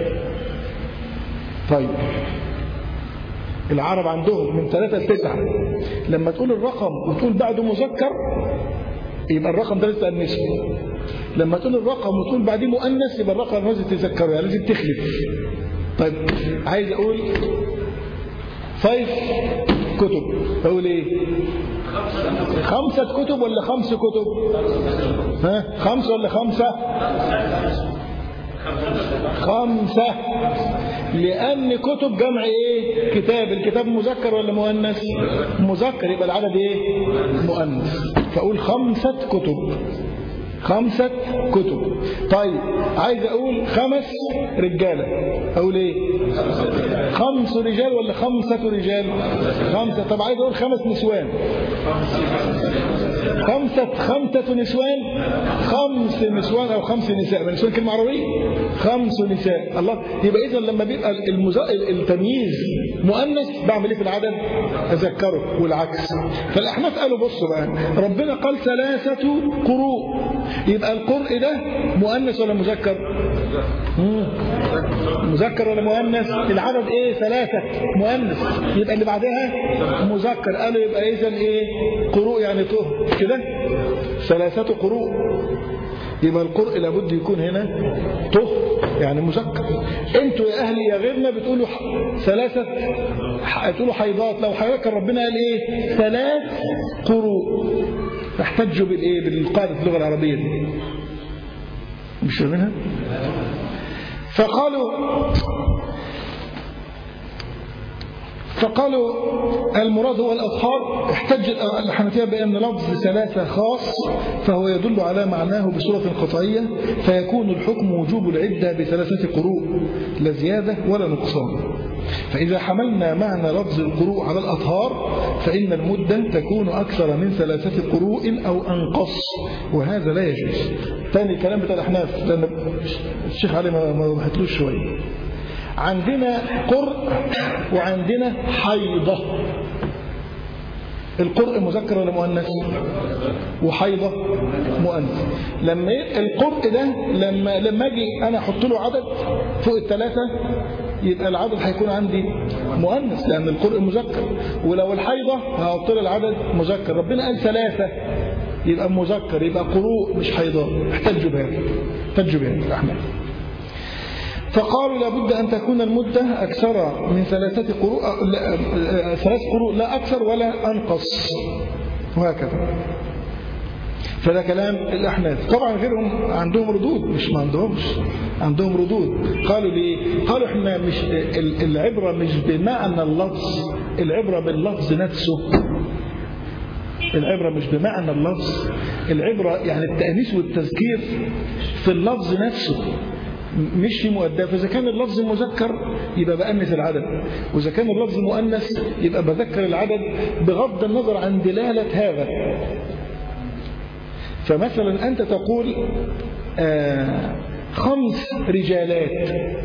طيب العرب عندهم من ثلاثة لتسعة لما تقول الرقم وتقول بعده مذكر يبقى الرقم ده لسه النسبة لما تقول الرقم وتقول بعديه مؤنث يبقى الرقم لازم تذكره يعني لازم تخلف طيب عايز اقول فايف كتب اقول ايه خمسة كتب ولا خمس كتب ها خمسة ولا خمسة خمسة لأن كتب جمع إيه كتاب الكتاب مذكر ولا مؤنث مذكر يبقى العدد إيه مؤنث فأقول خمسة كتب خمسة كتب طيب عايز أقول خمس رجالة أقول إيه خمس رجال ولا خمسة رجال خمسة طب عايز أقول خمس نسوان خمسة خمسة نسوان خمس نسوان أو خمس نساء نسوان كلمة عربية خمس نساء الله يبقى إذا لما بيبقى المزا... التمييز مؤنث بعمل ايه في العدد اذكره والعكس فالاحناف قالوا بصوا بقى ربنا قال ثلاثه قروء يبقى القرء ده مؤنث ولا مذكر مم. مذكر ولا مؤنث العدد ايه ثلاثه مؤنث يبقى اللي بعدها مذكر قالوا يبقى اذا ايه قروء يعني طهر كده ثلاثه قروء يبقى القرء لابد يكون هنا طهر يعني مذكر انتوا يا اهلي يا غيرنا بتقولوا ح... ثلاثه ح... تقولوا حيضات لو حيضات كان ربنا قال ايه ثلاث قروء تحتجوا بالايه بالقاعده اللغه العربيه دي مش فاهمينها فقالوا فقالوا المراد هو الأطهار احتج الحنفية بأن لفظ ثلاثة خاص فهو يدل على معناه بصورة قطعية فيكون الحكم وجوب العدة بثلاثة قروء لا زيادة ولا نقصان فإذا حملنا معنى لفظ القروء على الأطهار فإن المدة تكون أكثر من ثلاثة قروء أو أنقص وهذا لا يجوز ثاني الكلام بتاع الأحناف لأن الشيخ علي ما وضحتلوش شوية عندنا قرء وعندنا حيضة القرء مذكر ولا مؤنث وحيضة مؤنث لما القرء ده لما لما اجي انا احط له عدد فوق الثلاثة يبقى العدد هيكون عندي مؤنث لان القرء مذكر ولو الحيضة هحط له العدد مذكر ربنا قال ثلاثة يبقى مذكر يبقى قروء مش حيضات احتجوا بهذا احتجوا بهذا الأحناف فقالوا لابد أن تكون المدة أكثر من ثلاثة قروء ثلاث قروء لا أكثر ولا أنقص وهكذا فده كلام الأحناف طبعا غيرهم عندهم ردود مش ما عندهمش عندهم ردود قالوا ليه قالوا احنا مش العبرة مش بمعنى اللفظ العبرة باللفظ نفسه العبرة مش بمعنى اللفظ العبرة يعني التأنيس والتذكير في اللفظ نفسه مش في مؤداه فإذا كان اللفظ مذكر يبقى بأنث العدد وإذا كان اللفظ مؤنث يبقى بذكر العدد بغض النظر عن دلالة هذا فمثلا أنت تقول آه خمس رجالات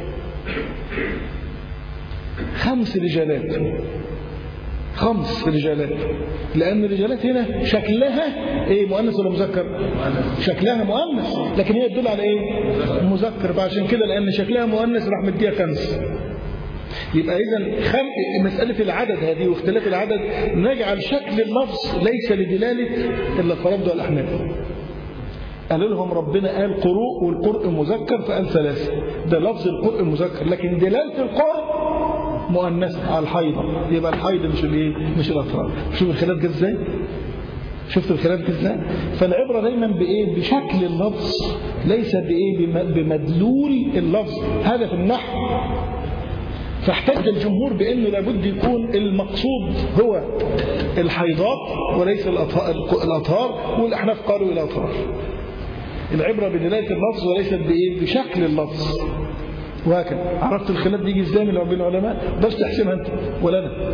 خمس رجالات خمس رجالات لأن الرجالات هنا شكلها إيه مؤنث ولا مذكر شكلها مؤنث لكن هي تدل على إيه مذكر فعشان كده لأن شكلها مؤنث راح مديها خمس يبقى إذا خم... مسألة العدد هذه واختلاف العدد نجعل شكل اللفظ ليس لدلالة إلا فرضها الأحناف قالوا لهم ربنا قال قروء والقرء مذكر فقال ثلاثة ده لفظ القرء مذكر لكن دلالة القرء مؤنثة على الحيضة يبقى الحيض مش الايه مش الاطفال شوف الخلاف جه ازاي شفت الخلاف جه ازاي فالعبره دايما بايه بشكل اللفظ ليس بايه بمدلول اللفظ هذا في النحو فاحتج الجمهور بانه لابد يكون المقصود هو الحيضات وليس الاطهار والاحناف قالوا الاطهار العبره بدلاله اللفظ وليست بايه بشكل اللفظ وهكذا عرفت الخلاف بيجي ازاي من بين العلماء بس تحسبها انت ولا انا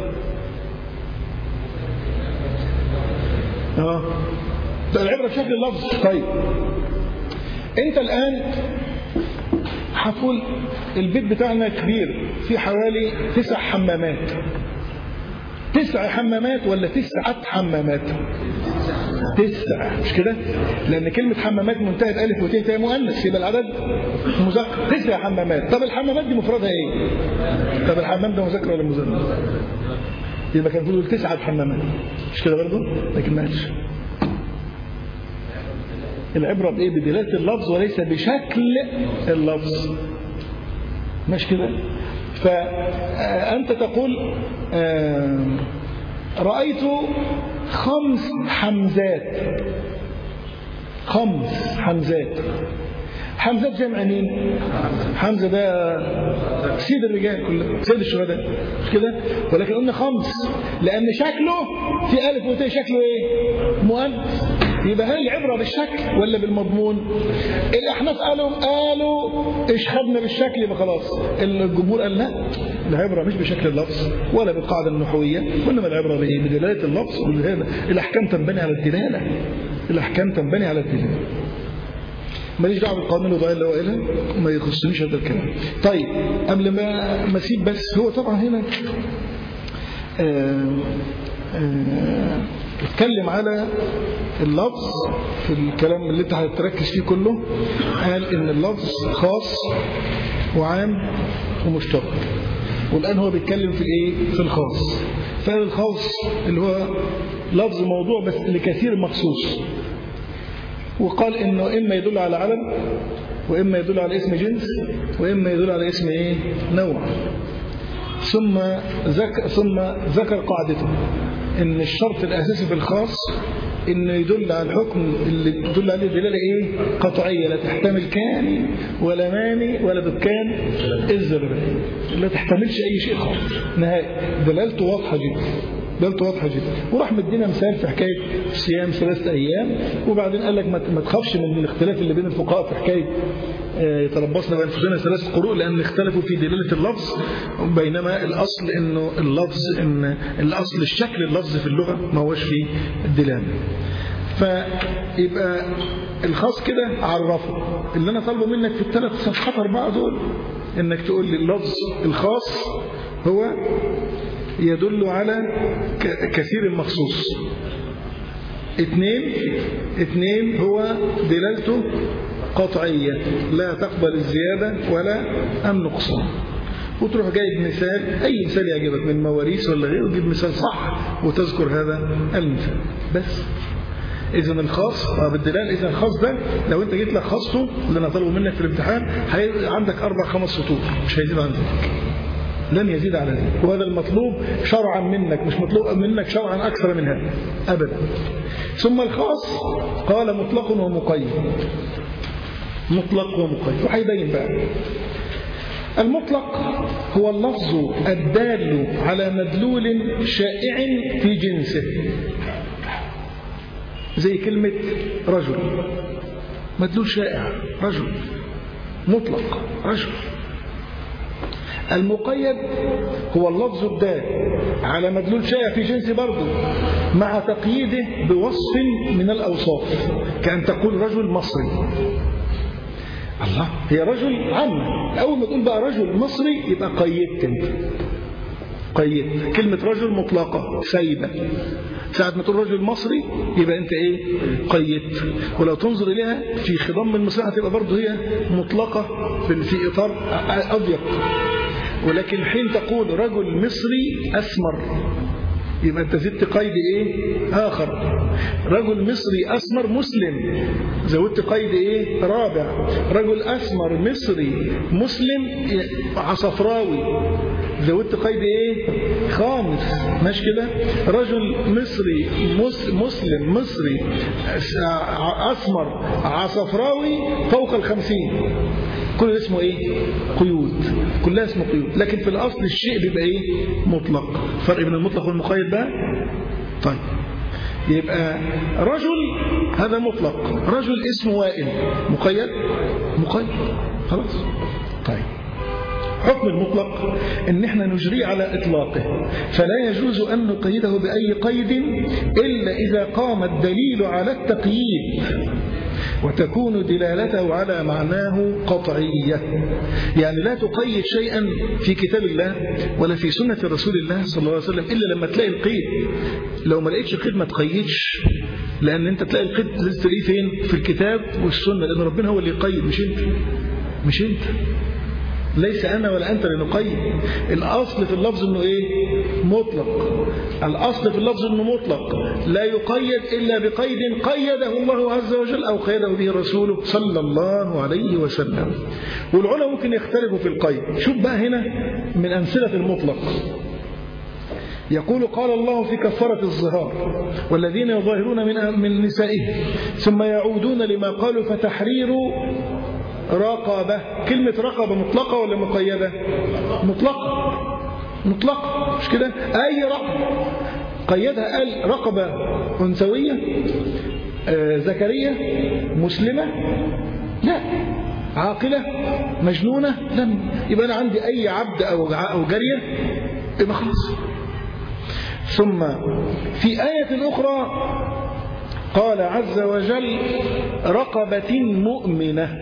اه ده العبره بشكل اللفظ طيب انت الان هتقول البيت بتاعنا كبير في حوالي تسع حمامات تسع حمامات ولا تسعة حمامات تسع مش كده لأن كلمة حمامات منتهى بألف وتاء هي مؤنث يبقى العدد مذكر تسع حمامات طب الحمامات دي مفردها ايه طب الحمام ده مذكر ولا مذكر يبقى كان المفروض تسعة حمامات مش كده برضه لكن ماشي العبرة بإيه بدلالة اللفظ وليس بشكل اللفظ مش كده فأنت تقول رأيت خمس حمزات خمس حمزات حمزات جمع مين حمزة ده سيد الرجال كله سيد الشهداء مش كده ولكن قلنا خمس لأن شكله في ألف وتاء شكله إيه مؤنث يبقى هل العبرة بالشكل ولا بالمضمون الأحناف قالوا قالوا إيش خدنا بالشكل يبقى خلاص الجمهور قال لا العبرة مش بشكل اللفظ ولا بالقاعدة النحوية وإنما العبرة بإيه بدلالة اللفظ والهذا الأحكام تنبني على الدلالة الأحكام تنبني على الدلالة ماليش دعوه بالقوانين الوضعيه اللي هو قايلها ما يخصنيش هذا الكلام طيب قبل ما ما اسيب بس هو طبعا هنا آه آه اتكلم على اللفظ في الكلام اللي انت هتركز فيه كله قال ان اللفظ خاص وعام ومشترك والان هو بيتكلم في الايه في الخاص فقال الخاص اللي هو لفظ موضوع بس لكثير مخصوص وقال انه اما يدل على علم واما يدل على اسم جنس واما يدل على اسم ايه نوع ثم ذكر ثم ذكر قاعدته ان الشرط الاساسي في الخاص انه يدل على الحكم اللي يدل عليه دلاله ايه قطعيه لا تحتمل كان ولا ماني ولا دكان الزبر لا تحتملش اي شيء خالص نهائي دلالته واضحه جدا دلالته واضحه جدا وراح مدينا مثال في حكايه صيام ثلاثه ايام وبعدين قال لك ما تخافش من الاختلاف اللي بين الفقهاء في حكايه يتربصنا بانفسنا ثلاث قروء لان اختلفوا في دلاله اللفظ بينما الاصل انه اللفظ ان الاصل الشكل اللفظ في اللغه ما هوش فيه الدلاله فيبقى الخاص كده عرفه اللي انا طالبه منك في الثلاث صفحات اربعه دول انك تقول لي اللفظ الخاص هو يدل على كثير مخصوص اثنين اثنين هو دلالته قطعية لا تقبل الزيادة ولا النقصان وتروح جايب مثال أي مثال يعجبك من مواريث ولا غيره وتجيب مثال صح وتذكر هذا المثال بس إذا الخاص بالدلال إذا الخاص ده لو أنت جيت لك خاصته اللي أنا طالبه منك في الامتحان هيبقى عندك أربع خمس سطور مش هيزيد عن ذلك لن يزيد على ذلك وهذا المطلوب شرعا منك مش مطلوب منك شرعا أكثر من هذا أبدا ثم الخاص قال مطلق ومقيد مطلق ومقيد وهيبين بقى المطلق هو اللفظ الدال على مدلول شائع في جنسه زي كلمة رجل مدلول شائع رجل مطلق رجل المقيد هو اللفظ الدال على مدلول شائع في جنس برضه مع تقييده بوصف من الأوصاف كأن تقول رجل مصري الله هي رجل عامة أول ما تقول بقى رجل مصري يبقى قيدت انت قيدت كلمة رجل مطلقة سيدة ساعة ما تقول رجل مصري يبقى انت ايه قيدت ولو تنظر اليها في خضم المصري هتبقى برضه هي مطلقة في, في اطار اضيق ولكن حين تقول رجل مصري اسمر يبقى انت زدت قيد ايه اخر رجل مصري اسمر مسلم زودت قيد ايه رابع رجل اسمر مصري مسلم عصفراوي زودت قيد ايه خامس ماشي كده رجل مصري مسلم مصري اسمر عصفراوي فوق الخمسين كل ده اسمه ايه قيود كلها اسمه قيود لكن في الاصل الشيء بيبقى ايه مطلق فرق بين المطلق والمقيد بقى طيب يبقى رجل هذا مطلق رجل اسمه وائل مقيد مقيد خلاص طيب حكم المطلق ان احنا نجريه على اطلاقه فلا يجوز ان نقيده باي قيد الا اذا قام الدليل على التقييد وتكون دلالته على معناه قطعية يعني لا تقيد شيئا في كتاب الله ولا في سنة رسول الله صلى الله عليه وسلم إلا لما تلاقي القيد لو ما لقيتش القيد ما تقيدش لأن أنت تلاقي القيد لازم تلاقيه فين في الكتاب والسنة لأن ربنا هو اللي يقيد مش أنت مش أنت ليس أنا ولا أنت لنقيد الأصل في اللفظ أنه إيه مطلق الأصل في اللفظ أنه مطلق لا يقيد إلا بقيد قيده الله عز وجل أو قيده به رسوله صلى الله عليه وسلم والعلماء ممكن يختلفوا في القيد شوف بقى هنا من أمثلة المطلق يقول قال الله في كفارة الظهار والذين يظاهرون من من نسائهم ثم يعودون لما قالوا فتحرير رقبة كلمة رقبة مطلقة ولا مقيدة مطلقة مطلقة مش كده أي رقبة قيدها قال رقبة أنثوية آه ذكرية مسلمة لا عاقلة مجنونة لم يبقى أنا عندي أي عبد أو أو جارية يبقى خلاص ثم في آية أخرى قال عز وجل رقبة مؤمنة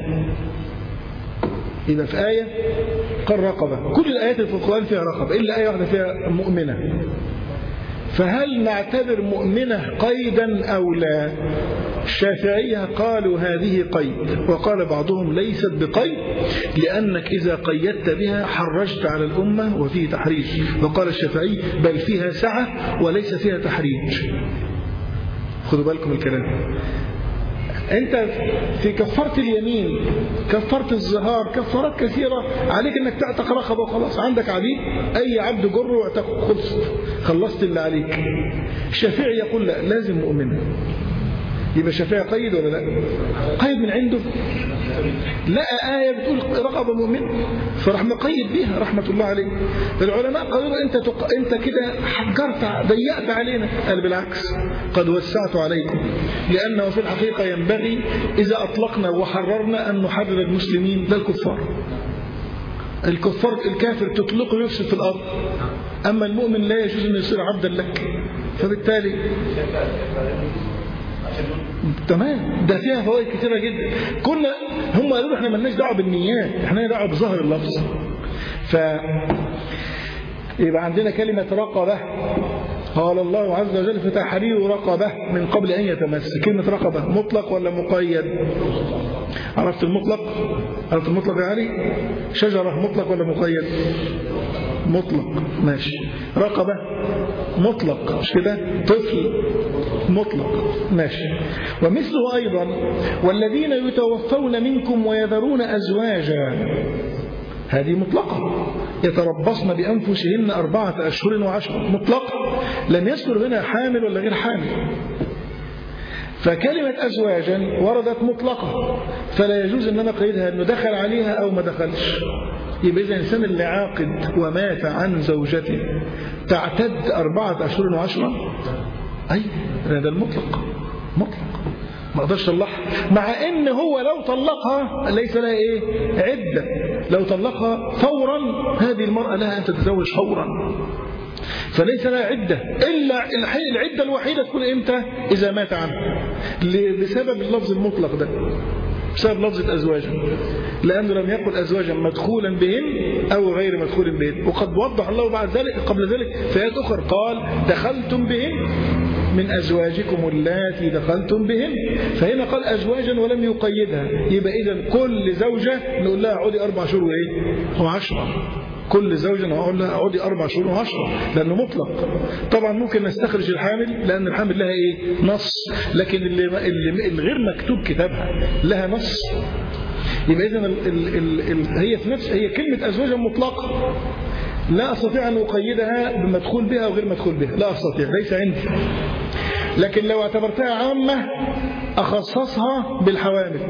إذا في آية قال رقبة كل الآيات في القرآن فيها رقبة إلا آية واحدة فيها مؤمنة فهل نعتبر مؤمنة قيدا أو لا الشافعية قالوا هذه قيد وقال بعضهم ليست بقيد لأنك إذا قيدت بها حرجت على الأمة وفيه تحريج وقال الشافعي بل فيها سعة وليس فيها تحريج خذوا بالكم الكلام انت في كفارة اليمين كفارة الزهار كفارات كثيرة عليك انك تعتق رقبة وخلاص عندك عبيد اي عبد جره واعتق خلصت خلصت اللي عليك الشافعي يقول لا لازم مؤمنة يبقى الشافعي قيد ولا لا قيد من عنده لقى آية بتقول رقبة مؤمن فراح مقيد بيها رحمة الله عليه العلماء قالوا انت تق... انت كده حجرت ضيقت علينا قال بالعكس قد وسعت عليكم لأنه في الحقيقة ينبغي إذا أطلقنا وحررنا أن نحرر المسلمين لا الكفار الكفار الكافر تطلقه يفسد في الأرض أما المؤمن لا يجوز أن يصير عبدا لك فبالتالي تمام ده فيها فوائد كثيره جدا كنا هم قالوا احنا مالناش دعوه بالنيات احنا دعوه بظاهر اللفظ ف يبقى عندنا كلمه رقبه قال الله عز وجل في تحرير رقبه من قبل ان يتمس كلمه رقبه مطلق ولا مقيد عرفت المطلق عرفت المطلق يا علي شجره مطلق ولا مقيد مطلق ماشي رقبه مطلق مش كده طفل مطلق ماشي ومثله أيضا والذين يتوفون منكم ويذرون أزواجا هذه مطلقة يتربصن بأنفسهن أربعة أشهر وعشرة مطلقة لم يذكر هنا حامل ولا غير حامل فكلمة أزواجا وردت مطلقة فلا يجوز أن أنا قيدها أنه دخل عليها أو ما دخلش يبقى إذا الإنسان اللي عاقد ومات عن زوجته تعتد أربعة أشهر وعشرة أي هذا المطلق مطلق ما اقدرش اطلقها مع ان هو لو طلقها ليس لها ايه عده لو طلقها فورا هذه المراه لها ان تتزوج فورا فليس لها عده الا العده الوحيده تكون امتى اذا مات عنها بسبب اللفظ المطلق ده بسبب لفظة أزواجا لأنه لم يقل أزواجا مدخولا بهن أو غير مدخول بهن وقد وضح الله بعد ذلك قبل ذلك في آيات أخرى قال دخلتم بهن من أزواجكم اللاتي دخلتم بهن فهنا قال أزواجا ولم يقيدها يبقى إذا كل زوجة نقول لها عودي أربع شهور وإيه وعشرة كل زوجة هقول لها اقعدي أربع شهور وعشرة لأنه مطلق طبعا ممكن نستخرج الحامل لأن الحامل لها إيه نص لكن اللي, اللي الغير مكتوب كتابها لها نص يبقى إذن ال ال ال ال هي في نفس هي كلمة أزواجا مطلقة لا أستطيع أن أقيدها بمدخول بها وغير مدخول بها لا أستطيع ليس عندي لكن لو اعتبرتها عامة أخصصها بالحوامل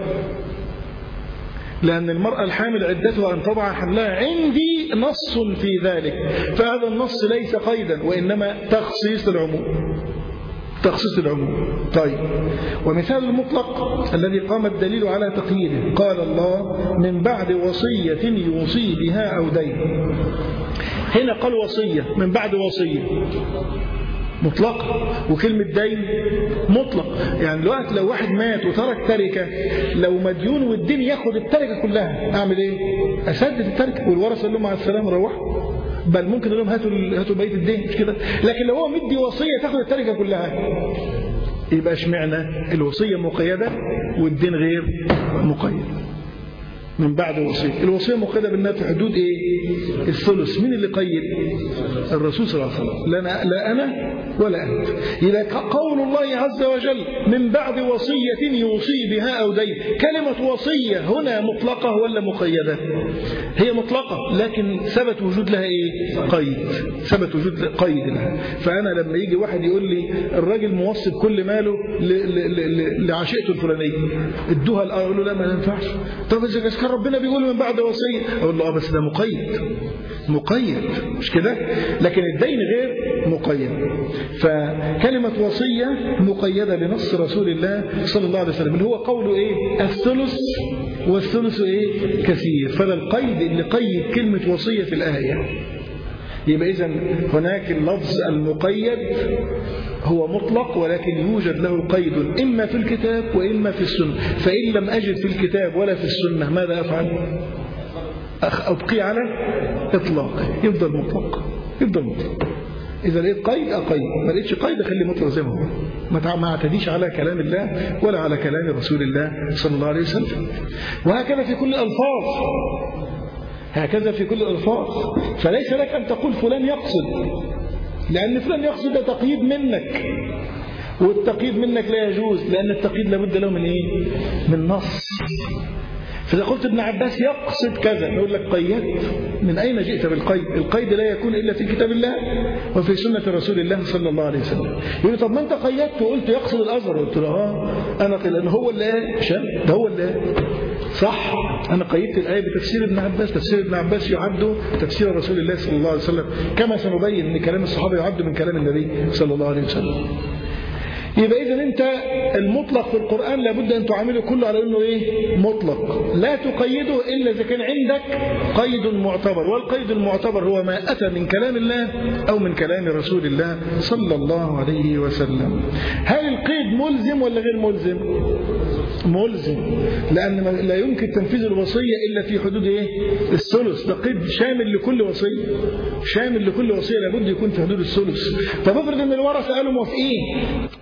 لأن المرأة الحامل عدتها أن تضع حملها عندي نص في ذلك فهذا النص ليس قيدا وإنما تخصيص العموم تخصيص العموم طيب ومثال المطلق الذي قام الدليل على تقييده قال الله من بعد وصية يوصي بها أو دين هنا قال وصية من بعد وصية مطلق وكلمة دين مطلق يعني الوقت لو واحد مات وترك تركة لو مديون والدين ياخد التركة كلها أعمل إيه أسدد التركة والورثة اللي مع السلامة روحوا بل ممكن لهم هاتوا هاتوا بقيه الدين مش كده لكن لو هو مدي وصيه تاخد التركه كلها يبقى اشمعنى الوصيه مقيده والدين غير مقيد من بعد وصيه الوصيه مقيده بالنها في حدود ايه الثلث مين اللي قيد الرسول صلى الله عليه وسلم لا انا لا انا ولا انت يبقى قول الله عز وجل من بعد وصيه يوصي بها او دين كلمه وصيه هنا مطلقه ولا مقيده هي مطلقه لكن ثبت وجود لها ايه قيد ثبت وجود قيد لها فانا لما يجي واحد يقول لي الراجل موصي كل ماله لعشيقته الفلانيه ادوها اقول له لا ما ينفعش طب اذا كان ربنا بيقول من بعد وصيه اقول له اه بس ده مقيد مقيد مش كده لكن الدين غير مقيد فكلمة وصية مقيدة بنص رسول الله صلى الله عليه وسلم اللي هو قوله ايه الثلث والثلث ايه كثير فلا القيد اللي قيد كلمة وصية في الآية يبقى إذا هناك اللفظ المقيد هو مطلق ولكن يوجد له قيد إما في الكتاب وإما في السنة فإن لم أجد في الكتاب ولا في السنة ماذا أفعل أبقي على إطلاق يفضل مطلق يفضل مطلق إذا لقيت قيد أقيد ما لقيتش قيد أخلي مطلق زي ما هو ما اعتديش على كلام الله ولا على كلام رسول الله صلى الله عليه وسلم وهكذا في كل الألفاظ هكذا في كل الألفاظ فليس لك أن تقول فلان يقصد لأن فلان يقصد ده تقييد منك والتقييد منك لا يجوز لأن التقييد لابد له من إيه؟ من نص فإذا قلت ابن عباس يقصد كذا يقول لك قيدت من أين جئت بالقيد القيد لا يكون إلا في كتاب الله وفي سنة رسول الله صلى الله عليه وسلم يقول طب ما أنت قيدت وقلت يقصد الأزهر قلت له اه أنا قيل لأن هو اللي قال شام ده هو اللي قال صح أنا قيدت الآية بتفسير ابن عباس تفسير ابن عباس يعد تفسير رسول الله صلى الله عليه وسلم كما سنبين أن كلام الصحابة يعد من كلام النبي صلى الله عليه وسلم يبقى إذا أنت المطلق في القرآن لابد أن تعامله كله على أنه إيه مطلق لا تقيده إلا إذا كان عندك قيد معتبر والقيد المعتبر هو ما أتى من كلام الله أو من كلام رسول الله صلى الله عليه وسلم هل القيد ملزم ولا غير ملزم ملزم لأن لا يمكن تنفيذ الوصية إلا في حدود إيه؟ الثلث ده قيد شامل لكل وصية شامل لكل وصية لابد يكون في حدود الثلث طب افرض ان الورثة قالوا موافقين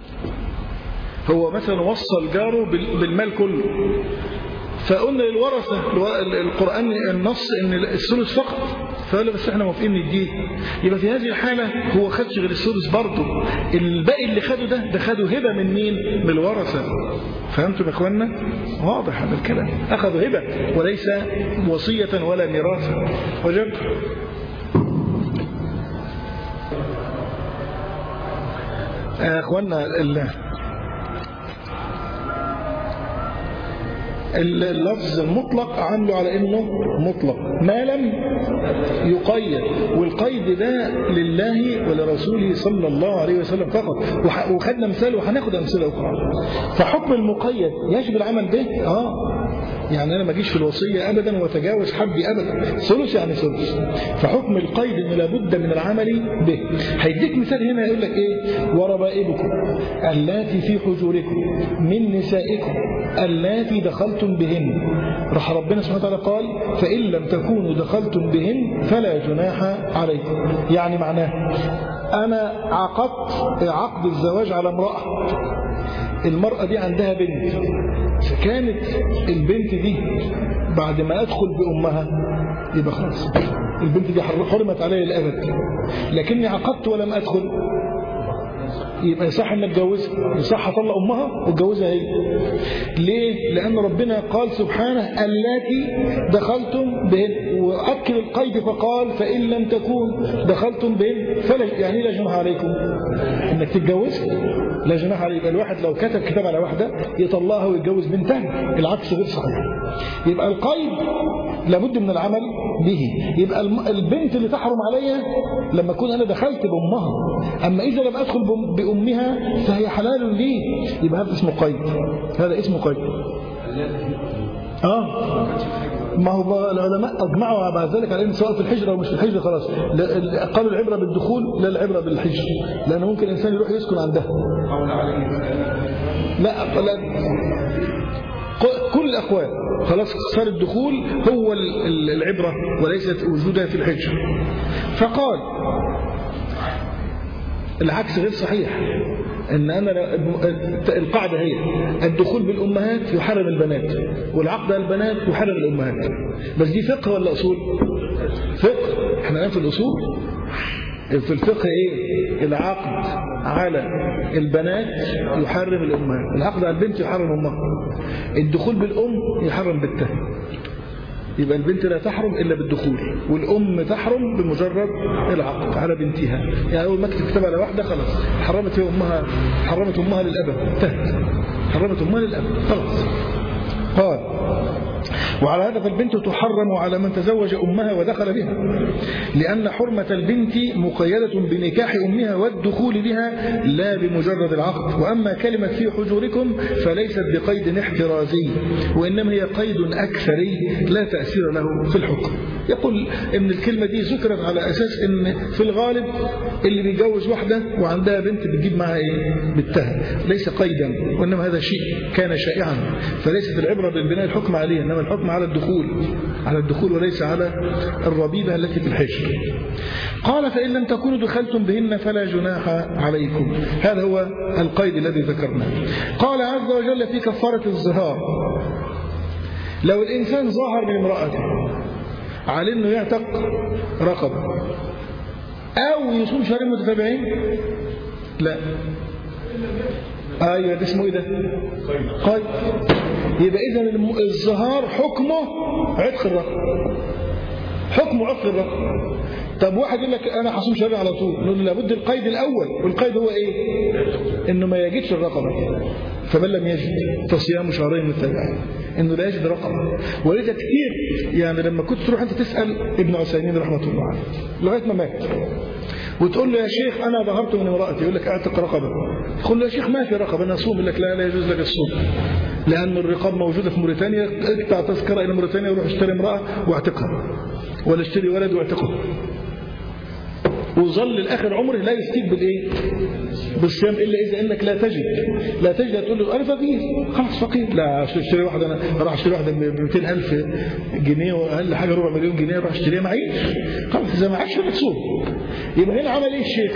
هو مثلا وصل جاره بالمال كله فقلنا للورثة القرآن النص ان الثلث فقط فقال بس احنا موافقين نديه يبقى في هذه الحالة هو خدش غير الثلث برضه الباقي اللي خده ده ده خده هبة من مين من الورثة فهمتم يا اخوانا واضح هذا الكلام اخذوا هبة وليس وصية ولا ميراثا وجب اخوانا اللفظ المطلق عامله على انه مطلق ما لم يقيد والقيد ده لله ولرسوله صلى الله عليه وسلم فقط وخدنا مثال وهناخد امثله اخرى فحكم المقيد يجب العمل به اه يعني انا ما اجيش في الوصيه ابدا واتجاوز حدي ابدا ثلث يعني ثلث فحكم القيد ان لابد من العمل به هيديك مثال هنا يقول لك ايه وربائبكم اللاتي في حجوركم من نسائكم اللاتي دخلتم بهن راح ربنا سبحانه وتعالى قال فإن لم تكونوا دخلتم بهن فلا جناح عليكم يعني معناه أنا عقدت عقد الزواج على امرأة المرأة دي عندها بنت فكانت البنت دي بعد ما أدخل بأمها يبقى خلاص البنت دي حرمت علي الأبد لكني عقدت ولم أدخل يبقى يصح ان اتجوزها يصح اطلق امها واتجوزها هي ليه لان ربنا قال سبحانه اللاتي دخلتم بهن واكد القيد فقال فان لم تكون دخلتم بهن فلا يعني لا جناح عليكم انك تتجوزها لا جناح عليك يبقى الواحد لو كتب كتاب على واحده يطلقها ويتجوز بنتها العكس غير صحيح يبقى القيد لابد من العمل به يبقى البنت اللي تحرم عليها لما اكون انا دخلت بامها اما اذا لم ادخل بامها فهي حلال لي يبقى هذا اسمه قيد هذا اسمه قيد اه ما هو العلماء اجمعوا بعد ذلك على ان سواء في الحجره او مش في الحجره خلاص قالوا العبره بالدخول لا العبره بالحجر لان ممكن الانسان يروح يسكن عندها لا لا كل الاقوال خلاص صار الدخول هو العبره وليست وجودها في الحجر فقال العكس غير صحيح ان انا القاعده هي الدخول بالامهات يحرم البنات والعقد على البنات يحرم الامهات بس دي فقه ولا اصول فقه احنا الان في الاصول في الفقه ايه العقد على البنات يحرم الامهات العقد على البنت يحرم امها الدخول بالام يحرم بنتها يبقى البنت لا تحرم إلا بالدخول والأم تحرم بمجرد العقد على بنتها يعني أول ما اكتب كتاب على واحدة خلاص حرمت هي أمها حرمت أمها للأبد انتهت حرمت أمها للأبد خلاص قال وعلى هذا فالبنت تحرم على من تزوج أمها ودخل بها لأن حرمة البنت مقيدة بنكاح أمها والدخول بها لا بمجرد العقد وأما كلمة في حجوركم فليست بقيد احترازي وإنما هي قيد أكثري لا تأثير له في الحكم يقول إن الكلمة دي ذكرت على أساس إن في الغالب اللي بيجوز واحدة وعندها بنت بتجيب معها إيه بالتهم ليس قيدا وإنما هذا شيء كان شائعا فليست العبرة بالبناء الحكم عليه إنما الحكم على الدخول على الدخول وليس على الربيبة التي في الحجر قال فإن لم تكونوا دخلتم بهن فلا جناح عليكم هذا هو القيد الذي ذكرناه قال عز وجل في كفارة الزهار لو الإنسان ظهر من امرأته على أنه يعتق رقبة أو يصوم شهرين متتابعين لا ايوه ده اسمه ايه ده قيد يبقى اذا الظهار حكمه عتق الرقبه حكمه عتق الرقبه طب واحد يقول لك انا هصوم شهرين على طول نقول له لابد القيد الاول والقيد هو ايه انه ما يجدش الرقبه فمن لم يجد فصيام شهرين متتابعين انه لا يجد رقبه ولذا كتير يعني لما كنت تروح انت تسال ابن عثيمين رحمه الله عليه لغايه ما مات وتقول له يا شيخ انا ظهرت من امرأتي يقول لك اعتق رقبه تقول له يا شيخ ما في رقبه انا اصوم يقول لك لا لا يجوز لك الصوم لان الرقاب موجوده في موريتانيا اقطع تذكره الى موريتانيا وروح اشتري امراه واعتقها ولا اشتري ولد واعتقه وظل لاخر عمره لا يفتيك بالايه بالصيام الا اذا انك لا تجد لا تجد تقول له انا فقير خلاص فقير لا اشتري واحده انا راح اشتري واحده ب 200000 جنيه واقل حاجه ربع مليون جنيه راح اشتريها معيش خلاص اذا ما عادش مقصود يبقى هنا عمل ايه الشيخ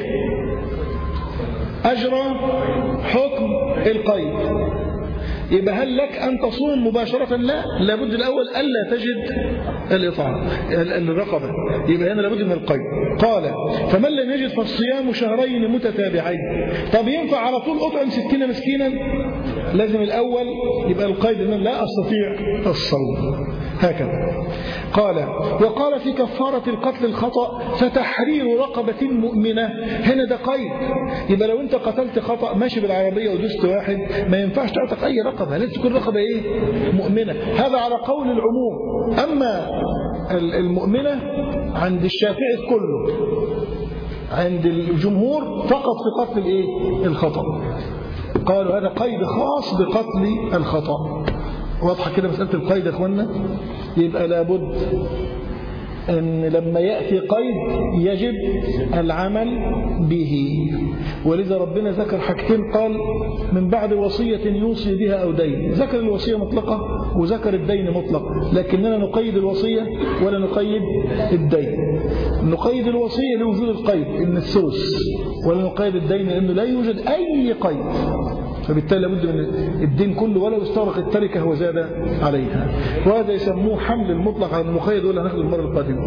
اجرى حكم القيد يبقى هل لك أن تصوم مباشرة لا لابد الأول ألا تجد الإطعام الرقبة يبقى هنا لابد من القيد قال فمن لم يجد فالصيام شهرين متتابعين طب ينفع على طول أطعم ستين مسكينا لازم الأول يبقى القيد أن لا أستطيع الصوم هكذا قال وقال في كفارة القتل الخطأ فتحرير رقبة مؤمنة هنا ده قيد يبقى لو انت قتلت خطأ ماشي بالعربية ودست واحد ما ينفعش تعتق أي رقبة لازم تكون رقبة إيه مؤمنة هذا على قول العموم أما المؤمنة عند الشافعي كله عند الجمهور فقط في قتل الايه الخطأ قالوا هذا قيد خاص بقتل الخطأ واضحة كده مسألة القيد يا اخوانا يبقى لابد ان لما يأتي قيد يجب العمل به ولذا ربنا ذكر حاجتين قال من بعد وصية يوصي بها أو دين ذكر الوصية مطلقة وذكر الدين مطلق لكننا نقيد الوصية ولا نقيد الدين نقيد الوصية لوجود القيد إن الثلث ولا نقيد الدين لأنه لا يوجد أي قيد فبالتالي لابد من الدين كله ولو استغرق التركة وزاد عليها وهذا يسموه حمل المطلق على المقيد ولا ناخذ المرة القادمة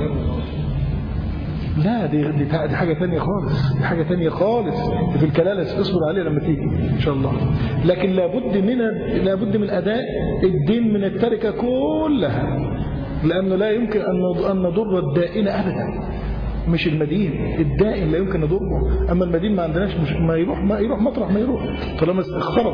لا دي, دي, دي حاجة ثانية خالص دي حاجة ثانية خالص في الكلالة اصبر عليه لما تيجي إن شاء الله لكن لابد من لابد من أداء الدين من التركة كلها لأنه لا يمكن أن نضر الدائن أبدا مش المدين الدائن لا يمكن نضره أما المدين ما عندناش مش ما يروح ما يروح مطرح ما يروح طالما اخترب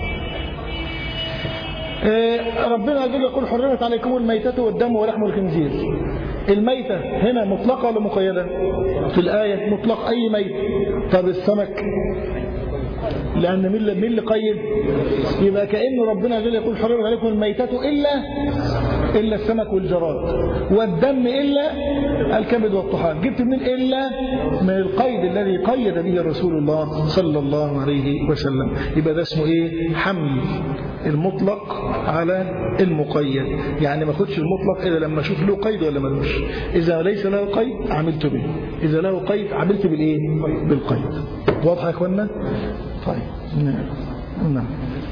ربنا عز وجل يقول حرمت عليكم الميتة والدم ولحم الخنزير الميتة هنا مطلقة ولا مقيدة في الآية مطلق أي ميت طب السمك لأن من مين اللي قيد يبقى كأنه ربنا عز وجل يقول حرمت عليكم الميتة إلا إلا السمك والجراد والدم إلا الكبد والطحال جبت من إلا من القيد الذي قيد به رسول الله صلى الله عليه وسلم يبقى ده اسمه إيه حمل المطلق على المقيد يعني ما اخدش المطلق إلا لما أشوف له قيد ولا ملوش إذا ليس له قيد عملت به إذا له قيد عملت بالإيه بالقيد واضح يا إخوانا طيب نعم نعم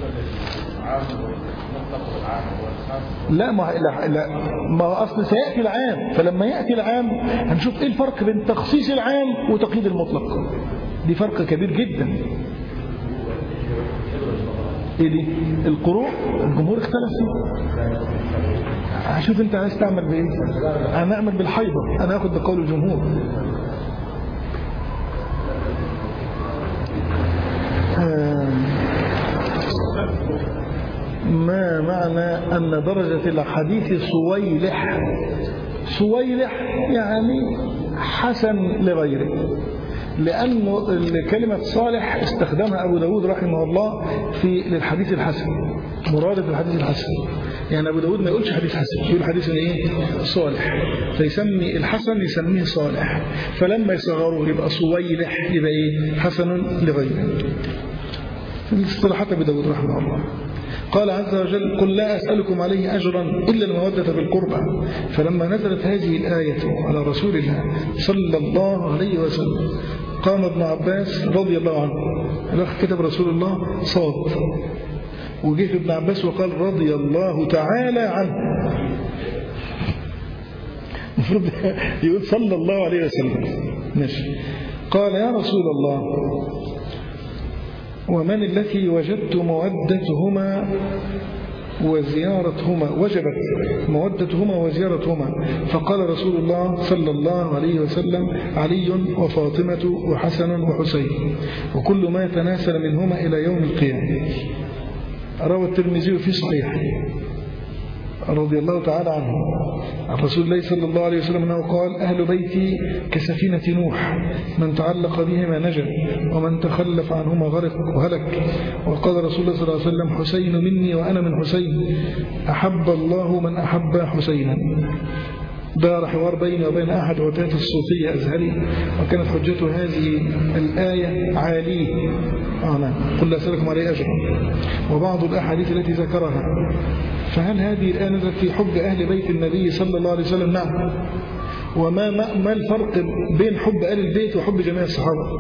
لا ما لا, لا ما هو اصل سياتي العام فلما ياتي العام هنشوف ايه الفرق بين تخصيص العام وتقييد المطلق دي فرق كبير جدا ايه دي القروء الجمهور اختلف فيه هشوف انت عايز تعمل بايه انا اعمل بالحيضه انا اخد بقول الجمهور ما معنى أن درجة الحديث صويلح صويلح يعني حسن لغيره لأنه كلمة صالح استخدمها أبو داود رحمه الله في للحديث الحسن مرادة الحديث الحسن يعني أبو داود ما يقولش حديث حسن يقول حديث إيه صالح فيسمي الحسن يسميه صالح فلما يصغروه يبقى صويلح يبقى إيه حسن لغيره الاصطلاحات أبو داود رحمه الله قال عز وجل قل لا أسألكم عليه أجرا إلا المودة في القربى فلما نزلت هذه الآية على رسول الله صلى الله عليه وسلم قام ابن عباس رضي الله عنه الأخ كتب رسول الله صاد وجه ابن عباس وقال رضي الله تعالى عنه المفروض يقول صلى الله عليه وسلم ماشي قال يا رسول الله ومن التي وجدت مودتهما وزيارتهما وجبت مودتهما وزيارتهما فقال رسول الله صلى الله عليه وسلم علي وفاطمة وحسن وحسين وكل ما تناسل منهما إلى يوم القيامة روى الترمذي في صحيحه رضي الله تعالى عنه عن رسول الله صلى الله عليه وسلم أنه قال أهل بيتي كسفينة نوح من تعلق بهما نجا ومن تخلف عنهما غرق وهلك وقال رسول الله صلى الله عليه وسلم حسين مني وأنا من حسين أحب الله من أحب حسينا دار حوار بيني وبين أحد عتاة الصوفية أزهري وكانت حجته هذه الآية عاليه آه نعم قل لا أسألكم عليه أجرا وبعض الأحاديث التي ذكرها فهل هذه الآية نزلت في حب أهل بيت النبي صلى الله عليه وسلم نعم وما ما الفرق بين حب أهل البيت وحب جميع الصحابة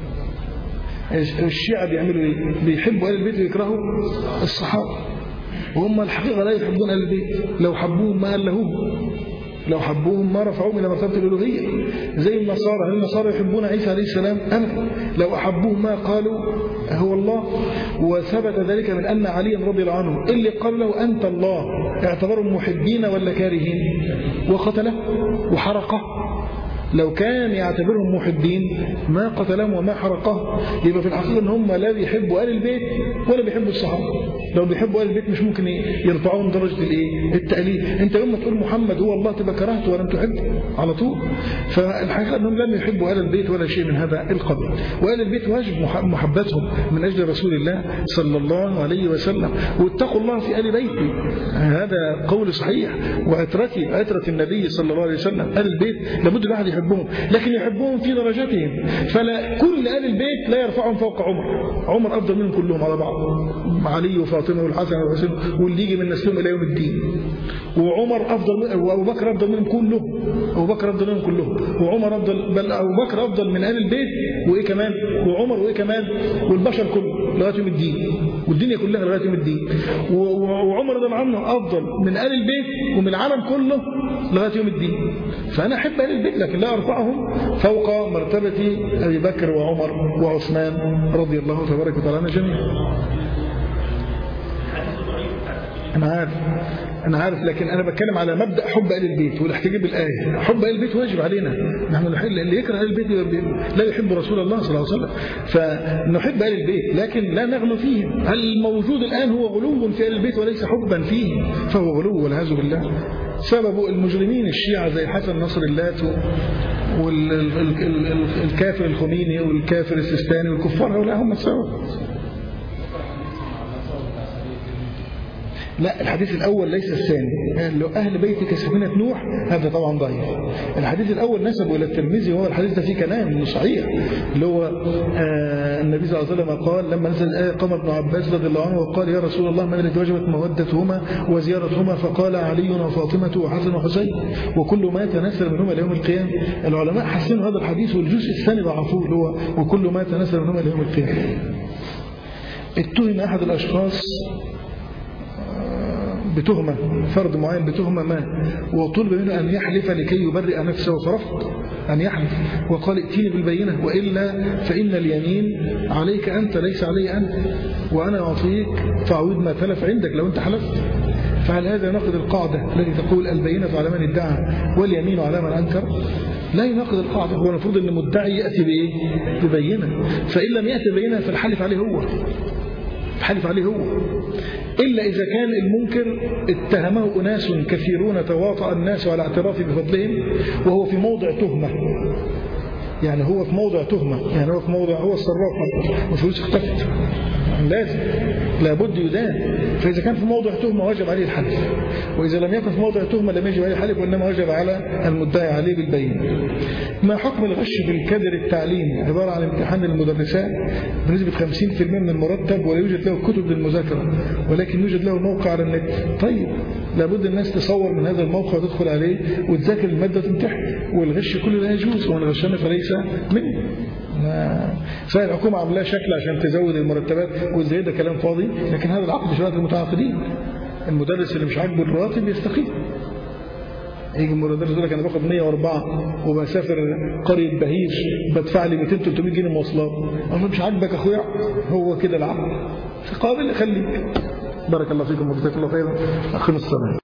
الشيعة بيعملوا ايه بيحبوا أهل البيت ويكرهوا الصحابة وهم الحقيقة لا يحبون أهل البيت لو حبوهم ما ألهوهم لو حبوهم ما رفعوهم إلى مرتبة الألوهية زي النصارى هل النصارى يحبون عيسى عليه السلام أبدا لو أحبوه ما قالوا هو الله وثبت ذلك من أن علي رضي الله عنه اللي قال له أنت الله اعتبرهم محبين ولا كارهين وقتله وحرقه لو كان يعتبرهم محبين ما قتلهم وما حرقه يبقى في الحقيقة ان هم لا بيحبوا آل البيت ولا بيحبوا الصحابة لو بيحبوا آل البيت مش ممكن يرفعوهم درجة الايه التأليف انت يوم ما تقول محمد هو الله تبقى كرهته ولم تحبه على طول فالحقيقة انهم لم يحبوا آل البيت ولا شيء من هذا القبيل وآل البيت واجب محبتهم من أجل رسول الله صلى الله عليه وسلم واتقوا الله في آل بيتي هذا قول صحيح وعترتي عترة النبي صلى الله عليه وسلم آل البيت لابد الواحد يحبهم لكن يحبهم في درجاتهم فلا كل آل البيت لا يرفعهم فوق عمر عمر أفضل منهم كلهم على بعض علي وفاطمة والحسن والحسين واللي يجي من نسلهم إلى يوم الدين وعمر أفضل وأبو بكر أفضل منهم كلهم أبو بكر أفضل منهم كلهم وعمر أفضل بل أبو بكر أفضل من آل البيت وإيه كمان وعمر وإيه كمان والبشر كله لغاية يوم الدين والدنيا كلها لغاية يوم الدين وعمر رضي الله عنه أفضل من آل البيت ومن العالم كله لغاية يوم الدين فأنا أحب آل البيت لكن لا أرفعهم فوق مرتبة أبي بكر وعمر وعثمان رضي الله تبارك وتعالى جميعا أنا عارف أنا عارف لكن أنا بتكلم على مبدأ حب آل البيت والاحتجاب بالآية حب آل البيت واجب علينا نحن اللي يكره آل البيت لا يحب رسول الله صلى الله عليه وسلم فنحب آل البيت لكن لا نغلو فيهم الموجود الآن هو غلو في آل البيت وليس حبا فيهم فهو غلو والعياذ بالله سبب المجرمين الشيعة زي حسن نصر اللات والكافر الخميني والكافر السيستاني والكفار هؤلاء هم السبب لا الحديث الأول ليس الثاني لو أهل بيتك سفينة نوح هذا طبعا ضعيف الحديث الأول نسبه إلى الترمذي وهو الحديث ده فيه كلام صحيح اللي هو آه النبي صلى الله عليه وسلم قال لما نزل الآية قام ابن عباس رضي الله عنه وقال يا رسول الله من الذي وجبت مودتهما وزيارتهما فقال علي وفاطمة وحسن وحسين وكل ما تنسل منهما ليوم القيامة العلماء حسنوا هذا الحديث والجزء الثاني ضعفوه اللي هو وكل ما تنسل منهما ليوم القيامة اتهم أحد الأشخاص بتهمة فرد معين بتهمة ما وطلب منه أن يحلف لكي يبرئ نفسه فرفض أن يحلف وقال ائتيني بالبينة وإلا فإن اليمين عليك أنت ليس علي أنت وأنا أعطيك تعويض ما تلف عندك لو أنت حلفت فهل هذا يناقض القاعدة التي تقول البينة على من ادعى واليمين على من أنكر لا يناقض القاعدة هو المفروض أن المدعي يأتي بإيه؟ ببينة فإن لم يأتي ببينة فالحلف عليه هو حلف عليه هو إلا إذا كان المنكر اتهمه أناس كثيرون تواطأ الناس على اعتراف بفضلهم وهو في موضع تهمة يعني هو في موضع تهمة يعني هو في موضع هو الصراف وفلوس اختفت لازم لابد يدان فإذا كان في موضع تهمة وجب عليه الحلف وإذا لم يكن في موضع تهمة لم يجب عليه الحلف وإنما وجب على المدعي عليه بالبين ما حكم الغش في الكادر التعليمي عبارة عن امتحان للمدرسات بنسبة 50% من المرتب ولا يوجد له كتب للمذاكرة ولكن يوجد له موقع على النت طيب لابد الناس تصور من هذا الموقع وتدخل عليه وتذاكر المادة تمتحن والغش كله لا يجوز ومن غشنا فليس منه فهي الحكومة عاملاه شكل عشان تزود المرتبات وازاي ده كلام فاضي لكن هذا العقد شرائط المتعاقدين المدرس اللي مش عاجبه الراتب يستقيل يجي المدرس يقول لك انا باخد 104 وبسافر قريه بهيج بدفع لي 200 300 جنيه مواصلات انا مش عاجبك اخويا هو كده العقد قابل خليك بارك الله فيكم وجزاك الله خيرا اخي السلام